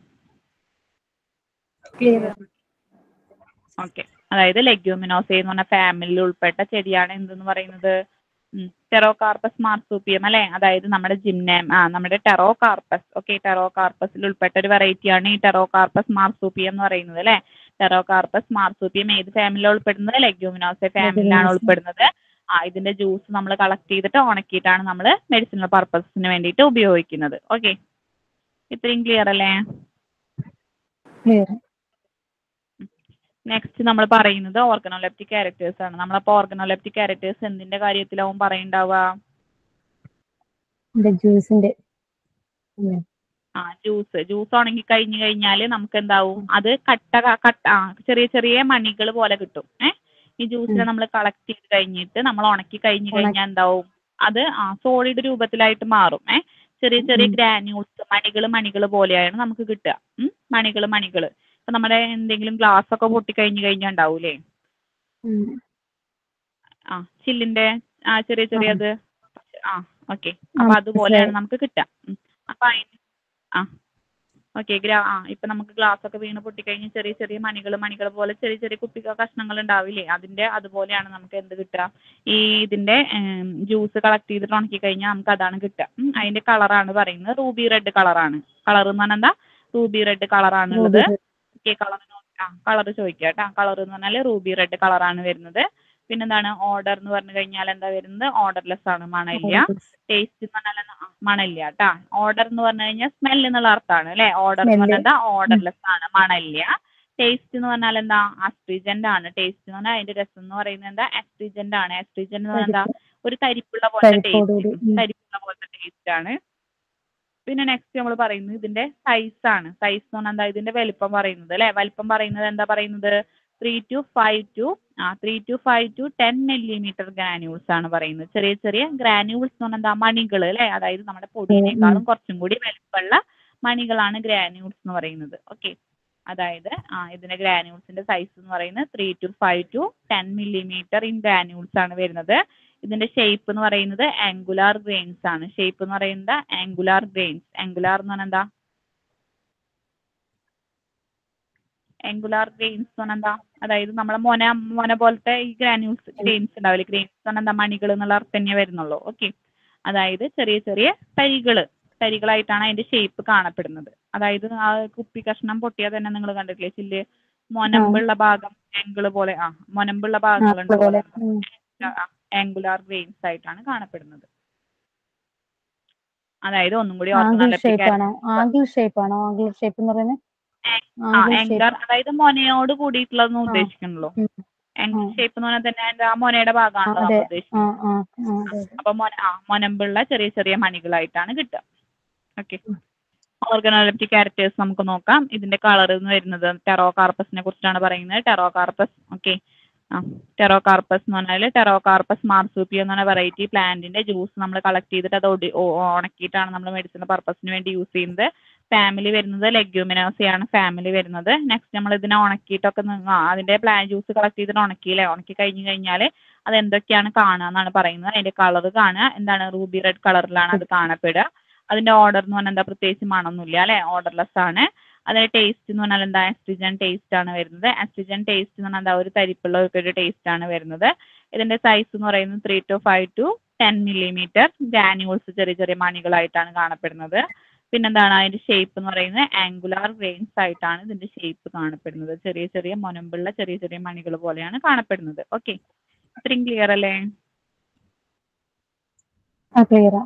ക്ലിയർ ഓക്കെ അതായത് ലെഗ്യൂമിനോസെ എന്ന് പറഞ്ഞ ഫാമിലിയിൽ ഉൾപ്പെട്ട ചെടിയാണ് എന്തെന്ന് പറയുന്നത് ടെറോ കാർപ്പസ് മാർസൂപ്പിയം അല്ലെ അതായത് നമ്മുടെ ജിംനേം ആ നമ്മുടെ ടെറോ കാർപ്പസ് ഓക്കെ ടെറോ കാർപ്പസിൽ ഉൾപ്പെട്ട ഒരു വെറൈറ്റിയാണ് ഈ ടെറോ കാർപ്പസ് മാർസൂപ്പിയം എന്ന് പറയുന്നത് അല്ലെ ടെറോ കാർപ്പസ് മാർസൂപ്പിയം ഏത് ഫാമിലിയിലാണ് ഉൾപ്പെടുന്നത് ലെഗ്യൂമിനോസെ ഫാമിലിയിലാണ് Leguminose. ഉൾപ്പെടുന്നത് ആ ഇതിന്റെ ജ്യൂസ് നമ്മൾ കളക്ട് ചെയ്തിട്ട് ഉണക്കിയിട്ടാണ് നമ്മൾ മെഡിസിനൽ പർപ്പസിന് വേണ്ടിയിട്ട് ഉപയോഗിക്കുന്നത് ഓക്കെ ഇത്രയും ക്ലിയർ അല്ലേ ക്ലിയർ നെക്സ്റ്റ് നമ്മൾ പറയുന്നത് ഓർഗനോലെപ്റ്റിക് ക്യാരക്ടേഴ്സ് ആണ് നമ്മളപ്പോൾ ഓർഗനോലെപ്റ്റിക് ക്യാരക്ടേഴ്സ് എന്തിന്റെ കാര്യത്തിലാവും പറയുണ്ടാവുക ജ്യൂസിന്റെ ആ ജ്യൂസ് ജ്യൂസ് ഉണങ്ങി കഴിഞ്ഞു കഴിഞ്ഞാൽ നമുക്ക് എന്താവും അത് കട്ട ക- കട്ട ആ ചെറിയ ചെറിയ മണികൾ പോലെ കിട്ടും ഏ ഈ ജ്യൂസിനെ നമ്മൾ കളക്ട് ചെയ്ത് കഴിഞ്ഞിട്ട് നമ്മൾ ഉണക്കി കഴിഞ്ഞു ഉണക്കി- കഴിഞ്ഞാൽ എന്താവും അത് ആ സോളിഡ് രൂപത്തിലായിട്ട് മാറും ഏ ചെറിയ ചെറിയ ഉം. ഗ്രാന്യൂൾസ് മണികൾ മണികൾ പോലെയാണ് നമുക്ക് കിട്ടുക മണികൾ മണികൾ ഇപ്പൊ നമ്മുടെ എന്തെങ്കിലും ഗ്ലാസ് ഒക്കെ പൊട്ടി കഴിഞ്ഞു കഴിഞ്ഞാൽ ഉണ്ടാവൂലേ ആ ചില്ലിന്റെ ആ ചെറിയ ചെറിയത് ആ ഓക്കെ അപ്പൊ ആ, അതുപോലെയാണ് മനസ്സിലായി. നമുക്ക് കിട്ടുക ഉം. അപ്പൊ അതിന് ആ ഓക്കെ ഗ്രാ ആ ഇപ്പൊ നമുക്ക് ഗ്ലാസ് ഒക്കെ വീണ് പൊട്ടിക്കഴിഞ്ഞ് ചെറിയ ചെറിയ മണികൾ മണികൾ പോലെ ചെറിയ ചെറിയ കുപ്പി കഷ്ണങ്ങൾ ഉണ്ടാവില്ലേ അതിന്റെ അതുപോലെയാണ് നമുക്ക് എന്ത് കിട്ടുക ഈ ഇതിന്റെ ജ്യൂസ് കളക്ട് ചെയ്തിട്ട് ഉണക്കി കഴിഞ്ഞാൽ നമുക്ക് അതാണ് കിട്ടുക ഉം. അതിന്റെ കളറാണ് പറയുന്നത് റൂബി റെഡ് കളറാണ് കളർ എന്ന് പറഞ്ഞാൽ എന്താ റൂബി റെഡ് കളറാണുള്ളത് ഓക്കെ കളർ ആ കളർ ചോദിക്കുക കേട്ടോ കളർ എന്ന് പറഞ്ഞാൽ റൂബി റെഡ് കളറാണ് വരുന്നത് പിന്നെന്താണ് ഓർഡർ എന്ന് പറഞ്ഞു കഴിഞ്ഞാൽ എന്താ വരുന്നത് ഓർഡർലെസ് ആണ് മണമില്ല ടേസ്റ്റ് എന്ന് പറഞ്ഞാൽ എന്താ? ആ, മണമില്ല കേട്ടാ ഓർഡർ എന്ന് പറഞ്ഞു കഴിഞ്ഞാൽ സ്മെൽ എന്നുള്ള അർത്ഥമാണ് അല്ലെ ഓർഡർ എന്ന് Smell. പറഞ്ഞാൽ എന്താ ഓർഡർലെസ് ആണ് മണമില്ല ടേസ്റ്റ് എന്ന് പറഞ്ഞാൽ എന്താ അസ്ട്രിജന്റ് ആണ് ടേസ്റ്റ് എന്ന് പറഞ്ഞാൽ അതിന്റെ രസം എന്ന് പറയുന്നത് എന്താ അസ്ട്രിജന്റ് ആണ് അസ്ട്രിജന്റ് എന്ന് പറഞ്ഞാൽ എന്താ ഒരു കരിപ്പുള്ള പോലത്തെ കരിപ്പോടുകൂടി, ടേസ്റ്റ് ഉം. കരിപ്പുള്ള പോലത്തെ ടേസ്റ്റ് ആണ് പിന്നെ നെക്സ്റ്റ് നമ്മൾ പറയുന്നത് ഇതിന്റെ സൈസ് ആണ് സൈസ് എന്ന് പറഞ്ഞാൽ എന്താ ഇതിന്റെ വലിപ്പം പറയുന്നത് അല്ലെ വലിപ്പം പറയുന്നത് എന്താ പറയുന്നത് ത്രീ ടു ഫൈവ് ടു ആ three to five to ten millimetre granules ആണ് പറയുന്നത് ചെറിയ ചെറിയ ഗ്രാന്യൂൾസ് എന്ന് പറഞ്ഞാൽ എന്താ മണികൾ അല്ലെ അതായത് നമ്മുടെ പൊടിയേക്കാളും കുറച്ചും കൂടി വലിപ്പമുള്ള മണികളാണ് ഗ്രാന്യൂൾസ് എന്ന് പറയുന്നത് ഓക്കെ അതായത് ആ ഇതിന്റെ ഗ്രാന്യൂൾസിന്റെ സൈസ് എന്ന് പറയുന്നത് three to five to ten millimetre in granules ആണ് വരുന്നത് ഇതിന്റെ ഷേപ്പ് എന്ന് പറയുന്നത് ആംഗുലാർ ഗ്രെയിൻസ് ആണ് ഷേപ്പ് എന്ന് പറയുന്നത് ആംഗുലാർ ഗ്രെയിൻസ് ആംഗുലാർ എന്ന് പറഞ്ഞാൽ എന്താ ആംഗുലാർ ഗ്രെയിൻസ് എന്ന് പറഞ്ഞാൽ എന്താ അതായത് നമ്മളെ മൊന മൊന പോലത്തെ ഈ ഗ്രാന്യൂൾസ് ഗ്രെയിൻസ് ഉണ്ടാവില്ലേ ഗ്രെയിൻസ് എന്ന് പറഞ്ഞാൽ എന്താ മണികൾ എന്നുള്ള അർത്ഥം തന്നെ വരുന്നുള്ളൂ ഓക്കെ അതായത് ചെറിയ ചെറിയ തരികള് തരികളായിട്ടാണ് അതിന്റെ ഷേപ്പ് കാണപ്പെടുന്നത് അതായത് ആ കുപ്പി കഷ്ണം പൊട്ടിയാൽ തന്നെ നിങ്ങൾ കണ്ടിട്ടില്ലേ ചില്ല് മൊനമ്പുള്ള ഭാഗം ആംഗിള് പോലെ ആ മൊനമ്പുള്ള ഭാഗങ്ങളുണ്ട് അതുപോലെ ഉം. ആംഗുലാർ ഗ്രെയിൻസ് ആയിട്ടാണ് കാണപ്പെടുന്നത് അതായത് ഒന്നും കൂടി ഓർത്ത് ആംഗിൾ നല്ല ഷേപ്പ് ആണോ ആംഗിൾ ഷേപ്പ് ആണോ ആംഗിൾ ഷേപ്പ് എന്ന് പറയുന്നത് ആ ആംഗിൾ ഷേപ്പ് ആംഗുലാർ അതായത് മൊനയോട് കൂടിയിട്ടുള്ളതെന്ന് ആ. ഉദ്ദേശിക്കണല്ലോ ഉം. ആംഗിൾ ആ. ഷേപ്പ് എന്ന് പറഞ്ഞാൽ തന്നെ അതിന്റെ ആ മൊനയുടെ ഭാഗമാണല്ലോ അതെ. നമ്മൾ ഉദ്ദേശിക്കുന്നത് ആ ആ ആ അതെ അതെ. അപ്പൊ മൊന ആ മൊനമ്പുള്ള ചെറിയ ചെറിയ മണികളായിട്ടാണ് കിട്ടുക ഓക്കെ ഓർഗനോലെപ്റ്റിക് ക്യാരക്ടേഴ്സ് നമുക്ക് നോക്കാം ഇതിന്റെ കളർ എന്ന് വരുന്നത് ടെറോ കാർപ്പസിനെ കുറിച്ചാണ് പറയുന്നത് ടെറോ കാർപ്പസ് ഓക്കെ ആ ടെറോ കാർപ്പസ് എന്ന് പറഞ്ഞാൽ ടെറോ കാർപ്പസ് മാർസൂപ്പി എന്ന് പറഞ്ഞ വെറൈറ്റി പ്ലാന്റിന്റെ ജ്യൂസ് നമ്മൾ കളക്ട് ചെയ്തിട്ട് അത് ഒടി ഒ- ഉണക്കിയിട്ടാണ് നമ്മൾ മെഡിസിൻ പർപ്പസിന് വേണ്ടി യൂസ് ചെയ്യുന്നത് ഫാമിലി വരുന്നത് ലെഗ്യൂമിനോസിയാണ് ഫാമിലി വരുന്നത് നെക്സ്റ്റ് നമ്മൾ ഇതിനെ ഉണക്കിയിട്ടൊക്കെ നി- ആ, അതിന്റെ പ്ലാൻ ജ്യൂസ് കളക്ട് ചെയ്തിട്ട് ഉണക്കിയില്ലേ ഉണക്കി കഴിഞ്ഞ് കഴിഞ്ഞാൽ അത് എന്തൊക്കെയാണ് കാണുക എന്നാണ് പറയുന്നത് അതിന്റെ കളർ കാണുക എന്താണ് റൂബി റെഡ് കളറിലാണ് അത് കാണപ്പെടുക അതിന്റെ ഓർഡർ എന്ന് പറഞ്ഞാൽ എന്താ പ്രത്യേകിച്ച് മണമൊന്നുമില്ല അല്ലെ ഓർഡർലെസ് ആണ് അതിന്റെ ടേസ്റ്റ് എന്ന് പറഞ്ഞാൽ എന്താ ആസ്ട്രിജൻ ടേസ്റ്റ് ആണ് വരുന്നത് ആസ്ട്രിജൻ ടേസ്റ്റ് എന്ന് പറഞ്ഞാൽ എന്താ ഒരു തരിപ്പുള്ള ഒരു ടേസ്റ്റ് ആണ് വരുന്നത് ഇതിന്റെ സൈസ് എന്ന് പറയുന്നത് three to five to ten millimetre granules ചെറിയ ചെറിയ മണികളായിട്ടാണ് കാണപ്പെടുന്നത് പിന്നെന്താണ് അതിന്റെ ഷേപ്പ് എന്ന് പറയുന്നത് ആംഗുലാർ ഗ്രെയിൻസ് ആയിട്ടാണ് ഇതിന്റെ ഷേപ്പ് കാണപ്പെടുന്നത് ചെറിയ ചെറിയ മുനമ്പുള്ള ചെറിയ ചെറിയ മണികൾ പോലെയാണ് കാണപ്പെടുന്നത് ഓക്കെ ഇത്രയും ക്ലിയർ അല്ലേ ആ ക്ലിയർ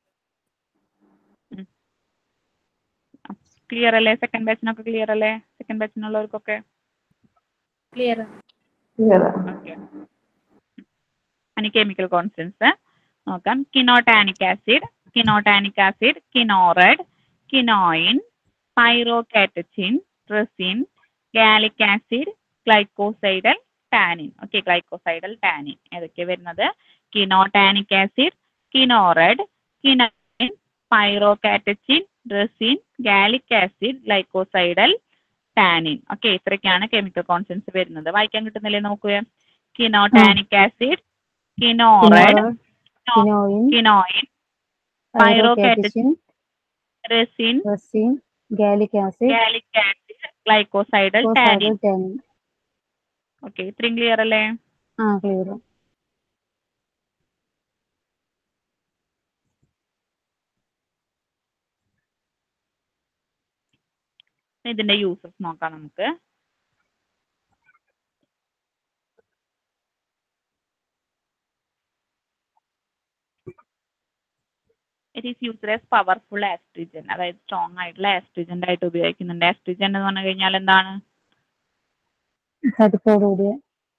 ക്ലിയർ അല്ലേ സെക്കൻഡ് ബാച്ചിനൊക്കെ ക്ലിയർ അല്ലേ സെക്കൻഡ് ബാച്ചിനുള്ളവർക്കൊക്കെ ക്ലിയർ ക്ലിയർ ഓക്കെ ഇനി കെമിക്കൽ കോൺസ്റ്റൻസ് നോക്കാം kinotannic acid kinotannic acid kino red kinoin pyrocatechin resin gallic acid glycosidal tannin okay glycosidal tannin ഏതൊക്കെ വരുന്നത് kinotannic acid kino red kinoin pyrocatechin resin gallic acid glycosidal tannin okay ഇത്രയൊക്കെയാണ് chemical constants വരുന്നത് വായിക്കാൻ കിട്ടുന്നില്ലേ നോക്കുക kinotannic acid kino red kinoin kinoin pyrocatechin resin resin gallic acid gallic acid glycosidal tannin tannin okay ഇത്രയും clear അല്ലേ ആ ക്ലിയർ ഇതിന്റെ uses നോക്കാം നമുക്ക് it is used as powerful astringent അതായത് സ്ട്രോങ് ആയിട്ടുള്ള ആസ്ട്രിജന്റ് ആയിട്ട് ഉപയോഗിക്കുന്നുണ്ട് ആസ്ട്രിജൻ എന്ന് പറഞ്ഞു കഴിഞ്ഞാൽ എന്താണ് തടിപ്പോടുകൂടിയ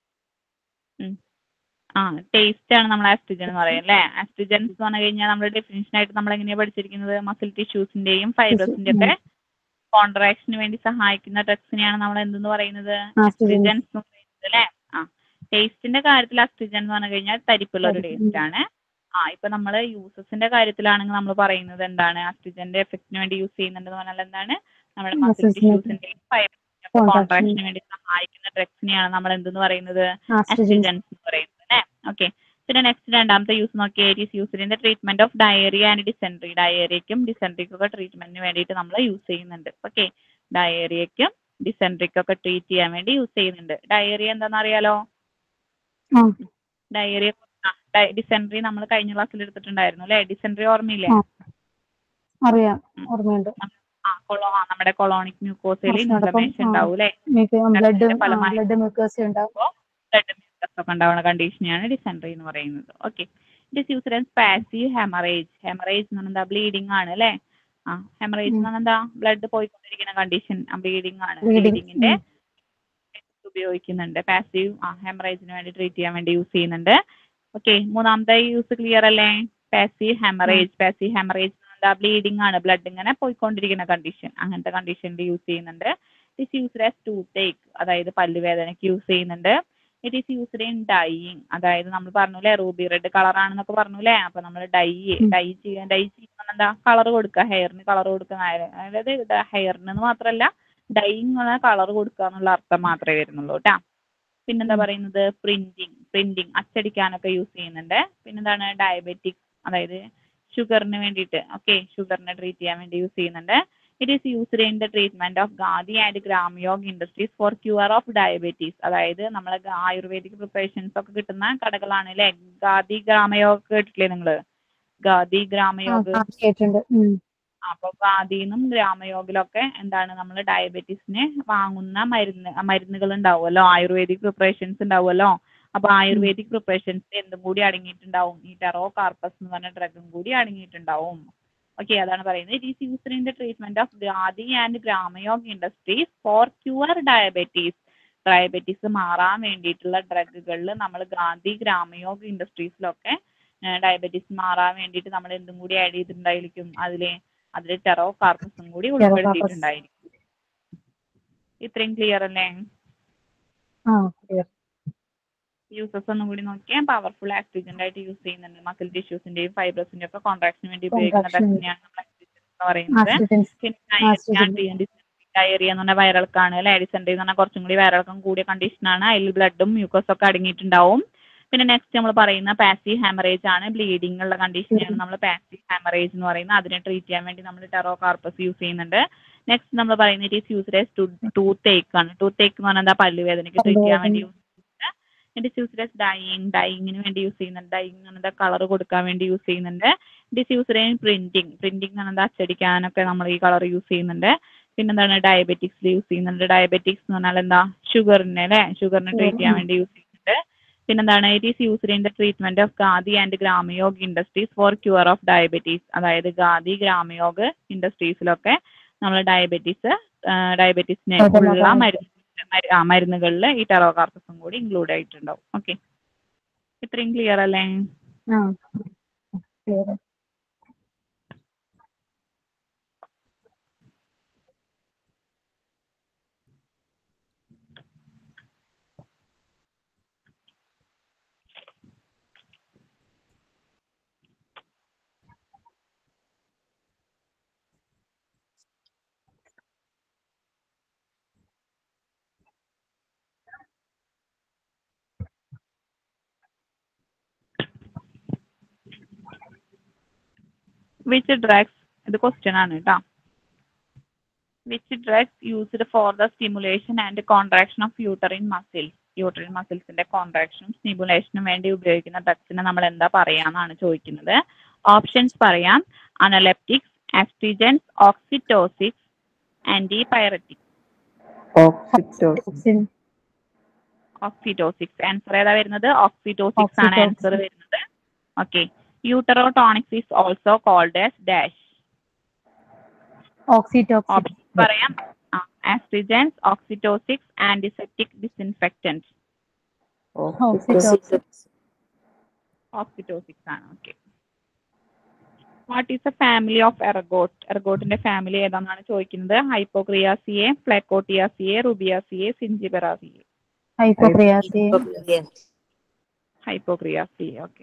ആ ടേസ്റ്റ് ആണ് നമ്മൾ ആസ്ട്രിജൻ എന്ന് പറയുന്നത് അല്ലേ ആസ്ട്രിജൻസ് എന്ന് പറഞ്ഞു കഴിഞ്ഞാൽ നമ്മുടെ ഡെഫിനിഷൻ ആയിട്ട് നമ്മൾ എങ്ങനെയാണ് പഠിച്ചിരിക്കുന്നത് മസിൽ ടിഷ്യൂസിന്റെയും ഫൈബ്രസിന്റെ ഒക്കെ കോൺട്രാക്ഷന് വേണ്ടി സഹായിക്കുന്ന ഡ്രഗ്സിനെയാണ് നമ്മൾ എന്തെന്ന് പറയുന്നത് ആസ്ട്രിജൻ അസ്ട്രിജൻസ് എന്ന് പറയുന്നത് അല്ലേ ആ ടേസ്റ്റിന്റെ കാര്യത്തിൽ അസ്ട്രിജൻ എന്ന് പറഞ്ഞു കഴിഞ്ഞാൽ തരിപ്പുള്ള ഒരു തരിപ്പ്, ടേസ്റ്റ് ആണ് ആ ഇപ്പൊ നമ്മൾ യൂസസിന്റെ കാര്യത്തിലാണെങ്കിൽ നമ്മൾ പറയുന്നത് എന്താണ് അസ്ട്രിജന്റെ എഫക്റ്റിന് വേണ്ടി യൂസ് ചെയ്യുന്നുണ്ടെന്ന് പറഞ്ഞാൽ എന്താണ് നമ്മുടെ മസിൽ Muscles നെ ടിഷ്യൂസിന്റെയും ഫൈബ്രസിന്റെ Contraction. കോൺട്രാക്ഷന് വേണ്ടി സഹായിക്കുന്ന ഡ്രഗ്സിനെയാണ് നമ്മൾ എന്തെന്ന് പറയുന്നത് ആസ്ട്രിജൻ അസ്ട്രിജൻസ് എന്ന് പറയുന്നത് അല്ലേ ഓക്കെ പിന്നെ നെക്സ്റ്റ് രണ്ടാമത്തെ യൂസ് നോക്കിയാൽ it is used in the treatment of diarrhoea and dysentery ഡയറിയക്കും ഡിസെൻട്രിക്കും ഒക്കെ ട്രീറ്റ്മെന്റിന് വേണ്ടിയിട്ട് നമ്മൾ യൂസ് ചെയ്യുന്നുണ്ട് ഓക്കെ ഡയറിയക്കും ഡിസെൻട്രിക്കും ഒക്കെ ട്രീറ്റ് ചെയ്യാൻ വേണ്ടി യൂസ് ചെയ്യുന്നുണ്ട് ഡയറിയ എന്താണെന്ന് അറിയാലോ ആ. ഡയറിയ ഡിസെൻട്രി നമ്മൾ കഴിഞ്ഞ ക്ലാസ്സിൽ എടുത്തിട്ടുണ്ടായിരുന്നു അല്ലേ ഡിസെൻട്രി ഓർമ്മയില്ലേ ആ. അറിയാം ഓർമ്മയുണ്ട് ആ കൊളോ ആ നമ്മുടെ കൊളോണിക് മ്യൂക്കോസയിൽ ഭക്ഷണത്തോടൊപ്പം, ഇൻഫ്ലമേഷൻ ആ. ഉണ്ടാവും അല്ലേ ബ്ലഡ് രക്തത്തിന്റെ ഫലമായി ബ്ലഡ് മ്യൂക്കോസി ഉണ്ടാവും ബ്ലഡ് മ്യൂക്കസ് ഒക്കെ ഉണ്ടാവുന്ന കണ്ടീഷനെയാണ് ഡിസെൻട്രി എന്ന് പറയുന്നത് okay it is used as passive haemorrhage haemorrhage എന്ന് പറഞ്ഞാൽ എന്താ ബ്ലീഡിംഗ് ആണ് അല്ലേ ആ ഹെമറേജ് എന്ന് പറഞ്ഞാൽ എന്താ ബ്ലഡ് പോയിക്കൊണ്ടിരിക്കുന്ന കണ്ടീഷൻ ബ്ലീഡിംഗ് ആണ് Bleeding, ബ്ലീഡിങ്ങിന്റെ ഉപയോഗിക്കുന്നുണ്ട് പാസീവ് ആ ഹെമറേജിന് വേണ്ടി ട്രീറ്റ് ചെയ്യാൻ വേണ്ടി യൂസ് ചെയ്യുന്നുണ്ട് ഓക്കെ മൂന്നാമത്തെ യൂസ് ക്ലിയർ അല്ലേ പാസീവ് ഹെമറേജ് പാസീവ് ഹെമറേജ് എന്താ ബ്ലീഡിംഗ് ആണ് ബ്ലഡ് ഇങ്ങനെ പോയിക്കൊണ്ടിരിക്കുന്ന കണ്ടീഷൻ അങ്ങനത്തെ കണ്ടീഷനിൽ യൂസ് ചെയ്യുന്നുണ്ട് it is used as toothache അതായത് പല്ലുവേദനയ്ക്ക് യൂസ് ചെയ്യുന്നുണ്ട് it is used in dyeing അതായത് നമ്മൾ പറഞ്ഞൂലേ റൂബി റെഡ് കളർ ആണെന്നൊക്കെ പറഞ്ഞൂലേ അപ്പൊ നമ്മൾ ഡൈ ഡൈ ചെയ്യാൻ ഡൈ ചെയ്യുന്ന എന്താ കളർ കൊടുക്കുക ഹെയറിന് കളർ കൊടുക്കുക അതായത് ഹെയറിന് മാത്രമല്ല ഡൈയിങ് എന്ന് പറഞ്ഞാൽ കളർ കൊടുക്കുക എന്നുള്ള അർത്ഥം മാത്രമേ വരുന്നുള്ളൂ കേട്ടാ പിന്നെന്താ പറയുന്നത് പ്രിന്റിങ് പ്രിന്റിങ് അച്ചടിക്കാനൊക്കെ യൂസ് ചെയ്യുന്നുണ്ട് പിന്നെന്താണ് ഡയബറ്റിക് അതായത് ഷുഗറിന് വേണ്ടിയിട്ട് ഓക്കെ ഷുഗറിനെ ട്രീറ്റ് ചെയ്യാൻ വേണ്ടി യൂസ് ചെയ്യുന്നുണ്ട് it is used in the treatment of Khadi and Gramyog industries for cure of diabetes അതായത് നമ്മളെ ആയുർവേദിക് പ്രിപ്പറേഷൻസ് ഒക്കെ കിട്ടുന്ന കടകളാണ് അല്ലേ ഖാദി ഗ്രാമയോഗ് കേട്ടിട്ടില്ലേ നിങ്ങള് ഖാദി ഗ്രാമയോഗ് കേട്ടിട്ടുണ്ട് ഉം. അപ്പൊ ഖാദിന്നും ഗ്രാമയോഗിലൊക്കെ എന്താണ് നമ്മൾ ഡയബറ്റീസിന് വാങ്ങുന്ന മരുന്ന് മരുന്നുകൾ ഉണ്ടാവുമല്ലോ ആയുർവേദിക് പ്രിപ്പറേഷൻസ് ഉണ്ടാവുമല്ലോ അപ്പൊ ആയുർവേദിക് പ്രിപ്പറേഷൻസ് എന്തും കൂടി അടങ്ങിയിട്ടുണ്ടാവും ഈ ടെറോ കാർപ്പസ് എന്ന് പറഞ്ഞ ഡ്രഗും കൂടി അടങ്ങിയിട്ടുണ്ടാവും ഓക്കെ അതാണ് പറയുന്നത് it is used in the treatment of Khadi and Gramyog industries for cure diabetes diabetes മാറാൻ വേണ്ടിയിട്ടുള്ള ഡ്രഗുകളിൽ നമ്മൾ ഗാന്ധി ഗ്രാമയോഗ് ഇൻഡസ്ട്രീസിലൊക്കെ ഡയബറ്റീസ് മാറാൻ വേണ്ടിയിട്ട് നമ്മൾ എന്തും കൂടി ആഡ് ചെയ്തിട്ടുണ്ടായിരിക്കും അതില് അതിൽ ടെറോ കാർപ്പസും കൂടി ഉൾപ്പെടുത്തിയിട്ടുണ്ടായിരിക്കും ഇത്രയും ക്ലിയർ അല്ലേ ആ clear. യൂസസ് ഒന്നും കൂടി നോക്കിയാൽ പവർഫുൾ ആക്സിജന്റ് ആയിട്ട് യൂസ് ചെയ്യുന്നുണ്ട് മസിൽ ടിഷ്യൂസിന്റെയും ഫൈബ്രസിന്റെയും ഒക്കെ കോൺട്രാക്ഷന് വേണ്ടി ഉപയോഗിക്കുന്ന Contraction. ഡ്രഗ്സിനെയാണ് നമ്മൾ ആക്സിജൻ എന്ന് പറയുന്നത് Accidents. പിന്നെ ഡയറിയ എന്ന് പറഞ്ഞ വയറിളക്കാണ് അല്ലെ ഡിസെൻട്രി എന്ന് പറഞ്ഞാൽ കുറച്ചും കൂടി വയറിളക്കം കൂടിയ കണ്ടീഷനാണ് അതിൽ ബ്ലഡും മ്യൂക്കസും ഒക്കെ അടങ്ങിയിട്ടുണ്ടാവും പിന്നെ നെക്സ്റ്റ് നമ്മൾ പറയുന്ന പാസീവ് ഹാമറേജ് ആണ് ബ്ലീഡിംഗ് ഉള്ള കണ്ടീഷനെയാണ് നമ്മൾ പാസീവ് ഹാമറേജ് എന്ന് പറയുന്നത് അതിനെ ട്രീറ്റ് ചെയ്യാൻ വേണ്ടി നമ്മൾ ടെറോ കാർപ്പസ് യൂസ് ചെയ്യുന്നുണ്ട് നെക്സ്റ്റ് നമ്മൾ പറയുന്നത് it is used as toothache ആണ് ടൂത്ത് ഏക്ക് എന്ന് പറഞ്ഞാൽ എന്താ പല്ലുവേദനയ്ക്ക് ട്രീറ്റ് ചെയ്യാൻ വേണ്ടി യൂസ് ചെയ്യുന്നുണ്ട് it is used as dyeing ഡൈയിങ്ങിന് വേണ്ടി യൂസ് ചെയ്യുന്നുണ്ട് ഡൈയിങ് എന്താ കളർ കൊടുക്കാൻ വേണ്ടി യൂസ് ചെയ്യുന്നുണ്ട് it is used in printing printing എന്ന് എന്താ അച്ചടിക്കാനൊക്കെ നമ്മൾ ഈ കളർ യൂസ് ചെയ്യുന്നുണ്ട് പിന്നെന്താണ് ഡയബറ്റിക്സിൽ യൂസ് ചെയ്യുന്നുണ്ട് ഡയബറ്റിക്സ് എന്ന് പറഞ്ഞാൽ എന്താ ഷുഗറിനെ അല്ലെ ഷുഗറിനെ ട്രീറ്റ് ചെയ്യാൻ വേണ്ടി യൂസ് ചെയ്യുന്നുണ്ട് പിന്നെന്താണ് it is used in the treatment of Khadi and Gramyog industries for cure of diabetes അതായത് ഖാദി ഗ്രാമയോഗ് ഇൻഡസ്ട്രീസിലൊക്കെ നമ്മൾ ഡയബറ്റീസ് ഡയബറ്റീസിനെ ഉള്ള മരുന്ന് മരു- ആ മരുന്നുകളിൽ ഈ ടെറോ കാർപ്പസും കൂടി ഇൻക്ലൂഡ് ആയിട്ടുണ്ടാവും ഓക്കെ ഇത്രയും ക്ലിയർ അല്ലേ ആ clear. വിച്ച് ഡ്രഗ്സ് ഇത് ക്വസ്റ്റ്യൻ ആണ് കേട്ടോ which drugs used for the stimulation and contraction of uterine muscles uterine മസിൽസിന്റെ കോൺട്രാക്ഷനും സ്റ്റിമുലേഷനും വേണ്ടി ഉപയോഗിക്കുന്ന ഡ്രഗ്സിനെ നമ്മൾ എന്താ പറയാന്നാണ് ചോദിക്കുന്നത് ഓപ്ഷൻസ് പറയാം analeptics astringents oxytocics antipyretic oxytocin Oxygen. Oxytocics answer ഏതാ വരുന്നത് ഓക്സിറ്റോസിക്സ് ആണ് Oxytocin. ആൻസർ വരുന്നത് okay uterotonics is also called as dash Oxytocin. Option പറയാം astringents oxytocics antiseptic disinfectant Oxytocin. Oxytocics ആണ് okay what is A family of ergot എർഗോട്ടിന്റെ family ഏതാണെന്നാണ് ചോദിക്കുന്നത് Hypocreaceae Flacourtiaceae Rubiaceae Zingiberaceae Hypocrisy. Hypocreaceae okay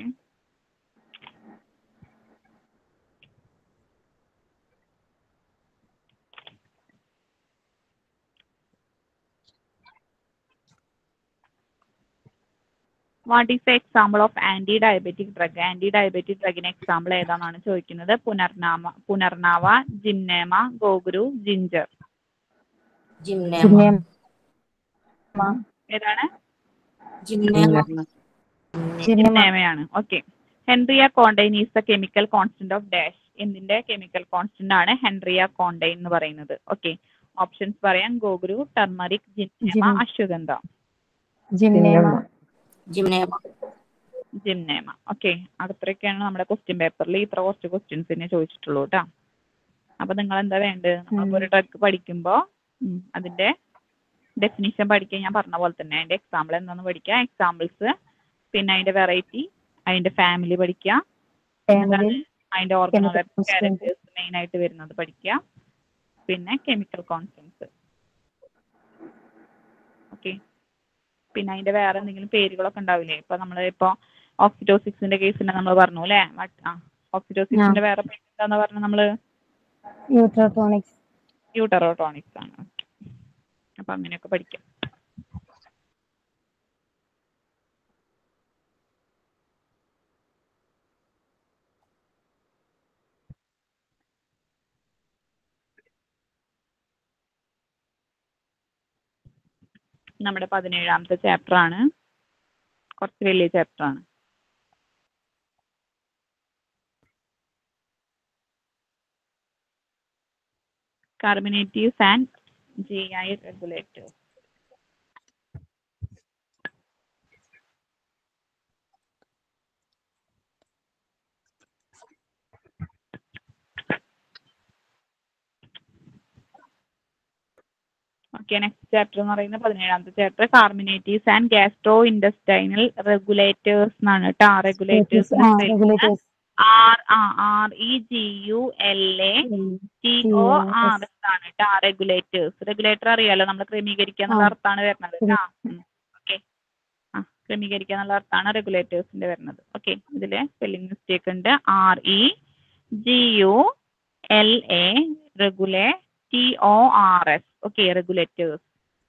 what is a example of anti diabetic drug anti diabetic ഡ്രഗിന് example ഏതാണെന്നാണ് ചോദിക്കുന്നത് പുനർനാമ punarnava gymnema ഗോഗുരു ginger Ginema. ഏതാണ് Ginema. ജിന്നേമയാണ് okay hentriacontane is the chemical constant of dash എന്തിന്റെ chemical constant ആണ് hentriacontane എന്ന് പറയുന്നത് ഓക്കെ ഓപ്ഷൻസ് പറയാം ഗോഗുരു ടർമറിക് ജിന്നേമ ജിൻ- അശ്വഗന്ധ Ginema. ജിന്നേമ ഓക്കെ അത്രയൊക്കെയാണ് നമ്മുടെ ക്വസ്റ്റ്യൻ പേപ്പറിൽ ഇത്ര കുറച്ച് ക്വസ്റ്റ്യൻസ് തന്നെ ചോദിച്ചിട്ടുള്ളൂ കേട്ടോ അപ്പൊ നിങ്ങൾ എന്താ വേണ്ടത് നമ്മളിപ്പോ ഒരു ഡ്രഗ് പഠിക്കുമ്പോ ഉം, അതിന്റെ ഡെഫിനിഷൻ പഠിക്കാൻ ഞാൻ പറഞ്ഞ പോലെ തന്നെ അതിന്റെ എക്സാമ്പിൾ എന്താന്ന് പഠിക്കുക എക്സാമ്പിൾസ് പിന്നെ അതിന്റെ വെറൈറ്റി അതിന്റെ ഫാമിലി പഠിക്കുക എന്താണ് Family. അതിന്റെ organo Chemical constants. Characters main ആയിട്ട് വരുന്നത് പഠിക്കുക പിന്നെ കെമിക്കൽ കോൺസ്റ്റൻസ് ഓക്കെ പിന്നെ അതിന്റെ വേറെ എന്തെങ്കിലും പേരുകളൊക്കെ ഉണ്ടാവില്ലേ ഇപ്പൊ നമ്മൾ ഇപ്പൊ ഓക്സിറ്റോസിക്സിന്റെ കേസിൽ നമ്മൾ പറഞ്ഞു അല്ലേ ആ ഓക്സിറ്റോസിക്സിന്റെ വേറെ പേര് എന്താന്ന് പറഞ്ഞു നമ്മള് Uterotonics. യൂട്ടറോട്ടോണിക്സ് ആണ് അപ്പൊ അങ്ങനെയൊക്കെ പഠിക്കാം നമ്മുടെ പതിനേഴാമത്തെ ചാപ്റ്റർ ആണ് കുറച്ച് വലിയ ചാപ്റ്റർ ആണ് carbonatives and GI regulators. Okay next chapter എന്ന് പറയുന്നത് പതിനേഴാമത്തെ chapter carminatives and gastro intestinal regulators എന്നാണ് കേട്ടോ റെഗുലേറ്റേഴ്സ് ആ റെഗുലേറ്റേഴ്സ് ആർ ആ R E G U L A T O R S ആണ് കേട്ടോ റെഗുലേറ്റേഴ്സ് റെഗുലേറ്റർ അറിയാലോ നമ്മൾ ക്രമീകരിക്കുക എന്നുള്ള ആ. അർത്ഥമാണ് വരുന്നത് കേട്ടോ ഓക്കെ ആ ക്രമീകരിക്കുക എന്നുള്ള അർത്ഥമാണ് റെഗുലേറ്റേഴ്സിന്റെ വരുന്നത് ഓക്കെ ഇതില് സ്പെല്ലിംഗ് മിസ്റ്റേക്ക് ഉണ്ട് R E G U L A റെഗുലേ T O R S okay regulators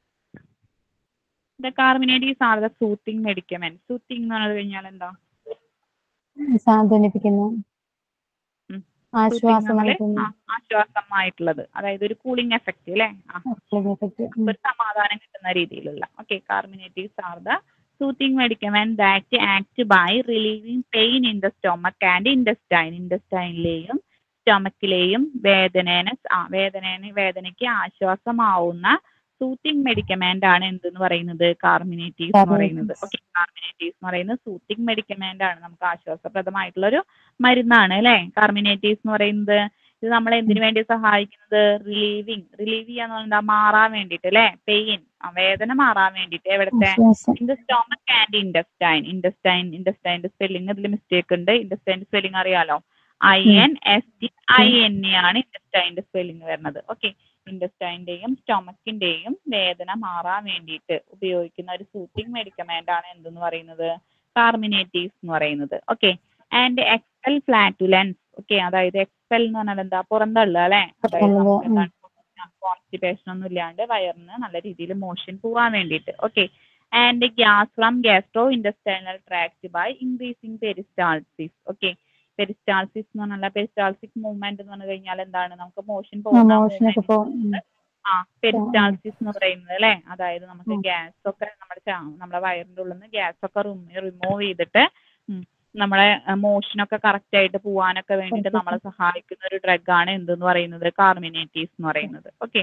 the carminatives are the soothing medicament soothing എന്ന് പറഞ്ഞു കഴിഞ്ഞാൽ എന്താ സാന്ത്വനിപ്പിക്കുന്നു ഉം. ആശ്വാസം Soothing നൽകുന്നു ആ, ആശ്വാസമായിട്ടുള്ളത് അതായത് ഒരു കൂളിംഗ് എഫക്റ്റ് അല്ലേ ആ കൂളിംഗ് എഫക്റ്റ് ഒരു സമാധാനം കിട്ടുന്ന രീതിയിലുള്ള okay carminatives are the soothing medicament that act by relieving pain in the stomach and intestine ഇൻഡസ്റ്റൈനിലെയും സ്റ്റൊമക്കിലെയും വേദനേനെ ആ വേദനേനെ വേദനയ്ക്ക് ആശ്വാസമാവുന്ന സൂത്തിങ് മെഡിക്കമെന്റ് ആണ് എന്തെന്ന് പറയുന്നത് കാർമിനേറ്റീവ്സ് എന്ന് പറയുന്നത് ഓക്കെ കാർമിനേറ്റീവ്സ് എന്ന് പറയുന്നത് സൂത്തിങ് മെഡിക്കമെന്റ് ആണ് നമുക്ക് ആശ്വാസപ്രദമായിട്ടുള്ള ഒരു മരുന്നാണ് അല്ലെ കാർമിനേറ്റീവ്സ് എന്ന് പറയുന്നത് ഇത് നമ്മളെ എന്തിനു വേണ്ടി സഹായിക്കുന്നത് റിലീവിങ് റിലീവ് ചെയ്യാന്ന് പറഞ്ഞാൽ മാറാൻ വേണ്ടിട്ട് അല്ലെ പെയിൻ വേദന മാറാൻ വേണ്ടിട്ട് എവിടത്തെ ആശ്വാസം in the stomach and intestine intestine ഇൻഡസ്റ്റൈൻ്റെ സ്പെല്ലിംഗ് ഇതിൽ മിസ്റ്റേക്ക് ഉണ്ട് ഇൻഡസ്റ്റൈൻ്റെ സ്പെല്ലിംഗ് അറിയാലോ I N S T I N A ആണ് ഇൻഡസ്റ്റൈൻ്റെ സ്പെല്ലിംഗ് വരുന്നത് ഓക്കെ ഇൻഡസ്റ്റൈൻ്റെയും സ്റ്റൊമക്കിന്റെയും വേദന മാറാൻ വേണ്ടിയിട്ട് ഉപയോഗിക്കുന്ന ഒരു സൂത്തിങ് മെഡിക്കമെന്റ് ആണ് എന്തെന്ന് പറയുന്നത് കാർമിനേറ്റീവ്സ് എന്ന് പറയുന്നത് okay and expel flatulence okay അതായത് എക്സൽ എന്ന് പറഞ്ഞാൽ എന്താ പുറന്തള്ളുക അല്ലെ അതായത് പുറന്തള്ളുക, നമുക്ക് ഉം. എന്താണ് കോൺസ്റ്റിപ്പേഷൻ ഒന്നും ഇല്ലാണ്ട് വയറിന് നല്ല രീതിയിൽ മോഷൻ പോവാൻ വേണ്ടിയിട്ട് okay and gas from gastro intestinal tract by increasing peristalsis okay peristalsis എന്ന് പറഞ്ഞാൽ പെരിസ്റ്റാൾസിക് മൂവ്മെന്റ് എന്ന് പറഞ്ഞു കഴിഞ്ഞാൽ എന്താണ് നമുക്ക് മോഷൻ പോകുന്ന മോഷനൊക്കെ movement പോകും ആ പെരിസ്റ്റാൾസിസ് എന്ന് പറയുന്നത് അല്ലേ അതായത് നമുക്ക് ഉം. ഗ്യാസ് ഒക്കെ നമ്മുടെ ചാ- നമ്മുടെ വയറിന്റെ ഉള്ളിൽ നിന്ന് ഗ്യാസ് ഒക്കെ റിമൂവ് ചെയ്തിട്ട് ഉം, നമ്മളെ മോഷനൊക്കെ കറക്റ്റ് ആയിട്ട് പോവാനൊക്കെ വേണ്ടിയിട്ട് നമ്മളെ സഹായിക്കുന്ന ഒരു ഡ്രഗ് ആണ് എന്തെന്ന് പറയുന്നത് കാർമിനേറ്റീവ്സ് എന്ന് പറയുന്നത് okay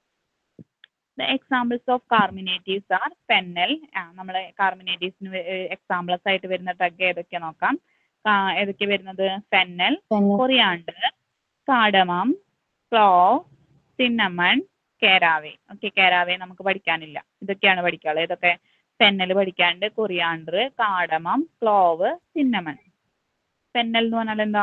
the examples of carminatives are fennel നമ്മളെ കാർമിനേറ്റീവ്സിന് എക്സാമ്പിൾസ് ആയിട്ട് വരുന്ന ഡ്രഗ് ഏതൊക്കെ നോക്കാം കാ- ഏതൊക്കെ വരുന്നത് ഫെന്നൽ പിന്നെ coriander cardamom clove cinnamon caraway okay caraway നമുക്ക് പഠിക്കാനില്ല ഇതൊക്കെയാണ് പഠിക്കാനുള്ളത് ഇതൊക്കെ പെന്നൽ പഠിക്കാണ്ട് coriander cardamom clove cinnamon fennel എന്ന് പറഞ്ഞാൽ എന്താ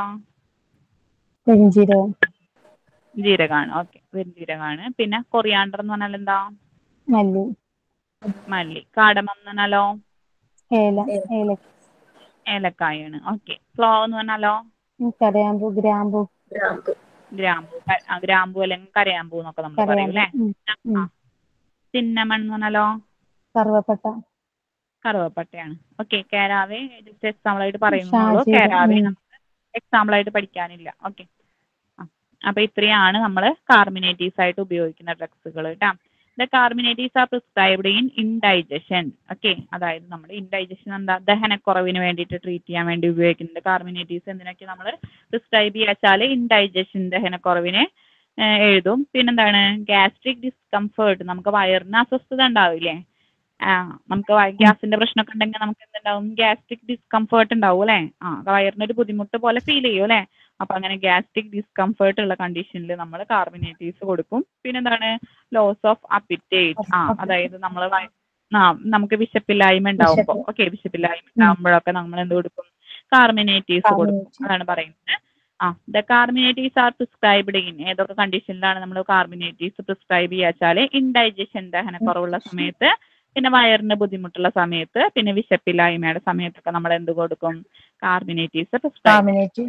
പെരിഞ്ചീരകം ജീരകമാണ് ഓക്കെ ജീരകമാണ് പിന്നെ കൊറിയാണ്ടർ എന്ന് പറഞ്ഞാൽ എന്താ മല്ലി മല്ലി കാഡമം എന്ന് പറഞ്ഞാലോ ഏല ഏല ഏലക്കായാണ് ഓക്കെ ക്ലോവ് എന്ന് പറഞ്ഞാലോ കരയാമ്പൂ ഗ്രാമ്പൂ ഗ്രാമ്പ് ഗ്രാമ്പു ക- ആ, ഗ്രാമ്പു അല്ലെങ്കിൽ കരയാമ്പൂ എന്നൊക്കെ നമ്മൾ പറയും കരയാമ്പൂ അല്ലേ ഉം, ഉം. സിന്നമൺ എന്ന് പറഞ്ഞാലോ കറുവപ്പട്ട കറുവപ്പട്ടയാണ് ഓക്കെ കേരാവേ ജസ്റ്റ് എക്സാമ്പിൾ ആയിട്ട് പറയുന്നുള്ളൂ ഷാജീര, കേരാവേ ഉം. നമുക്ക് എക്സാമ്പിൾ ആയിട്ട് പഠിക്കാനില്ല ഓക്കെ അപ്പൊ ഇത്രയാണ് നമ്മൾ കാർമിനേറ്റീവ്സ് ആയിട്ട് ഉപയോഗിക്കുന്ന ഡ്രഗ്സുകൾ കേട്ടോ the carminatives are prescribed in indigestion okay അതായത് നമ്മൾ ഇൻഡൈജഷൻ എന്താ ദഹനക്കുറവിന് വേണ്ടിയിട്ട് ട്രീറ്റ് ചെയ്യാൻ വേണ്ടി ഉപയോഗിക്കുന്നുണ്ട് കാർമിനേറ്റീവ്സ് എന്തിനൊക്കെ നമ്മൾ പ്രിസ്ക്രൈബ് ചെയ്യാച്ചാൽ ഇൻഡൈജഷൻ ദഹനക്കുറവിന് ഏഹ് എഴുതും പിന്നെന്താണ് ഗ്യാസ്ട്രിക് ഡിസ്കംഫേർട്ട് നമുക്ക് വയറിന് അസ്വസ്ഥത ഉണ്ടാവില്ലേ ആ നമുക്ക് ഗ്യാസിന്റെ പ്രശ്നമൊക്കെ ഉണ്ടെങ്കിൽ നമുക്ക് എന്തുണ്ടാവും ഗ്യാസ്ട്രിക് ഡിസ്കംഫേർട്ട് ഉണ്ടാവും അല്ലേ ആ വയറിനൊരു ബുദ്ധിമുട്ട് പോലെ ഫീൽ ചെയ്യും അല്ലേ അപ്പൊ അങ്ങനെ ഗ്യാസ്ട്രിക് ഡിസ്കംഫേർട്ട് ഉള്ള കണ്ടീഷനിൽ നമ്മൾ കാർബണേറ്റീവ്സ് കൊടുക്കും പിന്നെന്താണ് ലോസ് ഓഫ് അപ്പിറ്റേറ്റ് ആ അതായത് നമ്മൾ ആ നമുക്ക് വിശപ്പില്ലായ്മ ഉണ്ടാവുമ്പോ ഓക്കെ വിശപ്പില്ലായ്മ ഉണ്ടാവുമ്പോഴൊക്കെ നമ്മൾ എന്ത് കൊടുക്കും കാർമിനേറ്റീവ്സ് കൊടുക്കും അതാണ് പറയുന്നത് ആ the carminatives are prescribed in ഏതൊക്കെ കണ്ടീഷനിലാണ് നമ്മൾ കാർമിനേറ്റീവ്സ് പ്രിസ്ക്രൈബ് ചെയ്യാച്ചാല് ഇൻഡൈജഷൻ ദഹനക്കുറവുള്ള സമയത്ത് പിന്നെ വയറിന് ബുദ്ധിമുട്ടുള്ള സമയത്ത് പിന്നെ വിശപ്പില്ലായ്മയുടെ സമയത്തൊക്കെ നമ്മൾ എന്ത് കൊടുക്കും കാർമിനേറ്റീവ്സ് പ്രിസ്ക്രൈബ് കാർബണേറ്റ്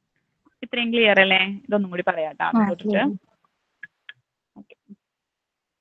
ഇത്രയും ക്ലിയർ അല്ലേ ഇതൊന്നും കൂടി പറയാട്ടോ ആ തൊട്ടിട്ട്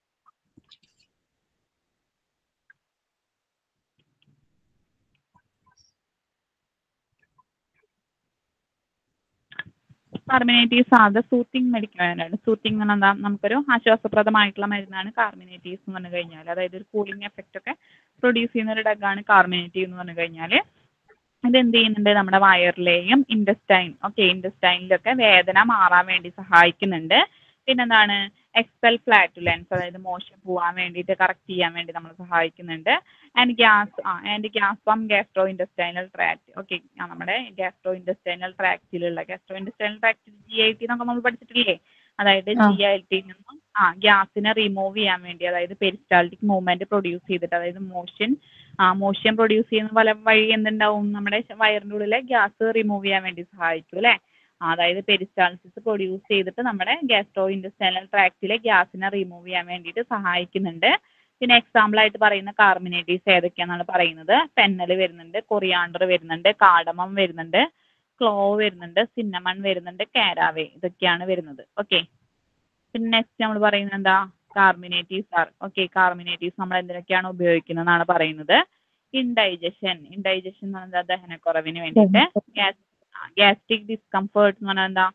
carminatives are the soothing medical soothing എന്ന് പറഞ്ഞാൽ എന്താ നമുക്കൊരു ആശ്വാസപ്രദമായിട്ടുള്ള മരുന്നാണ് കാർമിനേറ്റീവ്സ് എന്ന് പറഞ്ഞു കഴിഞ്ഞാൽ അതായത് ഒരു കൂളിംഗ് എഫക്റ്റ് ഒക്കെ പ്രൊഡ്യൂസ് ചെയ്യുന്ന ഒരു ഡഗാണ് കാർമിനേറ്റീവ് എന്ന് പറഞ്ഞു കഴിഞ്ഞാൽ ഇത് എന്ത് ചെയ്യുന്നുണ്ട് നമ്മുടെ വയറിലെയും ഇൻഡസ്റ്റൈൻ ഓക്കെ ഇൻഡസ്റ്റൈനിലൊക്കെ വേദന മാറാൻ വേണ്ടി സഹായിക്കുന്നുണ്ട് പിന്നെന്താണ് എക്സൽ ഫ്ലാറ്റുലൻസ് അതായത് മോശം പോവാൻ വേണ്ടിയിട്ട് കറക്റ്റ് ചെയ്യാൻ വേണ്ടി നമ്മൾ സഹായിക്കുന്നുണ്ട് ആൻഡ് ഗ്യാസ് ആ and gas from gastro intestinal tract okay നമ്മുടെ ഗ്യാസ്ട്രോ ഇൻഡസ്റ്റൈനൽ ട്രാക്റ്റിലുള്ള gastro intestinal tract G I T എന്നൊക്കെ നമ്മൾ പഠിച്ചിട്ടില്ലേ അതായത് ആ. ജി ഐ ടി നിന്നും ആ ഗ്യാസിനെ റിമൂവ് ചെയ്യാൻ വേണ്ടി അതായത് പെരിസ്റ്റാൾട്ടിക് മൂവ്മെന്റ് പ്രൊഡ്യൂസ് ചെയ്തിട്ട് അതായത് മോഷൻ ആ മോഷൻ പ്രൊഡ്യൂസ് ചെയ്യുന്ന പല വഴി എന്തുണ്ടാവും നമ്മുടെ വയറിന്റെ ഉള്ളിലെ ഗ്യാസ് റിമൂവ് ചെയ്യാൻ വേണ്ടി സഹായിക്കും അല്ലേ അതായത് പെരിസ്റ്റാൾസിസ് പ്രൊഡ്യൂസ് ചെയ്തിട്ട് നമ്മുടെ ഗ്യാസ്ട്രോ ഇൻഡസ്റ്റൈനൽ ട്രാക്റ്റിലെ ഗ്യാസിനെ റിമൂവ് ചെയ്യാൻ വേണ്ടിയിട്ട് സഹായിക്കുന്നുണ്ട് പിന്നെ എക്സാമ്പിൾ ആയിട്ട് പറയുന്ന കാർമിനേറ്റീവ്സ് ഏതൊക്കെയാണെന്നാണ് പറയുന്നത് പെന്നൽ വരുന്നുണ്ട് കൊറിയാണ്ടർ വരുന്നുണ്ട് കാടമം വരുന്നുണ്ട് ക്ലോവ് വരുന്നുണ്ട് സിന്നമൺ വരുന്നുണ്ട് കാരാവേ ഇതൊക്കെയാണ് വരുന്നത് ഓക്കെ പിന്നെ നെക്സ്റ്റ് നമ്മൾ പറയുന്നത് എന്താ കാർമിനേറ്റീവ്സ് ആർ ഓക്കെ കാർമിനേറ്റീവ്സ് നമ്മൾ എന്തിനൊക്കെയാണ് ഉപയോഗിക്കുന്നതെന്നാണ് പറയുന്നത് ഇൻഡൈജഷൻ ഇൻഡൈജഷൻ എന്ന് പറഞ്ഞാൽ ദഹനക്കുറവിന് വേണ്ടിയിട്ട് ഗ്യാസ്ട്രിക് ഡിസ്കംഫേർട്ട് എന്ന് പറഞ്ഞാൽ എന്താ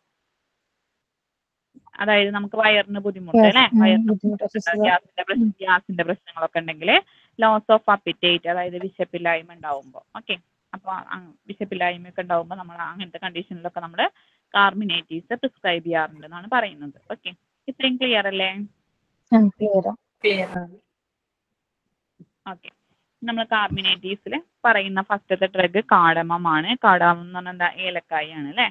അതായത് നമുക്ക് വയറിന് ബുദ്ധിമുട്ട് അല്ലേ വയറിന് ഗ്യാസിന്റെ പ്രശ്നം ഗ്യാസിന്റെ പ്രശ്നങ്ങളൊക്കെ ഉണ്ടെങ്കിൽ ലോസ് ഓഫ് അപ്പിറ്റേറ്റ് അതായത് വിശപ്പില്ലായ്മ ഉണ്ടാവുമ്പോൾ ഓക്കെ അപ്പോൾ വിശപ്പില്ലായ്മ ഒക്കെ ഉണ്ടാവുമ്പോൾ നമ്മൾ അങ്ങനത്തെ കണ്ടീഷനിലൊക്കെ നമ്മൾ കാർമിനേറ്റീവ്സ് പ്രിസ്ക്രൈബ് ചെയ്യാറുണ്ട് എന്നാണ് പറയുന്നത് ഓക്കെ ഇത്രയും ക്ലിയർ അല്ലേ ഓക്കെ നമ്മൾ കാർമിനേറ്റീവ്സിൽ പറയുന്ന ഫസ്റ്റത്തെ ഡ്രഗ് കാടമമാണ് കാടമം എന്ന് പറഞ്ഞാൽ എന്താ ഏലക്കായ ആണ് അല്ലേ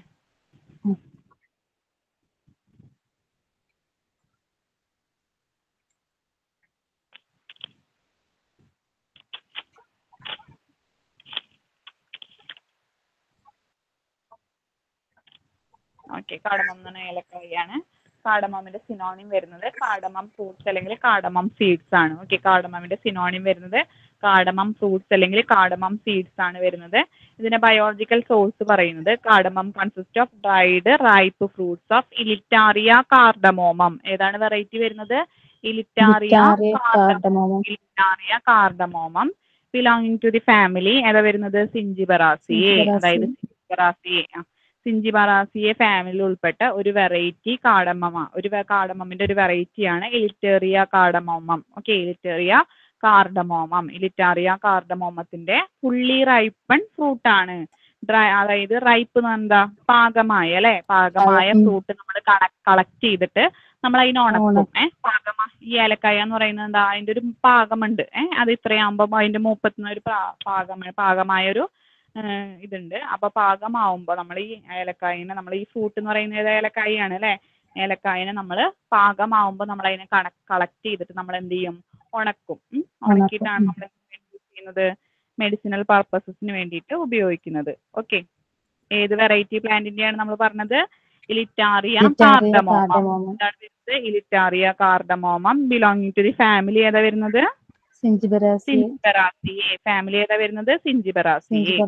ഓക്കെ കാടമം എന്ന് പറഞ്ഞാൽ ഏലക്കായാണ് കാടമമിന്റെ സിനോണിം വരുന്നത് കാടമം ഫ്രൂട്ട്സ് അല്ലെങ്കിൽ കാടമം സീഡ്സ് ആണ് ഓക്കെ കാടമമിന്റെ സിനോണിം വരുന്നത് കാടമം ഫ്രൂട്ട്സ് അല്ലെങ്കിൽ കാടമം സീഡ്സ് ആണ് വരുന്നത് ഇതിന്റെ ബയോളജിക്കൽ സോഴ്സ് പറയുന്നത് cardamom consist of dried ripe fruits of Elettaria cardamomum ഏതാണ് വെറൈറ്റി വരുന്നത് Elettaria Elettaria cardamomum belonging to the family ഏതാ വരുന്നത് സിഞ്ചിബറാസിയെ അതായത് സിഞ്ചിബറാസിയെ സിഞ്ചിബറാസിയെ ഫാമിലിയിൽ ഉൾപ്പെട്ട ഒരു വെറൈറ്റി കാടമമ ഒരു കാടമമിന്റെ ഒരു വെറൈറ്റിയാണ് Elettaria cardamomum okay Elettaria cardamomum Elettaria കാർഡമോമത്തിന്റെ ഫുള്ളി റൈപ്പൺ ഫ്രൂട്ട് ആണ് ഡ്രൈ അതായത് റൈപ്പ് എന്താ പാകമായ അല്ലെ പാകമായ ഫ്രൂട്ട് നമ്മൾ കളക്ട് ചെയ്തിട്ട് നമ്മൾ അതിനെ ഉണക്കും ഏഹ് പാകമായ ഈ ഏലക്കായ എന്ന് പറയുന്നത് എന്താ അതിന്റെ ഒരു പാകമുണ്ട് ഏഹ് അത് ഇത്രയാകുമ്പോൾ അതിന്റെ മൂപ്പത്തിന് ഒരു പാകം പാകമായ ഒരു ഇതുണ്ട് അപ്പൊ പാകമാവുമ്പോ നമ്മൾ ഈ ഏലക്കായനെ നമ്മൾ ഈ ഫ്രൂട്ട് എന്ന് പറയുന്നത് ഏലക്കായാണ് അല്ലെ ഏലക്കായനെ നമ്മൾ പാകമാവുമ്പോ നമ്മൾ അതിനെ കളക്ട് ചെയ്തിട്ട് നമ്മൾ എന്ത് ചെയ്യും ഉണക്കും ഉണക്കിയിട്ടാണ് നമ്മൾ യൂസ് ചെയ്യുന്നത് മെഡിസിനൽ പർപ്പസസിന് വേണ്ടിയിട്ട് ഉപയോഗിക്കുന്നത് ഓക്കെ ഏത് വെറൈറ്റി പ്ലാന്റിന്റെയാണ് നമ്മൾ പറഞ്ഞത് Elettaria cardamomum Elettaria cardamomum belonging to the family ഏതാ വരുന്നത് സിഞ്ചിബറാസിയെ ഫാമിലി ഏതാ വരുന്നത് സിഞ്ചിബറാസിയെ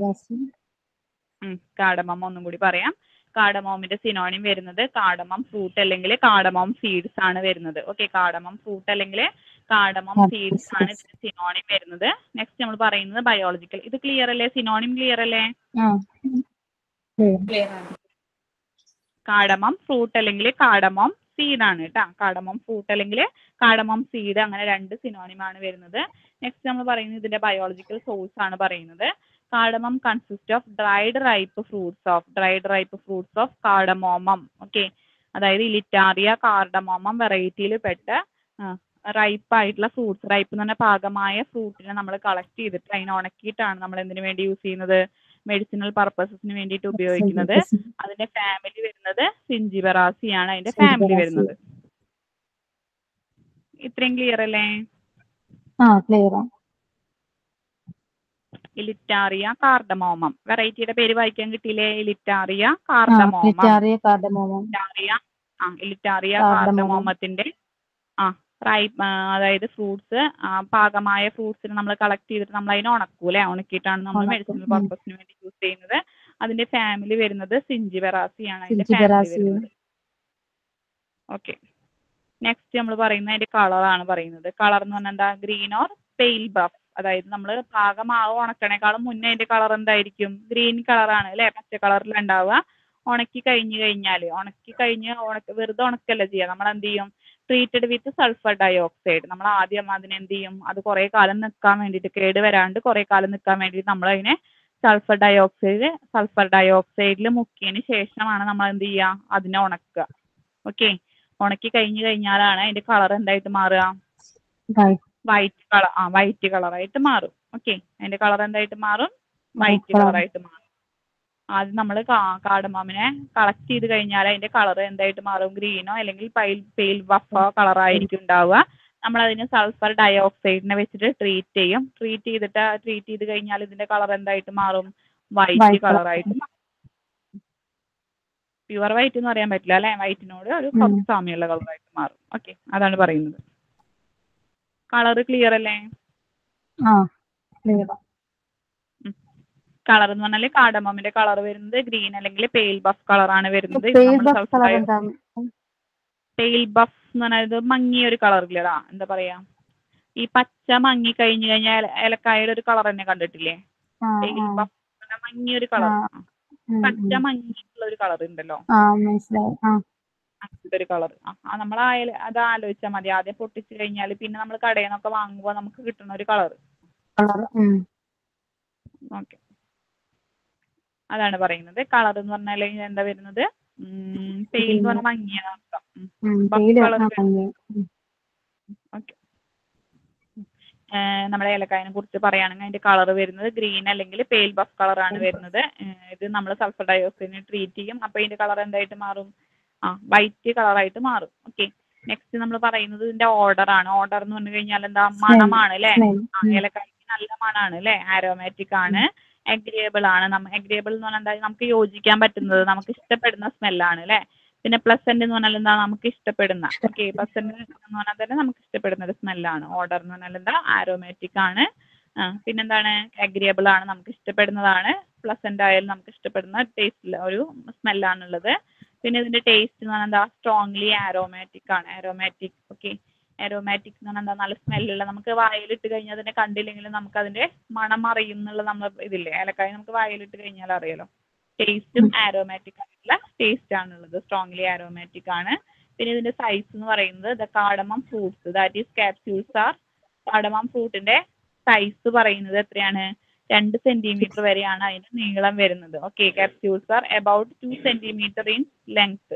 കാടമം ഒന്നും കൂടി പറയാം കാടമോമിന്റെ സിനോണിം വരുന്നത് കാടമം ഫ്രൂട്ട് അല്ലെങ്കിൽ കാടമം സീഡ്സ് ആണ് വരുന്നത് ഓക്കെ കാടമം ഫ്രൂട്ട് അല്ലെങ്കിൽ കാടമം സീഡ്സ് ആണ് സിനോണിം വരുന്നത് നെക്സ്റ്റ് നമ്മൾ പറയുന്നത് ബയോളജിക്കൽ ഇത് ക്ലിയർ അല്ലേ സിനോണിം ക്ലിയർ അല്ലേ കാടമം ഫ്രൂട്ട് അല്ലെങ്കിൽ കാടമം സീഡ് ആണ് കേട്ടോ കാടമം ഫ്രൂട്ട് അല്ലെങ്കിൽ കാടമം സീഡ് അങ്ങനെ രണ്ട് സിനോണിമാണ് വരുന്നത് നെക്സ്റ്റ് നമ്മൾ പറയുന്നത് ഇതിന്റെ ബയോളജിക്കൽ സോഴ്സ് ആണ് പറയുന്നത് cardamom consist of dried ripe fruits of dried ripe fruits of cardamomum okay അതായത് ഇലിറ്റാറിയ കാർഡമോമം വെറൈറ്റിയിൽ പെട്ട റൈപ്പ് ആയിട്ടുള്ള ഫ്രൂട്ട്സ് റൈപ്പ് എന്ന് പറഞ്ഞാൽ പാകമായ ഫ്രൂട്ടിനെ നമ്മൾ കളക്ട് ചെയ്തിട്ട് അതിനെ ഉണക്കിയിട്ടാണ് നമ്മൾ എന്തിനു വേണ്ടി യൂസ് ചെയ്യുന്നത് മെഡിസിനൽ പർപ്പസസിന് വേണ്ടിയിട്ട് ഉപയോഗിക്കുന്നത് അതിന്റെ ഫാമിലി വരുന്നത് സിഞ്ചിബറാസി ആണ് അതിന്റെ ഫാമിലി വരുന്നത് ഇത്രയും ക്ലിയർ അല്ലേ ഇലിറ്റാറിയ കാർഡമോമം വെറൈറ്റിയുടെ പേര് വായിക്കാൻ കിട്ടിയില്ലേ ഇലിറ്റാറിയ കാർഡമോമം ഇലിറ്റാറിയ ആ ഇലിറ്റാറിയ കാർഡമോമത്തിന്റെ ആ റൈപ്പ് അതായത് ഫ്രൂട്ട്സ് പാകമായ ഫ്രൂട്ട്സിന് നമ്മൾ കളക്ട് ചെയ്തിട്ട് നമ്മൾ അതിനെ ഉണക്കൂലെ ഉണക്കിയിട്ടാണ് നമ്മൾ മെഡിസിനൽ പർപ്പസിന് വേണ്ടി യൂസ് ചെയ്യുന്നത് അതിന്റെ ഫാമിലി വരുന്നത് സിഞ്ചിബെറാസി ആണ് അതിന്റെ ഫാമിലി വരുന്നത് ഓക്കെ നെക്സ്റ്റ് നമ്മൾ പറയുന്നത് അതിന്റെ കളറാണ് പറയുന്നത് കളർ എന്ന് പറഞ്ഞാൽ എന്താ ഗ്രീൻ ഓർ പെയിൽ ബഫ് അതായത് നമ്മൾ പാകമാവ് ഉണക്കണേക്കാളും മുന്നേ അതിന്റെ കളർ എന്തായിരിക്കും ഗ്രീൻ കളറാണ് അല്ലെ പച്ച കളറിൽ ഉണ്ടാവുക ഉണക്കി കഴിഞ്ഞ് കഴിഞ്ഞാൽ ഉണക്കി കഴിഞ്ഞ് ഉണക്ക വെറുതെ ഉണക്കല്ല ചെയ്യുക നമ്മൾ എന്ത് ചെയ്യും ട്രീറ്റഡ് വിത്ത് സൾഫർ ഡയോക്സൈഡ് നമ്മൾ ആദ്യം അതിനെ എന്ത് ചെയ്യും അത് കുറേ കാലം നിൽക്കാൻ വേണ്ടിയിട്ട് കേട് വരാണ്ട് കുറേ കാലം നിൽക്കാൻ വേണ്ടിയിട്ട് നമ്മൾ അതിനെ സൾഫർ ഡയോക്സൈഡ് സൾഫർ ഡയോക്സൈഡിൽ മുക്കിയതിന് ശേഷമാണ് നമ്മൾ എന്ത് ചെയ്യുക അതിനെ ഉണക്കുക ഓക്കെ ഉണക്കി കഴിഞ്ഞ് കഴിഞ്ഞാലാണ് അതിന്റെ കളർ എന്തായിട്ട് മാറുക White. വൈറ്റ് കളർ ആ വൈറ്റ് കളറായിട്ട് മാറും ഓക്കെ അതിന്റെ കളർ എന്തായിട്ട് മാറും വൈറ്റ് colour. കളറായിട്ട് മാറും ആദ്യം നമ്മൾ കാടമാമിനെ കളക്ട് ചെയ്ത് കഴിഞ്ഞാൽ അതിന്റെ കളർ എന്തായിട്ട് മാറും ഗ്രീനോ അല്ലെങ്കിൽ പൈൽ പെയിൽ ബഫോ കളർ ആയിരിക്കും ഉണ്ടാവുക നമ്മൾ അതിന് സൾഫർ ഡയോക്സൈഡിനെ വെച്ചിട്ട് ട്രീറ്റ് ചെയ്യും ട്രീറ്റ് ചെയ്തിട്ട് ട്രീറ്റ് ചെയ്ത് കഴിഞ്ഞാൽ ഇതിന്റെ കളർ എന്തായിട്ട് മാറും വൈറ്റ് White colour. കളറായിട്ട് മാറും പ്യുവർ വൈറ്റ് എന്ന് പറയാൻ പറ്റില്ല അല്ലെ വൈറ്റിനോട് ഒരു ഉം. കുറച്ച് സാമ്യമുള്ള കളറായിട്ട് മാറും ഓക്കെ അതാണ് പറയുന്നത് കളർ ക്ലിയർ അല്ലേ ആ ക്ലിയർ കളർ എന്ന് പറഞ്ഞാൽ കാടമോമിന്റെ കളർ വരുന്നത് ഗ്രീൻ അല്ലെങ്കിൽ പെയിൽ ബഫ് കളറാണ് വരുന്നത് പേൽ ബഫ് കളർ എന്താണ് പെയിൽ ബഫ് എന്ന് പറഞ്ഞാൽ ഇത് മങ്ങിയ ഒരു കളർ ഇല്ലടാ എന്താ പറയാ ഈ പച്ച മങ്ങി കഴിഞ്ഞു കഴിഞ്ഞാൽ ഏലക്കായുടെ ഒരു കളർ തന്നെ കണ്ടിട്ടില്ലേ ആ പെയിൽ ആ ബഫ് മങ്ങിയ ഒരു കളർ ആ. ഉം, പച്ച ഉം. മങ്ങിയിട്ടുള്ള ഒരു കളർ ഉണ്ടല്ലോ ആ മനസ്സിലായി ആ അങ്ങനത്തെ ഒരു കളർ ആ നമ്മൾ അത് ആലോചിച്ചാൽ മതി ആദ്യം പൊട്ടിച്ച് കഴിഞ്ഞാൽ പിന്നെ നമ്മൾ കടയിൽ നിന്നൊക്കെ വാങ്ങുമ്പോൾ നമുക്ക് കിട്ടുന്ന ഒരു കളർ കളർ ഉം ഓക്കെ അതാണ് പറയുന്നത് കളർ എന്ന് പറഞ്ഞാൽ എന്താ വരുന്നത് പെയിൽ എന്ന് പറഞ്ഞാൽ മങ്ങിയാണ് അർത്ഥം ഉം. ഉം Buff പേര് colour ആ മഞ്ഞ ഉം. ഓക്കെ നമ്മുടെ ഏലക്കായനെ കുറിച്ച് പറയുകയാണെങ്കിൽ അതിന്റെ കളർ വരുന്നത് ഗ്രീൻ അല്ലെങ്കിൽ പെയിൽ ബഫ് കളറാണ് വരുന്നത് ഏഹ് ഇത് നമ്മൾ സൾഫർ ഡയോക്സൈഡിനെ ട്രീറ്റ് ചെയ്യും അപ്പോൾ ഇതിന്റെ കളർ എന്തായിട്ട് മാറും ആ വൈറ്റ് കളറായിട്ട് മാറും ഓക്കെ നെക്സ്റ്റ് നമ്മൾ പറയുന്നത് ഇതിന്റെ ഓർഡർ ആണ് ഓർഡർ എന്ന് പറഞ്ഞു കഴിഞ്ഞാൽ എന്താ മണമാണ് അല്ലേ Smell. ആ, ഉം. ഏലക്കായ്ക്ക് നല്ല മണമാണ് അല്ലേ ആരോമാറ്റിക് ആണ് അഗ്രിയബിൾ ആണ് നമ്മ അഗ്രിയബിൾ എന്ന് പറഞ്ഞാൽ എന്താ നമുക്ക് യോജിക്കാൻ പറ്റുന്നത് നമുക്ക് ഇഷ്ടപ്പെടുന്ന സ്മെല്ലാണ് അല്ലേ പിന്നെ പ്ലസന്റ് എന്ന് പറഞ്ഞാൽ എന്താ നമുക്ക് ഇഷ്ടപ്പെടുന്ന ഓക്കെ പ്ലസന്റ് എന്ന് പറഞ്ഞാൽ തന്നെ നമുക്ക് ഇഷ്ടപ്പെടുന്ന ഒരു സ്മെല്ലാണ് ഓർഡർ എന്ന് പറഞ്ഞാൽ എന്താ ആരോമാറ്റിക് ആണ് ആ, പിന്നെന്താണ് അഗ്രിയബിൾ ആണ് നമുക്ക് ഇഷ്ടപ്പെടുന്നതാണ് പ്ലസന്റ് ആയാലും നമുക്ക് ഇഷ്ടപ്പെടുന്ന ടേസ്റ്റിൽ ഒരു സ്മെല്ലാണുള്ളത് പിന്നെ ഇതിന്റെ ടേസ്റ്റ് എന്ന് പറഞ്ഞാൽ എന്താ സ്ട്രോങ്ലി ആരോമാറ്റിക് ആണ് ആരോമാറ്റിക് ഓക്കെ ആരോമാറ്റിക് എന്ന് പറഞ്ഞാൽ എന്താ നല്ല സ്മെല്ലുള്ള നമുക്ക് വായിലിട്ട് കഴിഞ്ഞാൽ അതിനെ കണ്ടില്ലെങ്കിലും നമുക്ക് അതിന്റെ മണം അറിയും എന്നുള്ള നമ്മൾ ഇതില്ലേ ഏലക്കായ നമുക്ക് വായിലിട്ട് കഴിഞ്ഞാൽ അറിയാലോ ടേസ്റ്റും ആരോമാറ്റിക് ആയിട്ടുള്ള ടേസ്റ്റ് ആണുള്ളത് സ്ട്രോങ്ലി ആരോമാറ്റിക് ആണ് പിന്നെ ഇതിന്റെ സൈസ് എന്ന് പറയുന്നത് the cardamom fruits that is capsules are cardamom ഫ്രൂട്ടിന്റെ സൈസ് പറയുന്നത് എത്രയാണ് രണ്ട് സെന്റിമീറ്റർ വരെയാണ് അതിന്റെ നീളം വരുന്നത് okay capsules are about two centimetre in length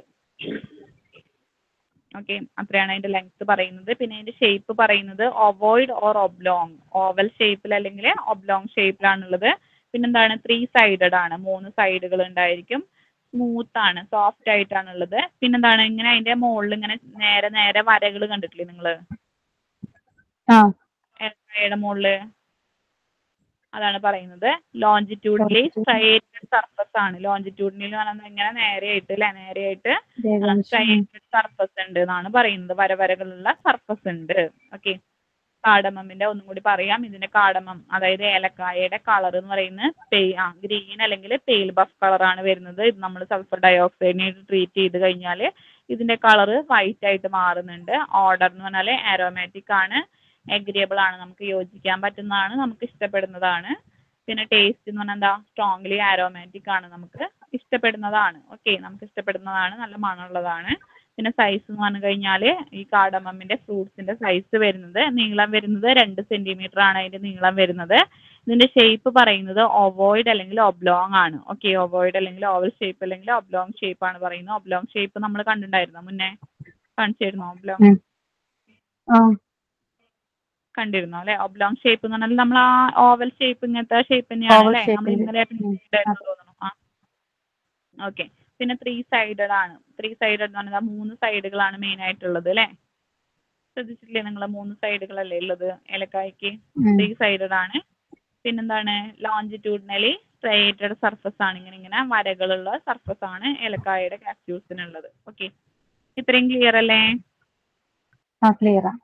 okay അത്രയാണ് അതിന്റെ ലെങ്ത് പറയുന്നത് പിന്നെ അതിന്റെ ഷേപ്പ് പറയുന്നത് ഒവോയിഡ് ഓർ ഒബ്ലോങ് ഓവൽ ഷേപ്പിൽ അല്ലെങ്കിൽ ഒബ്ലോങ് ഷേപ്പിലാണുള്ളത് പിന്നെന്താണ് ത്രീ സൈഡഡ് ആണ് മൂന്ന് സൈഡുകൾ ഉണ്ടായിരിക്കും സ്മൂത്ത് ആണ് സോഫ്റ്റ് ആയിട്ടാണുള്ളത് പിന്നെന്താണ് ഇങ്ങനെ അതിന്റെ മുകളിൽ ഇങ്ങനെ നേരെ നേരെ വരകൾ കണ്ടിട്ടില്ലേ നിങ്ങള് ആ ഏലക്കായയുടെ മുകളില് അതാണ് പറയുന്നത് ലോഞ്ചിറ്റ്യൂഡിനലി സ്ട്രൈറ്റഡ് സർഫസ് ആണ് ലോഞ്ചിറ്റ്യൂഡിനലി എന്ന് പറയുന്നത് ഇങ്ങനെ നേരെയായിട്ട് അല്ലെ നേരെയായിട്ട് സ്ട്രൈറ്റഡ് സർഫസ് ഉണ്ട് എന്നാണ് പറയുന്നത് വരവരകളുള്ള സർഫസ് ഉണ്ട് ഓക്കെ കാടമമ്മിന്റെ ഒന്നും കൂടി പറയാം ഇതിന്റെ കാടമം അതായത് ഏലക്കായയുടെ കളർ എന്ന് പറയുന്നത് പേ ആ ഗ്രീൻ അല്ലെങ്കിൽ പെയിൽ ബഫ് കളറാണ് വരുന്നത് ഇത് നമ്മൾ സൾഫർ ഡയോക്സൈഡിനെ ട്രീറ്റ് ചെയ്ത് കഴിഞ്ഞാൽ ഇതിന്റെ കളർ വൈറ്റ് ആയിട്ട് മാറുന്നുണ്ട് ഓർഡർ എന്ന് പറഞ്ഞാൽ ആരോമാറ്റിക് ആണ് എഗ്രിയബിൾ ആണ് നമുക്ക് യോജിക്കാൻ പറ്റുന്നതാണ് നമുക്ക് ഇഷ്ടപ്പെടുന്നതാണ് പിന്നെ ടേസ്റ്റ് എന്ന് പറഞ്ഞാൽ എന്താ സ്ട്രോങ്ലി ആരോമാറ്റിക് ആണ് നമുക്ക് ഇഷ്ടപ്പെടുന്നതാണ് ഓക്കെ നമുക്ക് ഇഷ്ടപ്പെടുന്നതാണ് നല്ല മണമുള്ളതാണ് പിന്നെ സൈസ് എന്ന് പറഞ്ഞു കഴിഞ്ഞാൽ ഈ കാടമമ്മിന്റെ ഫ്രൂട്ട്സിന്റെ സൈസ് വരുന്നത് നീളം വരുന്നത് രണ്ട് സെന്റിമീറ്റർ ആണ് അതിന്റെ നീളം വരുന്നത് ഇതിന്റെ ഷേപ്പ് പറയുന്നത് ഒവോയിഡ് അല്ലെങ്കിൽ ഒബ്ലോങ് ആണ് ഓക്കെ ഒവോയിഡ് അല്ലെങ്കിൽ ഓവൽ ഷേപ്പ് അല്ലെങ്കിൽ ഒബ്ലോങ് ഷേപ്പ് ആണ് പറയുന്നത് ഒബ്ലോങ് ഷേപ്പ് നമ്മൾ കണ്ടിട്ടുണ്ടായിരുന്നോ മുന്നേ കാണിച്ചിരുന്നോ ഒബ്ലോങ് ഉം. ആ കണ്ടിരുന്നു അല്ലെ ഒബ്ലോങ് ഷേപ്പ് എന്ന് പറഞ്ഞാൽ നമ്മൾ ആ ഓവൽ ഷേപ്പ് ഇങ്ങനത്തെ ഷേപ്പ് തന്നെയാണ് Oval അല്ലെ shape നമ്മൾ ഉണ്ട്. ഇന്നലെ ഉം. ഉണ്ടായിരുന്നു തോന്നുന്നു ആ ഓക്കെ പിന്നെ ത്രീ സൈഡഡ് ആണ് ത്രീ സൈഡഡ് എന്ന് പറഞ്ഞാൽ മൂന്ന് സൈഡുകളാണ് മെയിൻ ആയിട്ടുള്ളത് അല്ലെ ശ്രദ്ധിച്ചിട്ടില്ലേ നിങ്ങൾ മൂന്ന് സൈഡുകളല്ലേ ഉള്ളത് ഏലക്കായ്ക്ക് ഉം. ത്രീ സൈഡഡ് ആണ് പിന്നെന്താണ് ലോഞ്ചിറ്റ്യൂഡിനലി സ്ട്രേറ്റഡ് സർഫസ് ആണ് ഇങ്ങനെ ഇങ്ങനെ വരകളുള്ള സർഫസ് ആണ് ഏലക്കായയുടെ ക്യാപ്സ്യൂൾസിനുള്ളത് ഓക്കെ ഇത്രയും ക്ലിയർ അല്ലേ ആ ക്ലിയറാ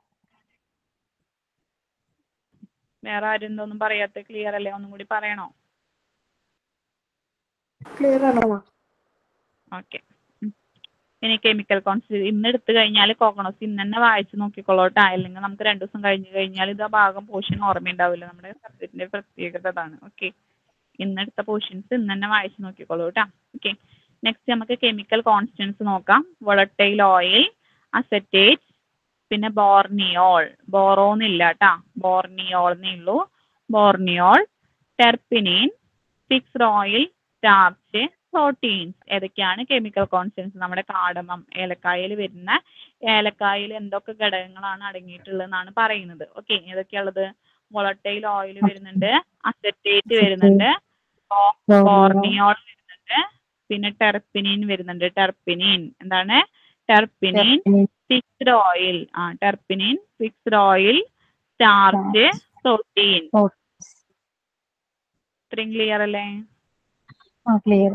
വേറെ ആരും എന്തോന്നും പറയാത്ത ക്ലിയർ അല്ലേ ഒന്നും കൂടി പറയണോ ക്ലിയർ ആണോ ഓക്കെ ഇനി കെമിക്കൽ കോൺസെൻട്രേഷൻ ഇന്ന് എടുത്തു കഴിഞ്ഞാൽ കോക്കണോസ് ഇന്ന് തന്നെ വായിച്ച് നോക്കിക്കോളോട്ടെ അല്ലെങ്കിൽ നമുക്ക് രണ്ടു ദിവസം കഴിഞ്ഞ് കഴിഞ്ഞാൽ ഇത് ആ ഭാഗം പോർഷൻ ഓർമ്മയുണ്ടാവില്ല നമ്മുടെ സബ്ജക്റ്റിന്റെ പ്രത്യേകത അതാണ് ഓക്കെ ഇന്ന് എടുത്ത പോർഷൻസ് ഇന്ന് തന്നെ വായിച്ച് നോക്കിക്കോളൂ കേട്ടോ ഓക്കെ നെക്സ്റ്റ് നമുക്ക് കെമിക്കൽ കോൺസ്റ്റൻസ് നോക്കാം വൊളട്ടൈൽ ഓയിൽ അസറ്റേറ്റ് പിന്നെ ബോർണിയോൾ ബോറോന്നില്ല കേട്ടാ ബോർണിയോൾ എന്നേ ഉള്ളൂ borneol terpinene fixed oil starch proteins ഏതൊക്കെയാണ് കെമിക്കൽ കോൺസ്റ്റൻസ് നമ്മുടെ കാടമം ഏലക്കായയിൽ വരുന്ന ഏലക്കായയിൽ എന്തൊക്കെ ഘടകങ്ങളാണ് അടങ്ങിയിട്ടുള്ളതെന്നാണ് പറയുന്നത് ഓക്കെ ഏതൊക്കെയുള്ളത് വൊളട്ടൈൽ ഓയിൽ വരുന്നുണ്ട് അസറ്റേറ്റ് വരുന്നുണ്ട് ബോർണിയോൾ വരുന്നുണ്ട് പിന്നെ ടെർപ്പിനിൻ വരുന്നുണ്ട് ടെർപ്പിനിൻ എന്താണ് ടെർപ്പിനിൻ ഫിക്സ്ഡ് ഓയിൽ ആ terpinene fixed oil starch protein ഇത്രയും ക്ലിയർ അല്ലേ ആ ക്ലിയർ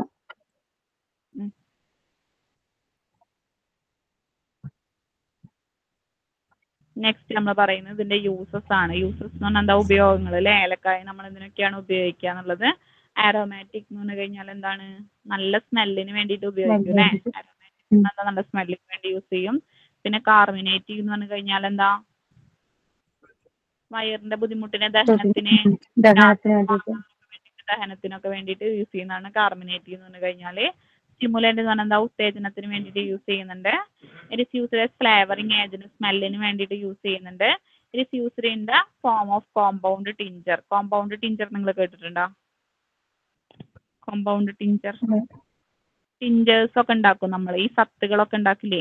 നെക്സ്റ്റ് നമ്മൾ പറയുന്നത് ഇതിന്റെ യൂസസ് ആണ് യൂസസ് എന്ന് പറഞ്ഞാൽ എന്താ ഉപയോഗങ്ങൾ അല്ലെ ഏലക്കായ നമ്മൾ എന്തിനൊക്കെയാണ് ഉപയോഗിക്കുക എന്നുള്ളത് ആരോമാറ്റിക് എന്ന് പറഞ്ഞു കഴിഞ്ഞാൽ എന്താണ് നല്ല സ്മെല്ലിന് വേണ്ടിയിട്ട് ഉപയോഗിക്കും അല്ലെ ആരോമാറ്റിക് എന്താ നല്ല സ്മെല്ലിന് വേണ്ടി യൂസ് ചെയ്യും പിന്നെ കാർമിനേറ്റീവ് എന്ന് പറഞ്ഞു കഴിഞ്ഞാൽ എന്താ വയറിന്റെ ബുദ്ധിമുട്ടിന് ദഹനത്തിന് ദഹനത്തിന് വേണ്ടിയിട്ട് ദഹനത്തിനൊക്കെ വേണ്ടിയിട്ട് യൂസ് ചെയ്യുന്നതാണ് കാർമിനേറ്റീവ് എന്ന് പറഞ്ഞു കഴിഞ്ഞാല് സ്റ്റിമുലന്റ് എന്ന് പറഞ്ഞാൽ എന്താ ഉത്തേജനത്തിന് വേണ്ടിയിട്ട് യൂസ് ചെയ്യുന്നുണ്ട് it is used as flavouring agent സ്മെല്ലിന് വേണ്ടിയിട്ട് യൂസ് ചെയ്യുന്നുണ്ട് it is used in the form of compound tincture compound tincture നിങ്ങൾ കേട്ടിട്ടുണ്ടോ കോമ്പൗണ്ട് ടിഞ്ചർ ഉം. ടിഞ്ചേഴ്സ് ഒക്കെ ഉണ്ടാക്കും നമ്മൾ ഈ സത്തുകളൊക്കെ ഉണ്ടാക്കില്ലേ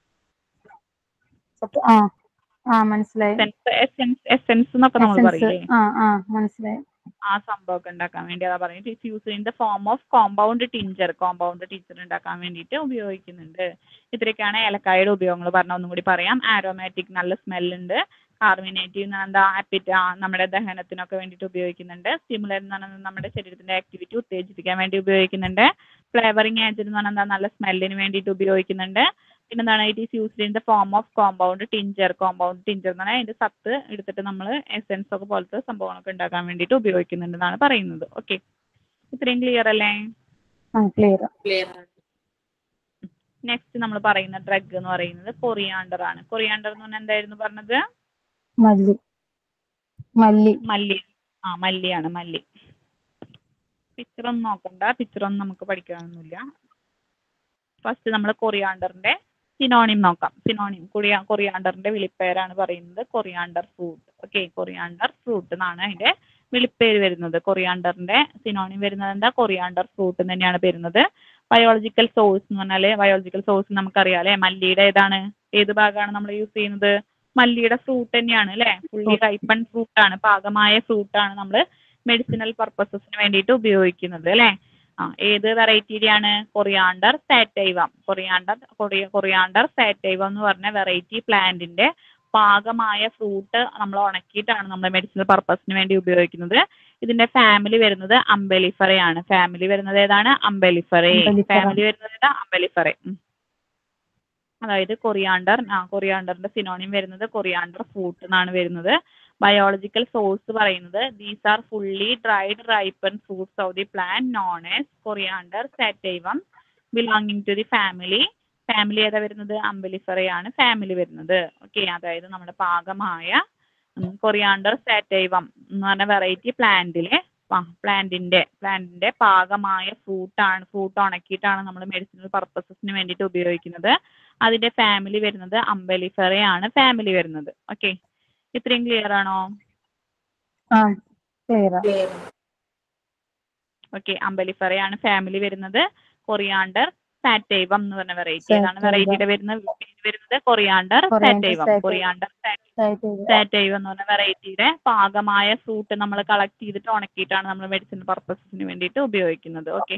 ആ ആ മനസ്സിലായി എസെൻസ് എസെൻസ് എന്നൊക്കെ നമ്മൾ എസൻസ് പറയില്ലേ ആ ആ മനസ്സിലായി ആ സംഭവമൊക്കെ ഉണ്ടാക്കാൻ വേണ്ടി അതാ പറയുന്നത് it's use in the form of compound tincture compound tincture ഉണ്ടാക്കാൻ വേണ്ടിയിട്ട് ഉപയോഗിക്കുന്നുണ്ട് ഇത്രയൊക്കെയാണ് ഏലക്കായയുടെ ഉപയോഗങ്ങൾ പറഞ്ഞ ഒന്നും കൂടി പറയാം ആരോമാറ്റിക് നല്ല സ്മെല്ലുണ്ട് കാർമിനേറ്റീവ് എന്ന് പറഞ്ഞാൽ എന്താ അപ്പിറ്റ നമ്മുടെ ദഹനത്തിനൊക്കെ വേണ്ടിയിട്ട് ഉപയോഗിക്കുന്നുണ്ട് സ്റ്റിമുലൻ എന്ന് പറഞ്ഞാൽ നമ്മുടെ ശരീരത്തിന്റെ ആക്ടിവിറ്റി ഉത്തേജിപ്പിക്കാൻ വേണ്ടി ഉപയോഗിക്കുന്നുണ്ട് ഫ്ലേവറിങ് ഏജന്റ് എന്ന് പറഞ്ഞാൽ എന്താ നല്ല സ്മെല്ലിന് വേണ്ടിയിട്ട് ഉപയോഗിക്കുന്നുണ്ട് പിന്നെന്താണ് it is used in the form of compound tincture compound tincture എന്ന് പറഞ്ഞാൽ അതിന്റെ സത്ത് എടുത്തിട്ട് നമ്മൾ എസെൻസ് ഒക്കെ പോലത്തെ സംഭവങ്ങളൊക്കെ ഉണ്ടാക്കാൻ വേണ്ടിയിട്ട് ഉപയോഗിക്കുന്നുണ്ടെന്നാണ് പറയുന്നത് ഓക്കെ ഇത്രയും ക്ലിയർ അല്ലേ ആ ക്ലിയർ നെക്സ്റ്റ് നമ്മൾ പറയുന്ന ഡ്രഗ് എന്ന് പറയുന്നത് കൊറിയാണ്ടർ ആണ് കൊറിയാണ്ടർ എന്ന് പറഞ്ഞാൽ എന്തായിരുന്നു പറഞ്ഞത് മല്ലി മല്ലി മല്ലി ആ മല്ലിയാണ് മല്ലി പിക്ചർ ഒന്നും നോക്കണ്ട പിക്ചർ ഒന്നും നമുക്ക് പഠിക്കാനൊന്നുമില്ല ഫസ്റ്റ് നമ്മൾ കൊറിയാണ്ടറിന്റെ സിനോണിം നോക്കാം സിനോണിം കൊറിയ കൊറിയാണ്ടറിന്റെ വിളിപ്പേരാണ് പറയുന്നത് coriander fruit okay coriander fruit എന്നാണ് അതിന്റെ വിളിപ്പേര് വരുന്നത് കൊറിയാണ്ടറിന്റെ സിനോണിം വരുന്നത് എന്താ കൊറിയാണ്ടർ ഫ്രൂട്ട് എന്ന് തന്നെയാണ് വരുന്നത് ബയോളജിക്കൽ സോഴ്സ് എന്ന് പറഞ്ഞാല് ബയോളജിക്കൽ സോഴ്സ് നമുക്കറിയാം അല്ലെ മല്ലിയുടെ ഏതാണ് ഏത് ഭാഗമാണ് നമ്മൾ യൂസ് ചെയ്യുന്നത് മല്ലിയുടെ ഫ്രൂട്ട് തന്നെയാണ് അല്ലെ ഫുള്ളി റൈപ്പൺ ഫ്രൂട്ട് ആണ് പാകമായ ഫ്രൂട്ട് ആണ് നമ്മൾ മെഡിസിനൽ പർപ്പസസിന് വേണ്ടിയിട്ട് ഉപയോഗിക്കുന്നത് അല്ലെ ആ ഏത് വെറൈറ്റിയുടെയാണ് coriander sativum coriander coriander sativum എന്ന് പറഞ്ഞ വെറൈറ്റി പ്ലാന്റിന്റെ പാകമായ ഫ്രൂട്ട് നമ്മൾ ഉണക്കിയിട്ടാണ് നമ്മൾ മെഡിസിനൽ പർപ്പസിന് വേണ്ടി ഉപയോഗിക്കുന്നത് ഇതിന്റെ ഫാമിലി വരുന്നത് അംബെലിഫറ ആണ് ഫാമിലി വരുന്നത് ഏതാണ് അംബെലിഫറെ Umbellifera. ഫാമിലി വരുന്നത് ഏതാ അംബെലിഫറെ ഉം. അതായത് കൊറിയാണ്ടർ ആ കൊറിയാണ്ടറിന്റെ സിനോണിം വരുന്നത് കൊറിയാണ്ടർ ഫ്രൂട്ട് എന്നാണ് വരുന്നത് ബയോളജിക്കൽ സോഴ്സ് പറയുന്നത് these are fully dried ripen fruits of the plant known as coriander sativum belonging to the family family ഏതാ വരുന്നത് അംബലിഫറയാണ് ഫാമിലി വരുന്നത് ഓക്കെ അതായത് നമ്മുടെ പാകമായ കൊറിയാണ്ടർ സാറ്റൈവം എന്ന് പറഞ്ഞ വെറൈറ്റി പ്ലാന്റിലെ പ്ലാന്റിന്റെ പ്ലാന്റിന്റെ പാകമായ ഫ്രൂട്ടാണ് ഫ്രൂട്ട് ഉണക്കിയിട്ടാണ് നമ്മൾ മെഡിസിനൽ പർപ്പസസിന് വേണ്ടിയിട്ട് ഉപയോഗിക്കുന്നത് അതിന്റെ ഫാമിലി വരുന്നത് അംബലിഫറയാണ് ഫാമിലി വരുന്നത് ഓക്കെ ഇത്രയും ക്ലിയർ ആണോ ആ ക്ലിയർ ഓക്കെ അംബലിഫറയാണ് ഫാമിലി വരുന്നത് കൊറിയാണ്ടർ സാറ്റൈവം എന്ന് പറഞ്ഞ വെറൈറ്റി ഏതാണ് Sativa. വെറൈറ്റിയുടെ വരുന്ന പേര് വരുന്നത് coriander Coriander sativum sativa. Coriander sativum എന്ന് പറഞ്ഞ വെറൈറ്റിയുടെ പാകമായ ഫ്രൂട്ട് നമ്മൾ കളക്ട് ചെയ്തിട്ട് ഉണക്കിയിട്ടാണ് നമ്മൾ മെഡിസിൻ പർപ്പസസിന് വേണ്ടിയിട്ട് ഉപയോഗിക്കുന്നത് ഓക്കെ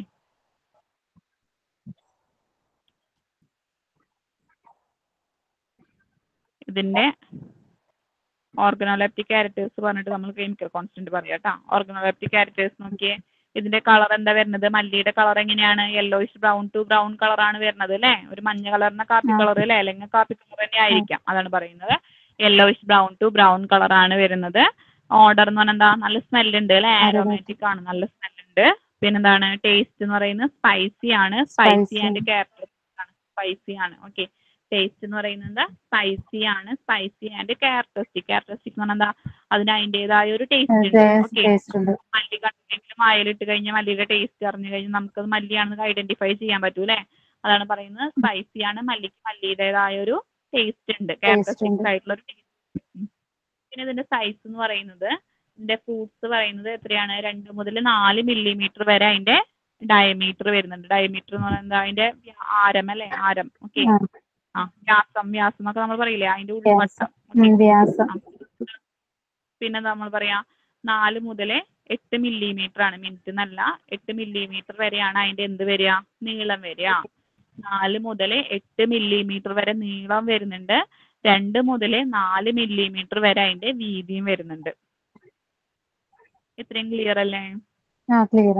ഇതിന്റെ ഓർഗനോലെപ്റ്റിക് ക്യാരക്ടേഴ്സ് പറഞ്ഞിട്ട് നമ്മൾ കെമിക്കൽ കോൺസ്റ്റന്റ് പറയാം കേട്ടോ ഓർഗനോലെപ്റ്റിക് ക്യാരക്ടേഴ്സ് നോക്കിയേ ഇതിന്റെ കളർ എന്താ വരുന്നത് മല്ലിയുടെ കളർ എങ്ങനെയാണ് യെല്ലോയിഷ് ബ്രൗൺ ടു ബ്രൗൺ കളറാണ് വരുന്നത് അല്ലേ ഒരു മഞ്ഞ കളറിന് കാപ്പി ആ. കളർ അല്ലേ അല്ലെങ്കിൽ കാപ്പി കളർ തന്നെ ആയിരിക്കാം അതാണ് പറയുന്നത് യെല്ലോയിഷ് ബ്രൗൺ ടു ബ്രൗൺ കളറാണ് വരുന്നത് ഓർഡർ എന്ന് പറഞ്ഞാൽ എന്താ നല്ല സ്മെല്ല് ഉണ്ട് അല്ലേ ആരോമാറ്റിക് ആണ് നല്ല സ്മെല്ല് ഉണ്ട് പിന്നെന്താണ് ടേസ്റ്റ് എന്ന് പറയുന്നത് സ്പൈസി ആണ് സ്പൈസി Spicy. ആൻഡ് ക്യാരക്ടറിസ്റ്റിക് ആണ് സ്പൈസി ആണ് ഓക്കെ ടേസ്റ്റ് എന്ന് പറയുന്നത് സ്പൈസി ആണ് സ്പൈസി ആൻഡ് ക്യാരക്ടറിസ്റ്റിക് ക്യാരക്ടറിസ്റ്റിക് എന്ന് പറഞ്ഞാൽ എന്താ അതിന് അതിൻ്റെതായ ഒരു ടേസ്റ്റ് ഉണ്ട് ഓക്കെ ടേസ്റ്റ് ഉണ്ട് മല്ലി കണ്ടിട്ടെങ്കിലും വായിലിട്ട് കഴിഞ്ഞാൽ മല്ലിയുടെ ടേസ്റ്റ് അറിഞ്ഞു കഴിഞ്ഞാൽ നമുക്കത് മല്ലിയാണെന്ന് ഐഡന്റിഫൈ ചെയ്യാൻ പറ്റൂ അല്ലേ അതാണ് പറയുന്നത് സ്പൈസി ആണ് മല്ലിക്ക് മല്ലിയുടേതായ ഒരു ടേസ്റ്റ് ഉണ്ട് ക്യാരക്ടറിസ്റ്റിക്സ് ആയിട്ടുള്ള ഒരു ടേസ്റ്റ് പിന്നെ ഇതിന്റെ സൈസ് എന്ന് പറയുന്നത് ഇതിന്റെ ഫ്രൂട്ട്സ് പറയുന്നത് എത്രയാണ് രണ്ട് മുതൽ നാല് മില്ലിമീറ്റർ വരെ അതിന്റെ ഡയമീറ്റർ വരുന്നുണ്ട് ഡയമീറ്റർ എന്ന് പറയുന്നത് അതിന്റെ ആരം അല്ലേ ആരം ഓക്കെ ആ. ആ വ്യാസം വ്യാസം എന്നൊക്കെ നമ്മൾ പറയില്ലേ അതിന്റെ ഉൾവട്ടം ഉം, വ്യാസം ആ. പിന്നെ നമ്മൾ പറയാ നാല് മുതൽ എട്ട് മില്ലിമീറ്റർ ആണ് മിനിറ്റ് എന്നല്ല എട്ട് മില്ലിമീറ്റർ വരെയാണ് അതിന്റെ എന്ത് വരിക നീളം വരിക നാല് മുതൽ എട്ട് മില്ലിമീറ്റർ വരെ നീളം വരുന്നുണ്ട് രണ്ട് മുതൽ നാല് മില്ലിമീറ്റർ വരെ അതിന്റെ വീതിയും വരുന്നുണ്ട് ഇത്രയും ക്ലിയർ അല്ലേ ആ ക്ലിയർ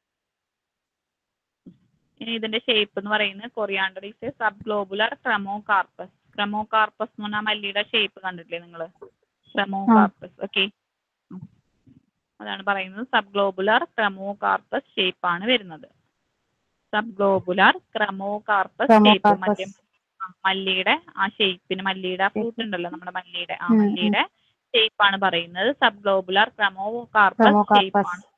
ഇനി ഇതിന്റെ ഷേപ്പ് എന്ന് പറയുന്നത് coriander is a subglobular cremocarpous cremocarpous എന്ന് പറഞ്ഞാൽ മല്ലിയുടെ ഷേപ്പ് കണ്ടിട്ടില്ലേ നിങ്ങൾ ക്രമോകാർപ്പസ് ഓക്കെ അതാണ് പറയുന്നത് സബ് ഗ്ലോബുലർ ക്രമോകാർപ്പസ് ഷേപ്പ് ആണ് വരുന്നത് സബ് ഗ്ലോബുലർ ക്രമോകാർപ്പസ് ഷേപ്പ് മറ്റേ Chromocarpus. ആ, മല്ലിയുടെ ആ ഷേപ്പിന് മല്ലിയുടെ ആ ഫ്രൂട്ട് ഉണ്ടല്ലോ നമ്മുടെ മല്ലിയുടെ ആ ഉം, ഉം. മല്ലിയുടെ ഷേപ്പ് ആണ് പറയുന്നത് subglobular cremocarpous shape cremocarpous ആണ്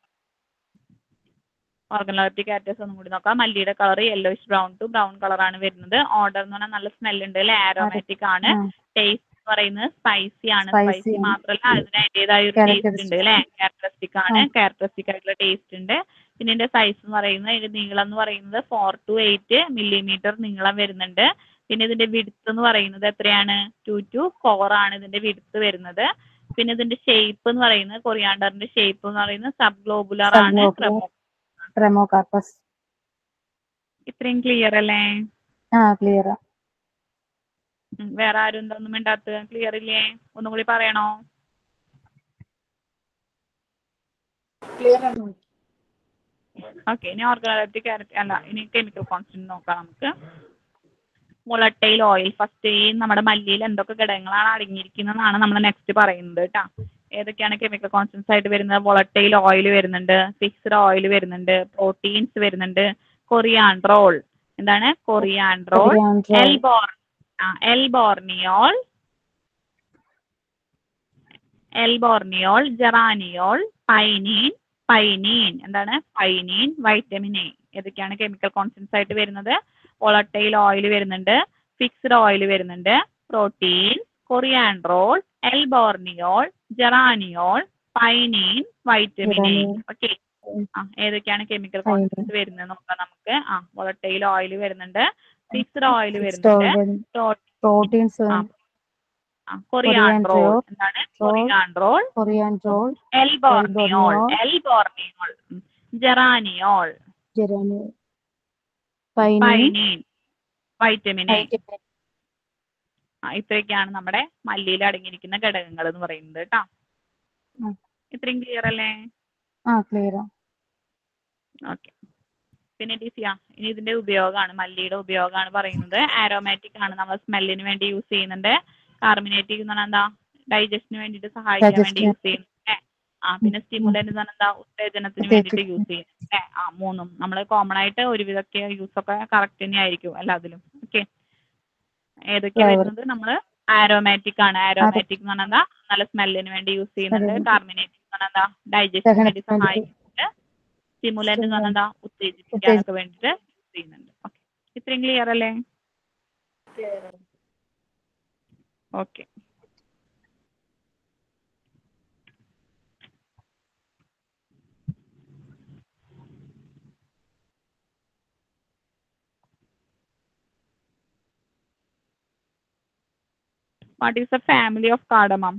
ഓർഗനോളജി കാറ്റസ് ഒന്നും കൂടി നോക്കാം മല്ലിയുടെ colour yellowish brown to brown colour ആണ് വരുന്നത് ഓർഡർ എന്ന് പറഞ്ഞാൽ നല്ല സ്മെൽ ഉണ്ട് അല്ലെ ആരോമാറ്റിക് ആണ് ടേസ്റ്റ് എന്ന് പറയുന്നത് സ്പൈസി ആണ് Spicy സ്പൈസി ആണ്. മാത്രമല്ല അതിന് അതിൻ്റെതായ ഒരു ടേസ്റ്റ് Characteristic. ഉണ്ട് അല്ലെ ക്യാരക്ടറിസ്റ്റിക് ആണ് ആ. ക്യാരക്ടറിസ്റ്റിക് ആയിട്ടുള്ള ടേസ്റ്റ് ഉണ്ട് പിന്നെ ഇതിന്റെ സൈസ് എന്ന് പറയുന്നത് ഇതിന്റെ നീളം എന്ന് പറയുന്നത് ഫോർ ടു എയ്റ്റ് മില്ലിമീറ്റർ നീളം വരുന്നുണ്ട് പിന്നെ ഇതിന്റെ വിടുത്ത് എന്ന് പറയുന്നത് എത്രയാണ് ടു ടു ഫോർ ആണ് ഇതിന്റെ വിടുത്ത് വരുന്നത് പിന്നെ ഇതിന്റെ ഷേപ്പ് എന്ന് പറയുന്നത് കൊറിയാണ്ടറിന്റെ ഷേപ്പ് എന്ന് പറയുന്നത് സബ് ഗ്ലോബുലർ ആണ് Subglobular. ക്രമോ ക്രമോകാർപ്പസ് ഇത്രയും ക്ലിയർ അല്ലേ ആ ക്ലിയർ ഉം, വേറെ ആരും എന്തൊന്നും മിണ്ടാത്ത ക്ലിയർ ഇല്ലേ ഒന്നും കൂടി പറയണോ ക്ലിയർ ആണ് ഓക്കെ ഇനി ഓർഗാനിക് ക്യാരറ്റ് അല്ല ഇനി കെമിക്കൽ കോൺസ്റ്റന്റ് നോക്കാം നമുക്ക് മുളട്ടയിൽ ഓയിൽ ഫസ്റ്റ് ഈ നമ്മുടെ മല്ലിയിൽ എന്തൊക്കെ ഘടകങ്ങളാണ് അടങ്ങിയിരിക്കുന്നതെന്നാണ് നമ്മൾ നെക്സ്റ്റ് പറയുന്നത് കേട്ടോ ഏതൊക്കെയാണ് കെമിക്കൽ കോൺസ്റ്റൻസ് ആയിട്ട് വരുന്നത് വൊളട്ടൈൽ ഓയിൽ വരുന്നുണ്ട് ഫിക്സ്ഡ് ഓയിൽ വരുന്നുണ്ട് പ്രോട്ടീൻസ് വരുന്നുണ്ട് കൊറിയാൻഡ്രോൾ എന്താണ് കൊറിയാൻഡ്രോൾ എൽബോർ ആ എൽബോർണിയോൾ എൽബോർണിയോൾ ജെറാനിയോൾ പൈനീൻ പൈനീൻ എന്താണ് പൈനീൻ വൈറ്റമിൻ എ ഏതൊക്കെയാണ് കെമിക്കൽ കോൺസ്റ്റൻസ് ആയിട്ട് വരുന്നത് വോളട്ടൈൽ ഓയിൽ വരുന്നുണ്ട് ഫിക്സ്ഡ് ഓയിൽ വരുന്നുണ്ട് protein coriandrol l borneol geraniol pinene vitamin A Vitamin. Okay ആ ഏതൊക്കെയാണ് കെമിക്കൽ Vitamin. കോൺസ്റ്റൻസ് വരുന്നത് നോക്കാം നമുക്ക് ആ വോളട്ടൈൽ ഓയിൽ വരുന്നുണ്ട് ഫിക്സ്ഡ് ഓയിൽ വരുന്നുണ്ട് പ്രോട്ടീൻസ് ആ കൊറിയാൻഡ്രോൾ Coriandrol, എന്താണ് Rol, coriandrol coriandrol l borneol Elborniol. L borneol geraniol geraniol pinene pinene vitamin A vitamin ആ, ഇത്രയൊക്കെയാണ് നമ്മുടെ മല്ലിയിൽ അടങ്ങിയിരിക്കുന്ന ഘടകങ്ങൾ എന്ന് പറയുന്നത് കേട്ടോ ഉം. ഇത്രയും ക്ലിയർ അല്ലേ ആ ക്ലിയർ ഓക്കെ പിന്നെ ഡിസിയ ഇനി ഇതിന്റെ ഉപയോഗമാണ് മല്ലിയുടെ ഉപയോഗമാണ് പറയുന്നത് ആരോമാറ്റിക് ആണ് നമ്മൾ സ്മെല്ലിന് വേണ്ടി യൂസ് ചെയ്യുന്നുണ്ട് കാർമിനേറ്റിക് എന്ന് പറഞ്ഞാൽ എന്താ ഡൈജസ്റ്റിന് വേണ്ടിയിട്ട് സഹായിക്കാൻ വേണ്ടി Digestion. യൂസ് ചെയ്യുന്നുണ്ട് ആ പിന്നെ സ്റ്റിമുലന്റ് എന്ന് പറഞ്ഞാൽ എന്താ ഉത്തേജനത്തിന് വേണ്ടിയിട്ട് യൂസ് ചെയ്യുന്നുണ്ട് ആ മൂന്നും നമ്മൾ കോമൺ ആയിട്ട് ഒരുവിധമൊക്കെ യൂസ് ഒക്കെ കറക്റ്റ് തന്നെ ആയിരിക്കും എല്ലാത്തിലും ഓക്കെ ഏതൊക്കെയാ Flower. വരുന്നത് നമ്മൾ ആരോമാറ്റിക് ആണ് ആരോമാറ്റിക് എന്ന് പറഞ്ഞാൽ എന്താ നല്ല സ്മെല്ലിന് വേണ്ടി യൂസ് ചെയ്യുന്നുണ്ട് Aromatic. കാർമിനേറ്റിക് എന്ന് പറഞ്ഞാൽ എന്താ ഡൈജസ്റ്റിന് വേണ്ടി ദഹനത്തിന് വേണ്ടി. സഹായിക്കുന്നുണ്ട് സ്റ്റിമുലന്റ് എന്ന് പറഞ്ഞാൽ എന്താ ഉത്തേജിപ്പിക്കാനൊക്കെ വേണ്ടിയിട്ട് യൂസ് ചെയ്യുന്നുണ്ട് ഓക്കെ ഇത്രയും ക്ലിയർ അല്ലേ ക്ലിയർ ആണ് okay what is the family of cardamom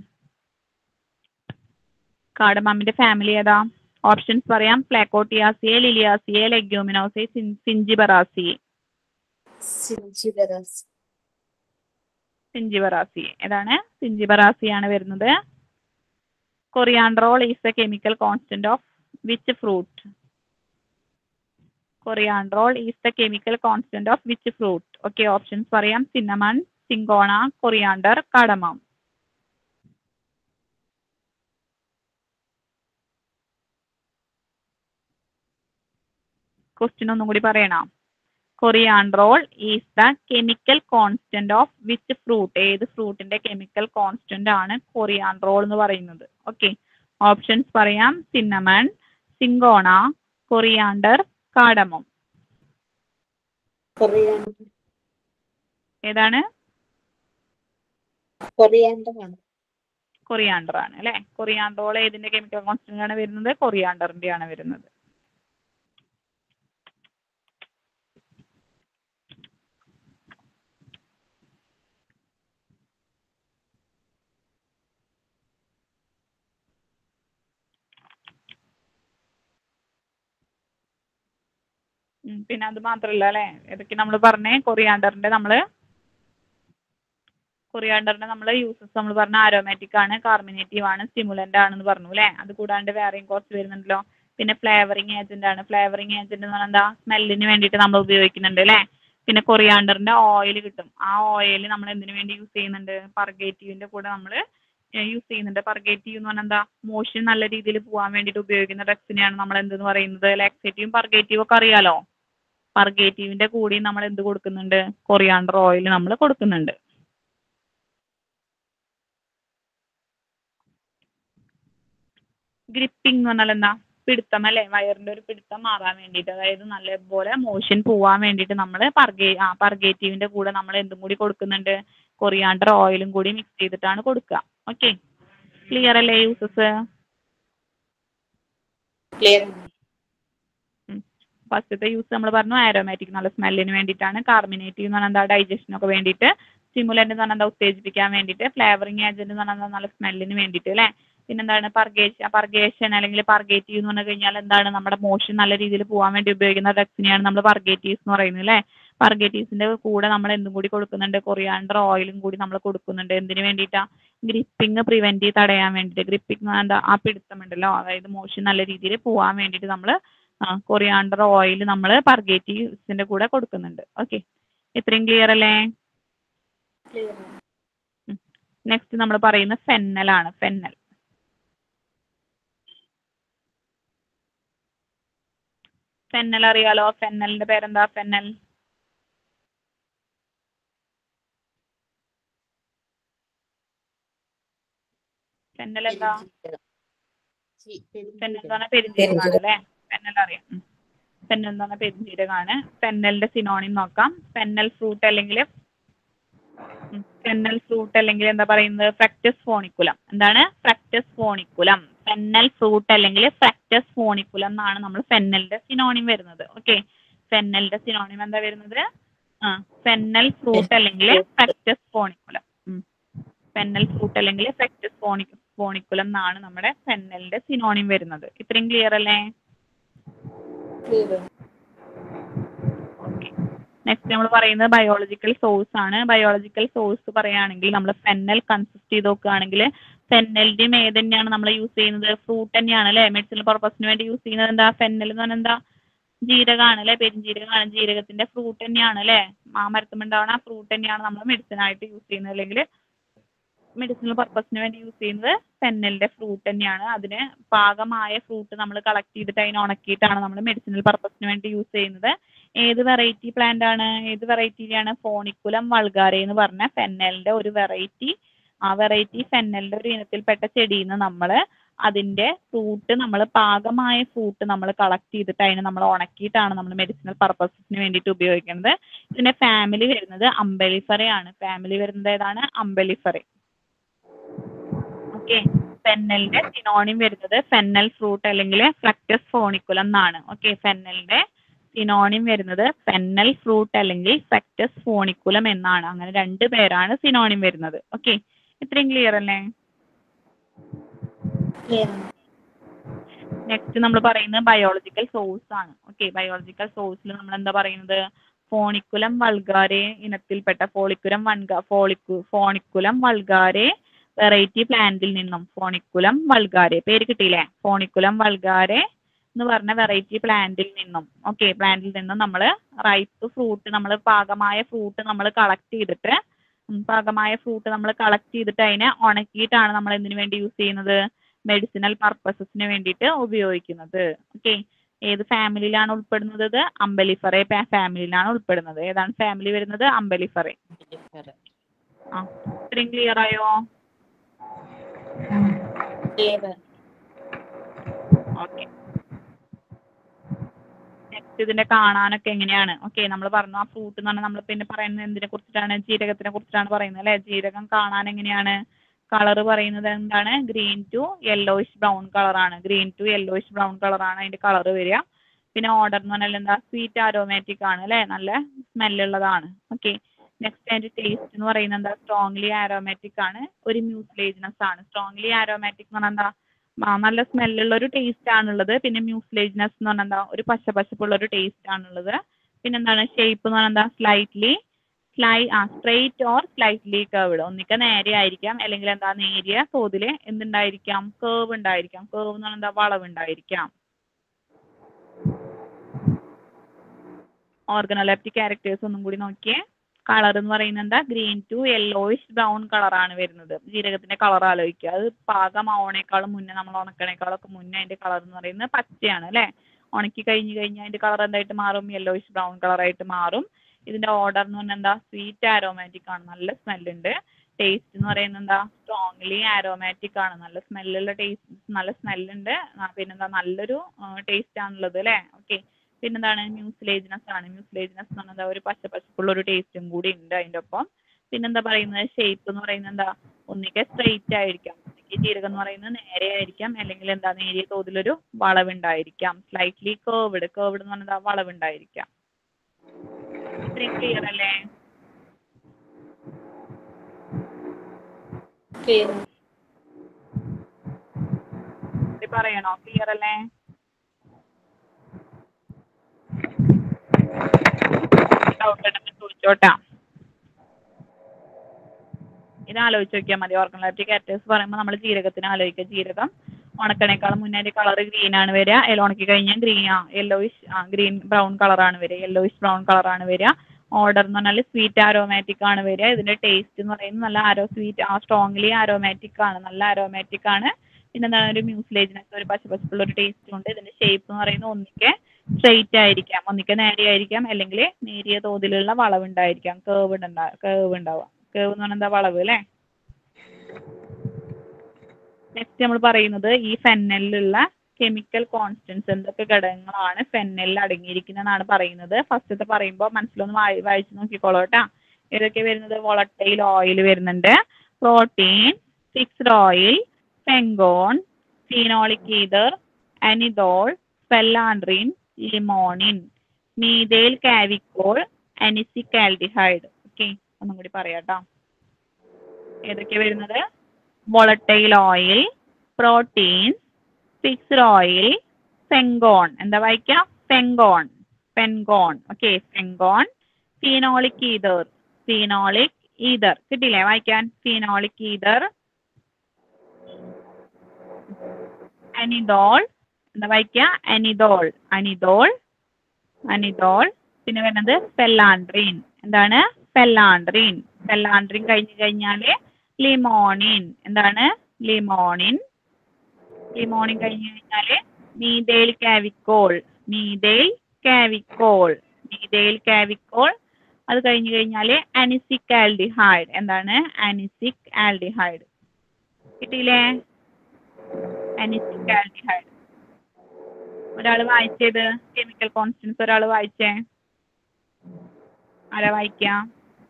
കാർഡമമിന്റെ ഫാമിലി ഏതാ ഓപ്ഷൻസ് പറയാം പ്ലാക്കോട്ടിയാസിയെ ലിലിയാസിയെ ലെഗ്യൂമിനോസിയെ സിഞ്ചിബറാസിയെ സിഞ്ചിബറസ് സിഞ്ചിബറാസി ഏതാണ് സിഞ്ചിബറാസിയാണ് വരുന്നത് coriandrol is a chemical constant of which fruit coriandrol is the chemical constant of which fruit okay options പറയാം cinnamon cinchona coriander cardamom question ഒന്നും കൂടി പറയണം coriandrol is the chemical constant of which fruit ഏത് ഫ്രൂട്ടിന്റെ chemical constant ആണ് coriandrol എന്ന് പറയുന്നത് okay options പറയാം cinnamon cinchona coriander cardamom coriander ഏതാണ് കൊറിയാണ്ടർ ആണ് കൊറിയാണ്ടർ ആണ് അല്ലെ കൊറിയാൻഡ്രോൾ ഏതിന്റെ കെമിക്കൽ കോൺസ്റ്റന്റ് ആണ് വരുന്നത് കൊറിയാണ്ടറിന്റെ ആണ് വരുന്നത് ഉം, പിന്നെ അത് മാത്രല്ല അല്ലെ ഏതൊക്കെ നമ്മൾ പറഞ്ഞേ കൊറിയാണ്ടറിന്റെ നമ്മള് കൊറിയാണ്ടറിന്റെ നമ്മൾ യൂസസ് നമ്മൾ പറഞ്ഞ ആരോമാറ്റിക് ആണ് കാർമിനേറ്റീവ് ആണ് സ്റ്റിമുലന്റ് ആണെന്ന് പറഞ്ഞു അല്ലെ അത് കൂടാണ്ട് വേറെയും കുറച്ച് വരുന്നുണ്ടല്ലോ പിന്നെ ഫ്ലേവറിങ് ഏജന്റ് ആണ് ഫ്ലേവറിങ് ഏജന്റ് എന്ന് പറഞ്ഞാൽ എന്താ സ്മെല്ലിന് വേണ്ടിയിട്ട് നമ്മൾ ഉപയോഗിക്കുന്നുണ്ട് അല്ലെ പിന്നെ കൊറിയാണ്ടറിന്റെ ഓയിൽ കിട്ടും ആ ഓയിൽ നമ്മൾ എന്തിനു വേണ്ടി യൂസ് ചെയ്യുന്നുണ്ട് പർഗേറ്റീവിന്റെ കൂടെ നമ്മൾ യൂസ് ചെയ്യുന്നുണ്ട് പർഗേറ്റീവ് എന്ന് പറഞ്ഞാൽ എന്താ മോഷൻ നല്ല രീതിയിൽ പോകാൻ വേണ്ടിയിട്ട് ഉപയോഗിക്കുന്ന ഡ്രഗ്സിനെയാണ് നമ്മൾ എന്തെന്ന് പറയുന്നത് ലാക്സേറ്റീവും പർഗേറ്റീവും ഒക്കെ അറിയാലോ പർഗേറ്റീവിന്റെ കൂടി നമ്മൾ എന്ത് കൊടുക്കുന്നുണ്ട് കൊറിയാണ്ടർ ഓയിൽ നമ്മൾ കൊടുക്കുന്നുണ്ട് ഗ്രിപ്പിംഗ് എന്ന് പറഞ്ഞാൽ എന്താ പിടുത്തം അല്ലേ വയറിന്റെ ഒരു പിടുത്തം മാറാൻ വേണ്ടിയിട്ട് അതായത് നല്ലപോലെ മോഷൻ പോവാൻ വേണ്ടിയിട്ട് നമ്മൾ പർഗേ ആ പർഗേറ്റീവിന്റെ കൂടെ നമ്മൾ എന്തും കൂടി കൊടുക്കുന്നുണ്ട് കൊറിയാണ്ടർ ഓയിലും കൂടി മിക്സ് ചെയ്തിട്ടാണ് കൊടുക്കുക ഓക്കെ ക്ലിയർ അല്ലേ യൂസസ് ക്ലിയർ ഫസ്റ്റത്തെ യൂസ് നമ്മൾ പറഞ്ഞു ആരോമാറ്റിക് നല്ല സ്മെല്ലിന് വേണ്ടിയിട്ടാണ് കാർമിനേറ്റീവ് എന്ന് പറഞ്ഞാൽ എന്താ ഡൈജഷനൊക്കെ വേണ്ടിയിട്ട് സ്റ്റിമുലന്റ് എന്ന് പറഞ്ഞാൽ എന്താ ഉത്തേജിപ്പിക്കാൻ വേണ്ടിയിട്ട് ഫ്ലേവറിങ് ഏജന്റ് എന്ന് പറഞ്ഞാൽ നല്ല സ്മെല്ലിന് വേണ്ടിയിട്ട് അല്ലേ പിന്നെന്താണ് പർഗേഷൻ പർഗേഷൻ അല്ലെങ്കിൽ പർഗേറ്റീവ് എന്ന് പറഞ്ഞു കഴിഞ്ഞാൽ എന്താണ് നമ്മുടെ മോഷൻ നല്ല രീതിയിൽ പോകാൻ വേണ്ടി ഉപയോഗിക്കുന്ന ഡ്രഗ്സിനെയാണ് നമ്മൾ പർഗേറ്റീവ്സ് എന്ന് പറയുന്നത് അല്ലേ പർഗേറ്റീവ്സിന്റെ കൂടെ നമ്മൾ എന്തും കൂടി കൊടുക്കുന്നുണ്ട് കൊറിയാണ്ടർ ഓയിലും കൂടി നമ്മൾ കൊടുക്കുന്നുണ്ട് എന്തിനു വേണ്ടിയിട്ടാ ഗ്രിപ്പിംഗ് പ്രിവെന്റ് തടയാൻ വേണ്ടിയിട്ട് ഗ്രിപ്പിംഗ് എന്താ ആ പിടുത്തമുണ്ടല്ലോ അതായത് മോഷൻ നല്ല രീതിയിൽ പോകാൻ വേണ്ടിയിട്ട് നമ്മൾ കൊറിയാണ്ടർ ഓയിൽ നമ്മൾ പർഗേറ്റീവ്സിന്റെ കൂടെ കൊടുക്കുന്നുണ്ട് ഓക്കെ ഇത്രയും ക്ലിയർ അല്ലേ ക്ലിയർ നെക്സ്റ്റ് നമ്മൾ പറയുന്ന ഫെന്നൽ ആണ് ഫെന്നൽ ഫെന്നൽ അറിയാലോ ഫെന്നലിന്റെ പേരെന്താ ഫെന്നൽ ഫെന്നൽ എന്താ ഫെന്നൽ എന്ന് പറഞ്ഞാൽ പെരുംജീരകമാണ് അല്ലേ ഫെന്നൽ അറിയാം ഉം. ഫെന്നൽ എന്ന് പറഞ്ഞാൽ പെരുംജീരകമാണ് ഫെന്നലിന്റെ സിനോണിം നോക്കാം ഫെന്നൽ ഫ്രൂട്ട് അല്ലെങ്കിൽ ഫെന്നൽ ഫ്രൂട്ട് അല്ലെങ്കിൽ എന്താ പറയുന്നത് ഫ്രക്ടസ് ഫോണിക്കുലം എന്താണ് ഫ്രക്ടസ് ഫോണിക്കുലം ഫെന്നൽ ഫ്രൂട്ട് അല്ലെങ്കിൽ ഫ്രക്ടസ് ഫോണിക്കുലം എന്നാണ് നമ്മൾ ഫെന്നലിന്റെ സിനോണിം വരുന്നത് ഓക്കെ ഫെന്നലിന്റെ സിനോണിം എന്താ വരുന്നത് ആ ഫെന്നൽ ഫ്രൂട്ട് അല്ലെങ്കിൽ ഫ്രക്ടസ് ഫോണിക്കുലം ഫെന്നൽ ഫ്രൂട്ട് അല്ലെങ്കിൽ ഫ്രക്ടസ് ഫോണി ഫോണിക്കുലം എന്നാണ് നമ്മുടെ ഫെന്നലിന്റെ സിനോണിം വരുന്നത് ഇത്രയും ക്ലിയർ അല്ലേ ക്ലിയർ ഓക്കെ നെക്സ്റ്റ് നമ്മൾ പറയുന്നത് ബയോളജിക്കൽ സോഴ്സ് ആണ് ബയോളജിക്കൽ സോഴ്സ് പറയുകയാണെങ്കിൽ നമ്മൾ ഫെന്നൽ കൺസിസ്റ്റ് ചെയ്ത് നോക്കുകയാണെങ്കിൽ ഫെന്നലിന്റെയും ഏത് തന്നെയാണ് നമ്മൾ യൂസ് ചെയ്യുന്നത് ഫ്രൂട്ട് തന്നെയാണ് അല്ലേ മെഡിസിനൽ പർപ്പസിന് വേണ്ടി യൂസ് ചെയ്യുന്നത് എന്താ ഫെന്നൽ എന്ന് പറഞ്ഞാൽ എന്താ ജീരകമാണ് അല്ലേ പെരുംജീരകമാണ് ജീരകത്തിന്റെ ഫ്രൂട്ട് തന്നെയാണ് അല്ലേ ആ മരത്തുമുണ്ടാവുന്ന ആ ഫ്രൂട്ട് തന്നെയാണ് നമ്മൾ മെഡിസിൻ ആയിട്ട് യൂസ് ചെയ്യുന്നത് അല്ലെങ്കിൽ മെഡിസിനൽ പർപ്പസിന് വേണ്ടി യൂസ് ചെയ്യുന്നത് ഫെന്നലിന്റെ ഫ്രൂട്ട് തന്നെയാണ് അതിന് പാകമായ ഫ്രൂട്ട് നമ്മൾ കളക്ട് ചെയ്തിട്ട് അതിനെ ഉണക്കിയിട്ടാണ് നമ്മൾ മെഡിസിനൽ പർപ്പസിന് വേണ്ടി യൂസ് ചെയ്യുന്നത് ഏത് വെറൈറ്റി പ്ലാന്റ് ആണ് ഏത് വെറൈറ്റിയിലാണ് ഫോണിക്കുലം വൾഗാരെ എന്ന് പറഞ്ഞ ഫെന്നലിന്റെ ഒരു വെറൈറ്റി ആ വെറൈറ്റി ഫെന്നലിന്റെ ഒരു ഇനത്തിൽപ്പെട്ട ചെടിയിൽ നിന്ന് നമ്മൾ അതിന്റെ ഫ്രൂട്ട് നമ്മൾ പാകമായ ഫ്രൂട്ട് നമ്മൾ കളക്ട് ചെയ്തിട്ട് അതിനെ നമ്മൾ ഉണക്കിയിട്ടാണ് നമ്മൾ മെഡിസിനൽ പർപ്പസിന് വേണ്ടിയിട്ട് ഉപയോഗിക്കുന്നത് ഇതിന്റെ ഫാമിലി വരുന്നത് അമ്പലിഫറെ ആണ് ഫാമിലി വരുന്നത് ഏതാണ് അമ്പലിഫറെ ഓക്കെ ഫെന്നലിന്റെ സിനോണിം വരുന്നത് ഫെന്നൽ ഫ്രൂട്ട് അല്ലെങ്കിൽ ഫ്ലക്ടസ് ഫോണിക്കുലം എന്നാണ് ഓക്കെ ഫെന്നലിന്റെ സിനോണിം വരുന്നത് ഫെന്നൽ ഫ്രൂട്ട് അല്ലെങ്കിൽ ഫ്ലക്ടസ് ഫോണിക്കുലം എന്നാണ് അങ്ങനെ രണ്ട് പേരാണ് സിനോണിം വരുന്നത് ഓക്കെ ഇത്രയും ക്ലിയർ അല്ലേ ക്ലിയർ നെക്സ്റ്റ് നമ്മൾ പറയുന്നത് ബയോളജിക്കൽ സോഴ്സ് ആണ് ഓക്കെ ബയോളജിക്കൽ സോഴ്സിൽ നമ്മൾ എന്താ പറയുന്നത് ഫോണിക്കുലം വൾഗാരെ ഇനത്തിൽപ്പെട്ട ഫോളിക്കുലം വൺഗ ഫോളിക്കു ഫോണിക്കുലം വൾഗാരെ വെറൈറ്റി പ്ലാന്റിൽ നിന്നും ഫോണിക്കുലം വൾഗാരെ പേര് കിട്ടിയില്ലേ ഫോണിക്കുലം വൾഗാരെ എന്ന് പറഞ്ഞ വെറൈറ്റി പ്ലാന്റിൽ നിന്നും ഓക്കെ പ്ലാന്റിൽ നിന്നും നമ്മൾ റൈപ്പ് ഫ്രൂട്ട് നമ്മൾ പാകമായ ഫ്രൂട്ട് നമ്മൾ കളക്ട് ചെയ്തിട്ട് ഉം, പാകമായ ഫ്രൂട്ട് നമ്മൾ കളക്ട് ചെയ്തിട്ട് അതിനെ ഉണക്കിയിട്ടാണ് നമ്മൾ എന്തിനു വേണ്ടി യൂസ് ചെയ്യുന്നത് മെഡിസിനൽ പർപ്പസസിന് വേണ്ടിയിട്ട് ഉപയോഗിക്കുന്നത് ഓക്കെ ഏത് ഫാമിലിയിലാണ് ഉൾപ്പെടുന്നത് ഇത് അമ്പലിഫറെ ഫാമിലിയിലാണ് ഉൾപ്പെടുന്നത് ഏതാണ് ഫാമിലി വരുന്നത് അമ്പലിഫറെ ആ ഇത്രയും ക്ലിയർ ആയോ ഓക്കെ നെക്സ്റ്റ് ഇതിന്റെ കാണാനൊക്കെ എങ്ങനെയാണ് ഓക്കെ നമ്മൾ പറഞ്ഞു ആ ഫ്രൂട്ട് എന്ന് പറഞ്ഞാൽ നമ്മൾ പിന്നെ പറയുന്നത് എന്തിനെ കുറിച്ചിട്ടാണ് ജീരകത്തിനെ കുറിച്ചിട്ടാണ് പറയുന്നത് അല്ലെ ജീരകം കാണാൻ എങ്ങനെയാണ് കളർ പറയുന്നത് എന്താണ് ഗ്രീൻ ടു യെല്ലോയിഷ് ബ്രൗൺ കളറാണ് ഗ്രീൻ ടു യെല്ലോയിഷ് ബ്രൗൺ കളറാണ് അതിന്റെ കളർ വരിക പിന്നെ ഓർഡർ എന്ന് പറഞ്ഞാൽ എന്താ സ്വീറ്റ് ആരോമാറ്റിക് ആണ് അല്ലെ നല്ല സ്മെല്ലുള്ളതാണ് ഓക്കെ നെക്സ്റ്റ് അതിന്റെ ടേസ്റ്റ് എന്ന് പറയുന്നത് എന്താ സ്ട്രോങ്ലി ആരോമാറ്റിക് ആണ് ഒരു മ്യൂസിലേജിനസ് ആണ് സ്ട്രോങ്ലി ആരോമാറ്റിക് എന്ന് പറഞ്ഞാൽ എന്താ ആ, നല്ല സ്മെല്ലുള്ള ഒരു ടേസ്റ്റ് ആണുള്ളത് പിന്നെ മ്യൂസിലേജിനസ് എന്ന് പറഞ്ഞാൽ എന്താ ഒരു പച്ച പച്ചപ്പുള്ള ഒരു ടേസ്റ്റ് ആണുള്ളത് പിന്നെ എന്താണ് ഷേപ്പ് എന്ന് പറഞ്ഞാൽ എന്താ സ്ലൈറ്റ്ലി സ്ലൈ ആ സ്ട്രെയിറ്റ് ഓർ സ്ലൈറ്റ്ലി കേർവ്ഡ് ഒന്നിക്ക നേരെ ആയിരിക്കാം അല്ലെങ്കിൽ എന്താ നേരിയ തോതിൽ എന്തുണ്ടായിരിക്കാം കേർവ് ഉണ്ടായിരിക്കാം കേർവ് എന്ന് പറഞ്ഞാൽ എന്താ വളവ് ഉണ്ടായിരിക്കാം ഓർഗനോലെപ്റ്റിക് ക്യാരക്ടേഴ്സ് ഒന്നും കൂടി നോക്കിയേ കളർ എന്ന് പറയുന്നത് എന്താ ഗ്രീൻ ടു യെല്ലോയിഷ് ബ്രൗൺ കളറാണ് വരുന്നത് ജീരകത്തിന്റെ കളർ ആലോചിക്കുക അത് പാകമാവണേക്കാളും മുന്നേ നമ്മൾ ഉണക്കണേക്കാളും ഒക്കെ മുന്നേ അതിന്റെ കളർ എന്ന് പറയുന്നത് പച്ചയാണ് അല്ലെ ഉണക്കി കഴിഞ്ഞ് കഴിഞ്ഞാൽ അതിന്റെ കളർ എന്തായിട്ട് മാറും യെല്ലോയിഷ് ബ്രൗൺ കളറായിട്ട് മാറും ഇതിന്റെ ഓർഡർ എന്ന് പറഞ്ഞാൽ എന്താ സ്വീറ്റ് ആരോമാറ്റിക് ആണ് നല്ല സ്മെല്ലുണ്ട് ടേസ്റ്റ് എന്ന് പറയുന്നത് എന്താ സ്ട്രോങ്ലി ആരോമാറ്റിക് ആണ് നല്ല സ്മെല്ലുള്ള ടേസ്റ്റ് നല്ല സ്മെല്ലുണ്ട് പിന്നെന്താ നല്ലൊരു ടേസ്റ്റ് ആണുള്ളത് അല്ലേ ഓക്കെ പിന്നെന്താണ് മ്യൂസിലേജിനസ് ആണ് മ്യൂസിലേജിനസ് എന്ന് പറഞ്ഞാൽ എന്താ ഒരു പച്ച പച്ചപ്പുള്ള ഒരു ടേസ്റ്റും കൂടി ഉണ്ട് അതിന്റെ ഒപ്പം പിന്നെന്താ പറയുന്നത് ഷേപ്പ് എന്ന് പറയുന്നത് എന്താ ഒന്നിക്കെ സ്ട്രെയിറ്റ് ആയിരിക്കാം ഒന്നിക്കെ ജീരകം എന്ന് പറയുന്നത് നേരെ ആയിരിക്കാം അല്ലെങ്കിൽ എന്താ നേരിയ തോതിലൊരു വളവുണ്ടായിരിക്കാം സ്ലൈറ്റ്ലി കേർവ്ഡ് കേർവ്ഡ് എന്ന് പറഞ്ഞാൽ വളവുണ്ടായിരിക്കാം ഇത്രയും ക്ലിയർ അല്ലേ ഇത് പറയണോ ക്ലിയർ അല്ലേ ഡൗട്ട് ഉണ്ടെങ്കിൽ ചോദിച്ചോട്ടാ ഇത് ആലോചിച്ച് നോക്കിയാൽ മതി ഓർഗനോലെപ്റ്റിക് ക്യാരക്ടേഴ്സ് പറയുമ്പോൾ നമ്മൾ ജീരകത്തിന് ആലോചിക്കുക ജീരകം ഉണക്കണേക്കാളും മുന്നേ അതിന്റെ കളർ ഗ്രീൻ ആണ് വരിക അതിൽ ഉണക്കി കഴിഞ്ഞാൽ ഗ്രീൻ ആ യെല്ലോയിഷ് ആ ഗ്രീൻ ബ്രൗൺ കളറാണ് വരിക യെല്ലോയിഷ് ബ്രൗൺ കളറാണ് വരിക ഓർഡർ എന്ന് പറഞ്ഞാൽ സ്വീറ്റ് ആരോമാറ്റിക് ആണ് വരിക ഇതിന്റെ ടേസ്റ്റ് എന്ന് പറയുന്നത് നല്ല ആരോ സ്വീറ്റ് ആ സ്ട്രോങ്ലി ആരോമാറ്റിക് ആണ് നല്ല ആരോമാറ്റിക് ആണ് പിന്നെ എന്താണ് ഒരു മ്യൂസിലേജിനൊക്കെ ഒരു പച്ച പച്ചപ്പുള്ള ഒരു ടേസ്റ്റ് ഉണ്ട് ഇതിന്റെ ഷേപ്പ് എന്ന് പറയുന്നത് ഒന്നിക്കെ സ്ട്രെയിറ്റ് ആയിരിക്കാം ഒന്നിക്കെ നേരെ ആയിരിക്കാം അല്ലെങ്കിൽ നേരിയ തോതിലുള്ള വളവുണ്ടായിരിക്കാം കേവ് ഉണ്ടാ കേവ് ഉണ്ടാവുക കേവ് എന്ന് പറഞ്ഞാൽ എന്താ വളവ് അല്ലേ നെക്സ്റ്റ് നമ്മൾ പറയുന്നത് ഈ ഫെന്നലിലുള്ള കെമിക്കൽ കോൺസ്റ്റൻസ് എന്തൊക്കെ ഘടകങ്ങളാണ് ഫെന്നലിൽ അടങ്ങിയിരിക്കുന്നതെന്നാണ് പറയുന്നത് ഫസ്റ്റത്തെ പറയുമ്പോൾ മനസ്സിലൊന്ന് വായി വായിച്ച് നോക്കിക്കോളൂ കേട്ടാ ഏതൊക്കെ വരുന്നത് വോളട്ടൈൽ ഓയിൽ വരുന്നുണ്ട് protein fixed oil fenchone phenolic ether anethole phellandrene limonene methyl chavicol anisic aldehyde okay ഒന്നും കൂടി പറയാട്ടോ ഏതൊക്കെ വരുന്നത് volatile oil protein fixed oil fenchone എന്താ വായിക്കാം fenchone fenchone okay fenchone phenolic ether phenolic ether കിട്ടിയില്ലേ വായിക്കാൻ ഫീനോളിക് ഈതർ അനിതോൾ എന്താ വായിക്കുക അനിതോൾ അനിതോൾ അനിതോൾ പിന്നെ വരുന്നത് ഫെല്ലാൻഡ്രീൻ എന്താണ് ഫെല്ലാൻഡ്രീൻ ഫെല്ലാൻഡ്രീൻ കഴിഞ്ഞ് കഴിഞ്ഞാല് ലിമോണിൻ എന്താണ് ലിമോണിൻ ലിമോണിൻ കഴിഞ്ഞ് കഴിഞ്ഞാല് മീതേൽ കാവിക്കോൾ മീതേൽ കാവിക്കോൾ മീതേൽ കാവിക്കോൾ അത് കഴിഞ്ഞ് കഴിഞ്ഞാല് അനിസിക് ആൽഡിഹൈഡ് എന്താണ് അനിസിക് ആൽഡിഹൈഡ് കിട്ടിയില്ലേ അനിസിക് ആൽഡിഹൈഡ് ഒരാൾ വായിച്ചത് കെമിക്കൽ കോൺസ്റ്റൻസ് ഒരാൾ വായിച്ചേ ആരാ വായിക്കാം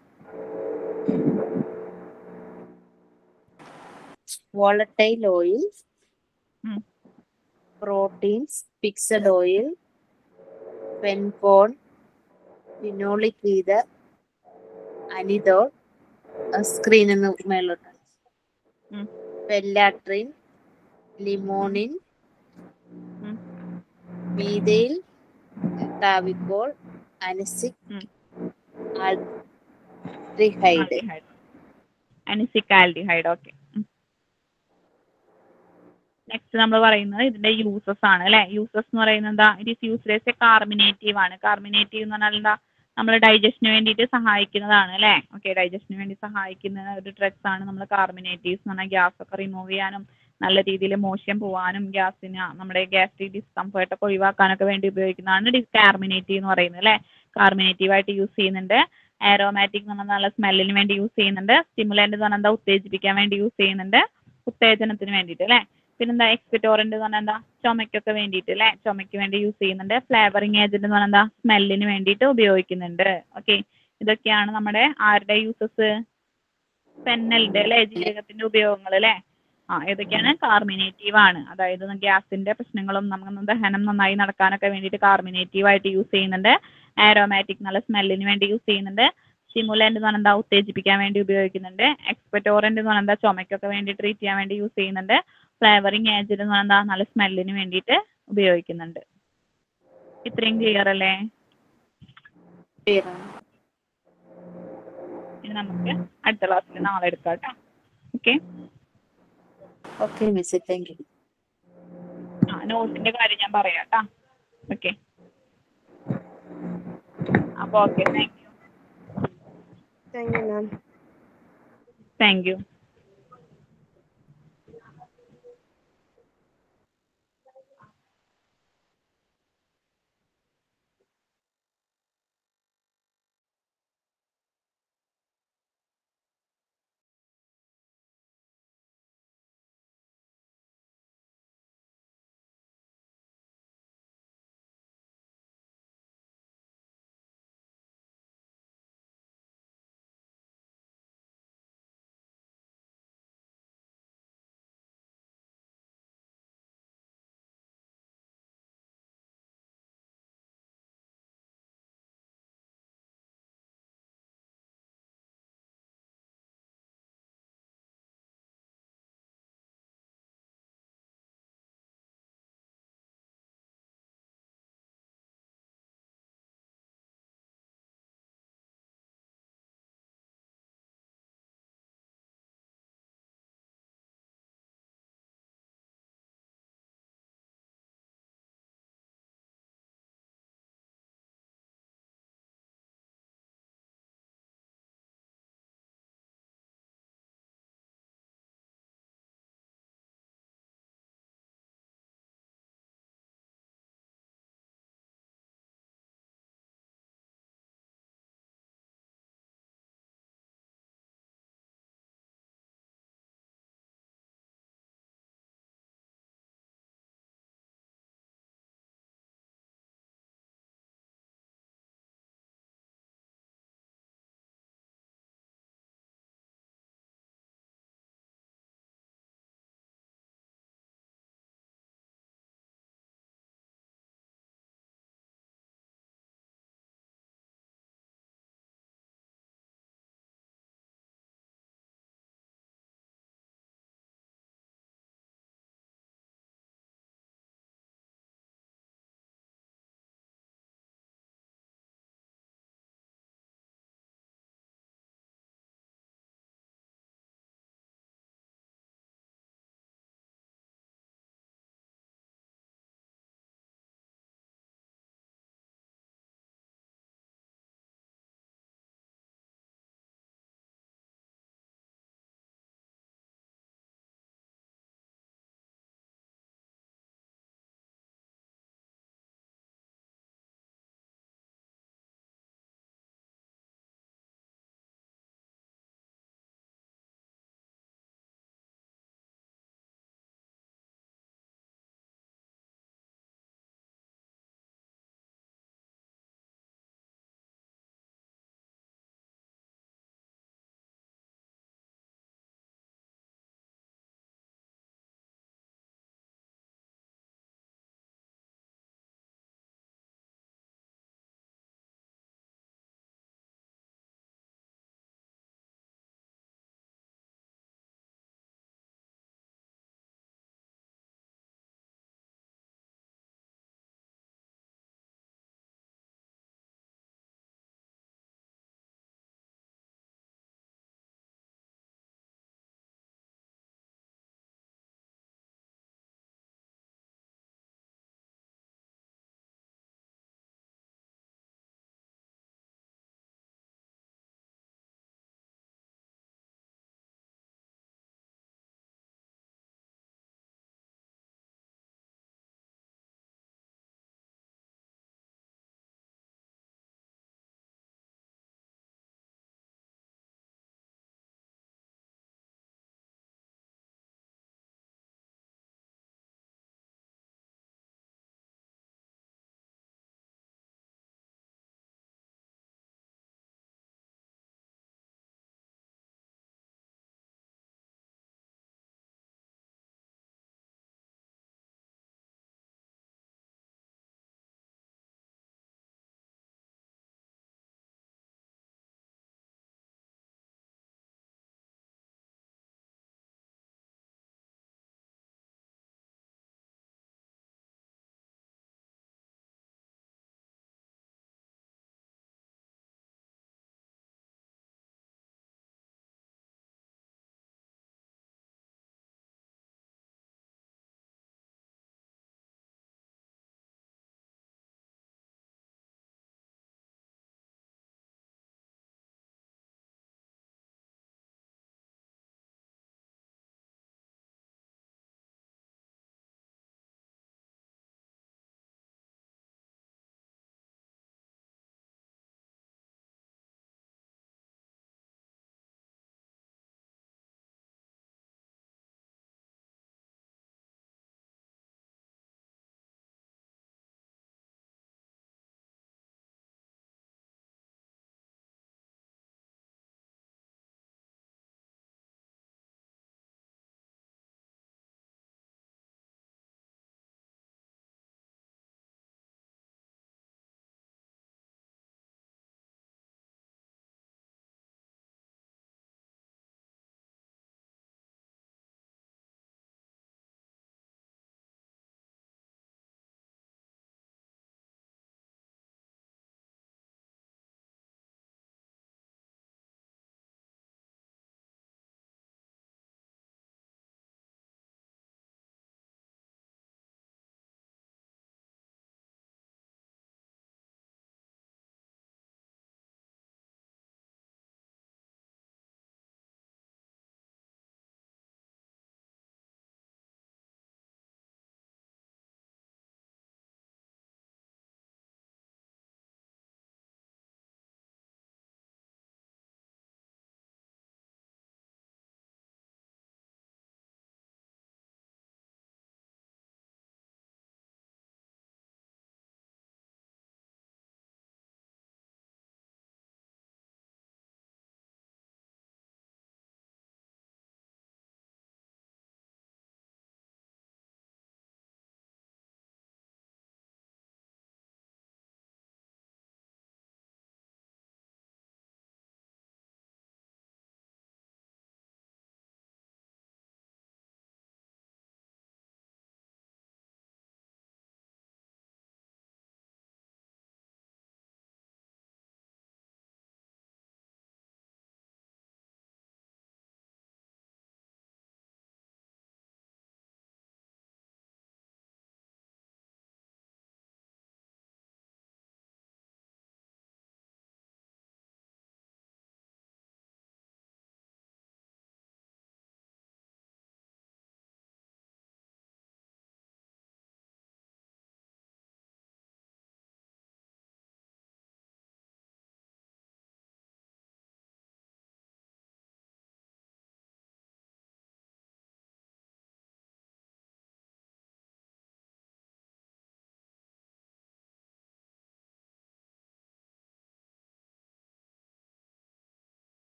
volatile oil, ഉം. proteins, fixed oil, Pencon, phenolic ether, anethole screen എന്ന് മേലോട്ട് ഉം. പെല്ലാട്രിൻ ലിമോണിൻ ഉം. മീതയിൽ ടാവിക്കോൾ അനസിക് ഉം. Aldehyde anisic aldehyde okay next നമ്മൾ പറയുന്നത് ഇതിന്റെ യൂസസ് ആണ് അല്ലെ യൂസസ് എന്ന് പറയുന്നത് എന്താ it is used a carminative ആണ് കാർമിനേറ്റീവ് എന്ന് പറഞ്ഞാൽ എന്താ നമ്മൾ ഡൈജഷന് വേണ്ടിയിട്ട് സഹായിക്കുന്നതാണ് അല്ലെ ഓക്കെ ഡൈജഷന് വേണ്ടി സഹായിക്കുന്ന ഒരു ഡ്രഗ്സ് ആണ് നമ്മൾ കാർമിനേറ്റീവ്സ് എന്ന് പറഞ്ഞാൽ ഗ്യാസ് ഒക്കെ റിമൂവ് ചെയ്യാനും നല്ല രീതിയിൽ മോശം പോവാനും ഗ്യാസിന് നമ്മുടെ ഗ്യാസ്ട്രിക് ഡിസ്കംഫേർട്ട് ഒക്കെ ഒഴിവാക്കാനൊക്കെ വേണ്ടി ഉപയോഗിക്കുന്നതാണ് ഡി കാർമിനേറ്റീവ് എന്ന് പറയുന്നത് അല്ലേ കാർമിനേറ്റീവ് ആയിട്ട് യൂസ് ചെയ്യുന്നുണ്ട് ആരോമാറ്റിക് എന്ന് പറഞ്ഞാൽ നല്ല സ്മെല്ലിന് വേണ്ടി യൂസ് ചെയ്യുന്നുണ്ട് സ്റ്റിമുലന്റ് എന്ന് പറഞ്ഞാൽ എന്താ ഉത്തേജിപ്പിക്കാൻ വേണ്ടി യൂസ് ചെയ്യുന്നുണ്ട് ഉത്തേജനത്തിന് വേണ്ടിയിട്ട് അല്ലേ പിന്നെന്താ എക്സ്പിറ്റോറന്റ് എന്ന് പറഞ്ഞാൽ എന്താ ചുമയ്ക്കൊക്കെ വേണ്ടിയിട്ട് അല്ലേ ചുമയ്ക്ക് വേണ്ടി യൂസ് ചെയ്യുന്നുണ്ട് ഫ്ലേവറിങ് ഏജന്റ് എന്ന് പറഞ്ഞാൽ എന്താ സ്മെല്ലിന് വേണ്ടിയിട്ട് ഉപയോഗിക്കുന്നുണ്ട് ഓക്കെ ഇതൊക്കെയാണ് നമ്മുടെ ആരുടെ യൂസസ് ഫെന്നലിന്റെ അല്ലെ ജീരകത്തിന്റെ ഉപയോഗങ്ങൾ അല്ലെ ആ ഇതൊക്കെയാണ് കാർമിനേറ്റീവ് ആണ് അതായത് ഗ്യാസിന്റെ പ്രശ്നങ്ങളും നമുക്ക് ദഹനം നന്നായി നടക്കാനൊക്കെ വേണ്ടിയിട്ട് കാർമിനേറ്റീവ് ആയിട്ട് യൂസ് ചെയ്യുന്നുണ്ട് ആരോമാറ്റിക് നല്ല സ്മെല്ലിന് വേണ്ടി യൂസ് ചെയ്യുന്നുണ്ട് സ്റ്റിമുലന്റ് എന്ന് പറഞ്ഞാൽ എന്താ ഉത്തേജിപ്പിക്കാൻ വേണ്ടി ഉപയോഗിക്കുന്നുണ്ട് എക്സ്പെറ്റോറന്റ് എന്ന് പറഞ്ഞാൽ എന്താ ചുമയ്ക്കൊക്കെ വേണ്ടി ട്രീറ്റ് ചെയ്യാൻ വേണ്ടി യൂസ് ചെയ്യുന്നുണ്ട് ഫ്ലേവറിങ് ഏജന്റ് എന്ന് പറഞ്ഞാൽ എന്താ നല്ല സ്മെല്ലിന് വേണ്ടിയിട്ട് ഉപയോഗിക്കുന്നുണ്ട് ഇത്രയും ക്ലിയർ അല്ലേ ഇനി നമുക്ക് അടുത്ത ക്ലാസ്സിൽ നാളെ എടുക്കാം കേട്ടോ okay okay miss thank you ആ നോട്ടിന്റെ കാര്യം ഞാൻ പറയാം കേട്ടോ ഓക്കെ അപ്പോൾ okay thank you thank you ma'am thank U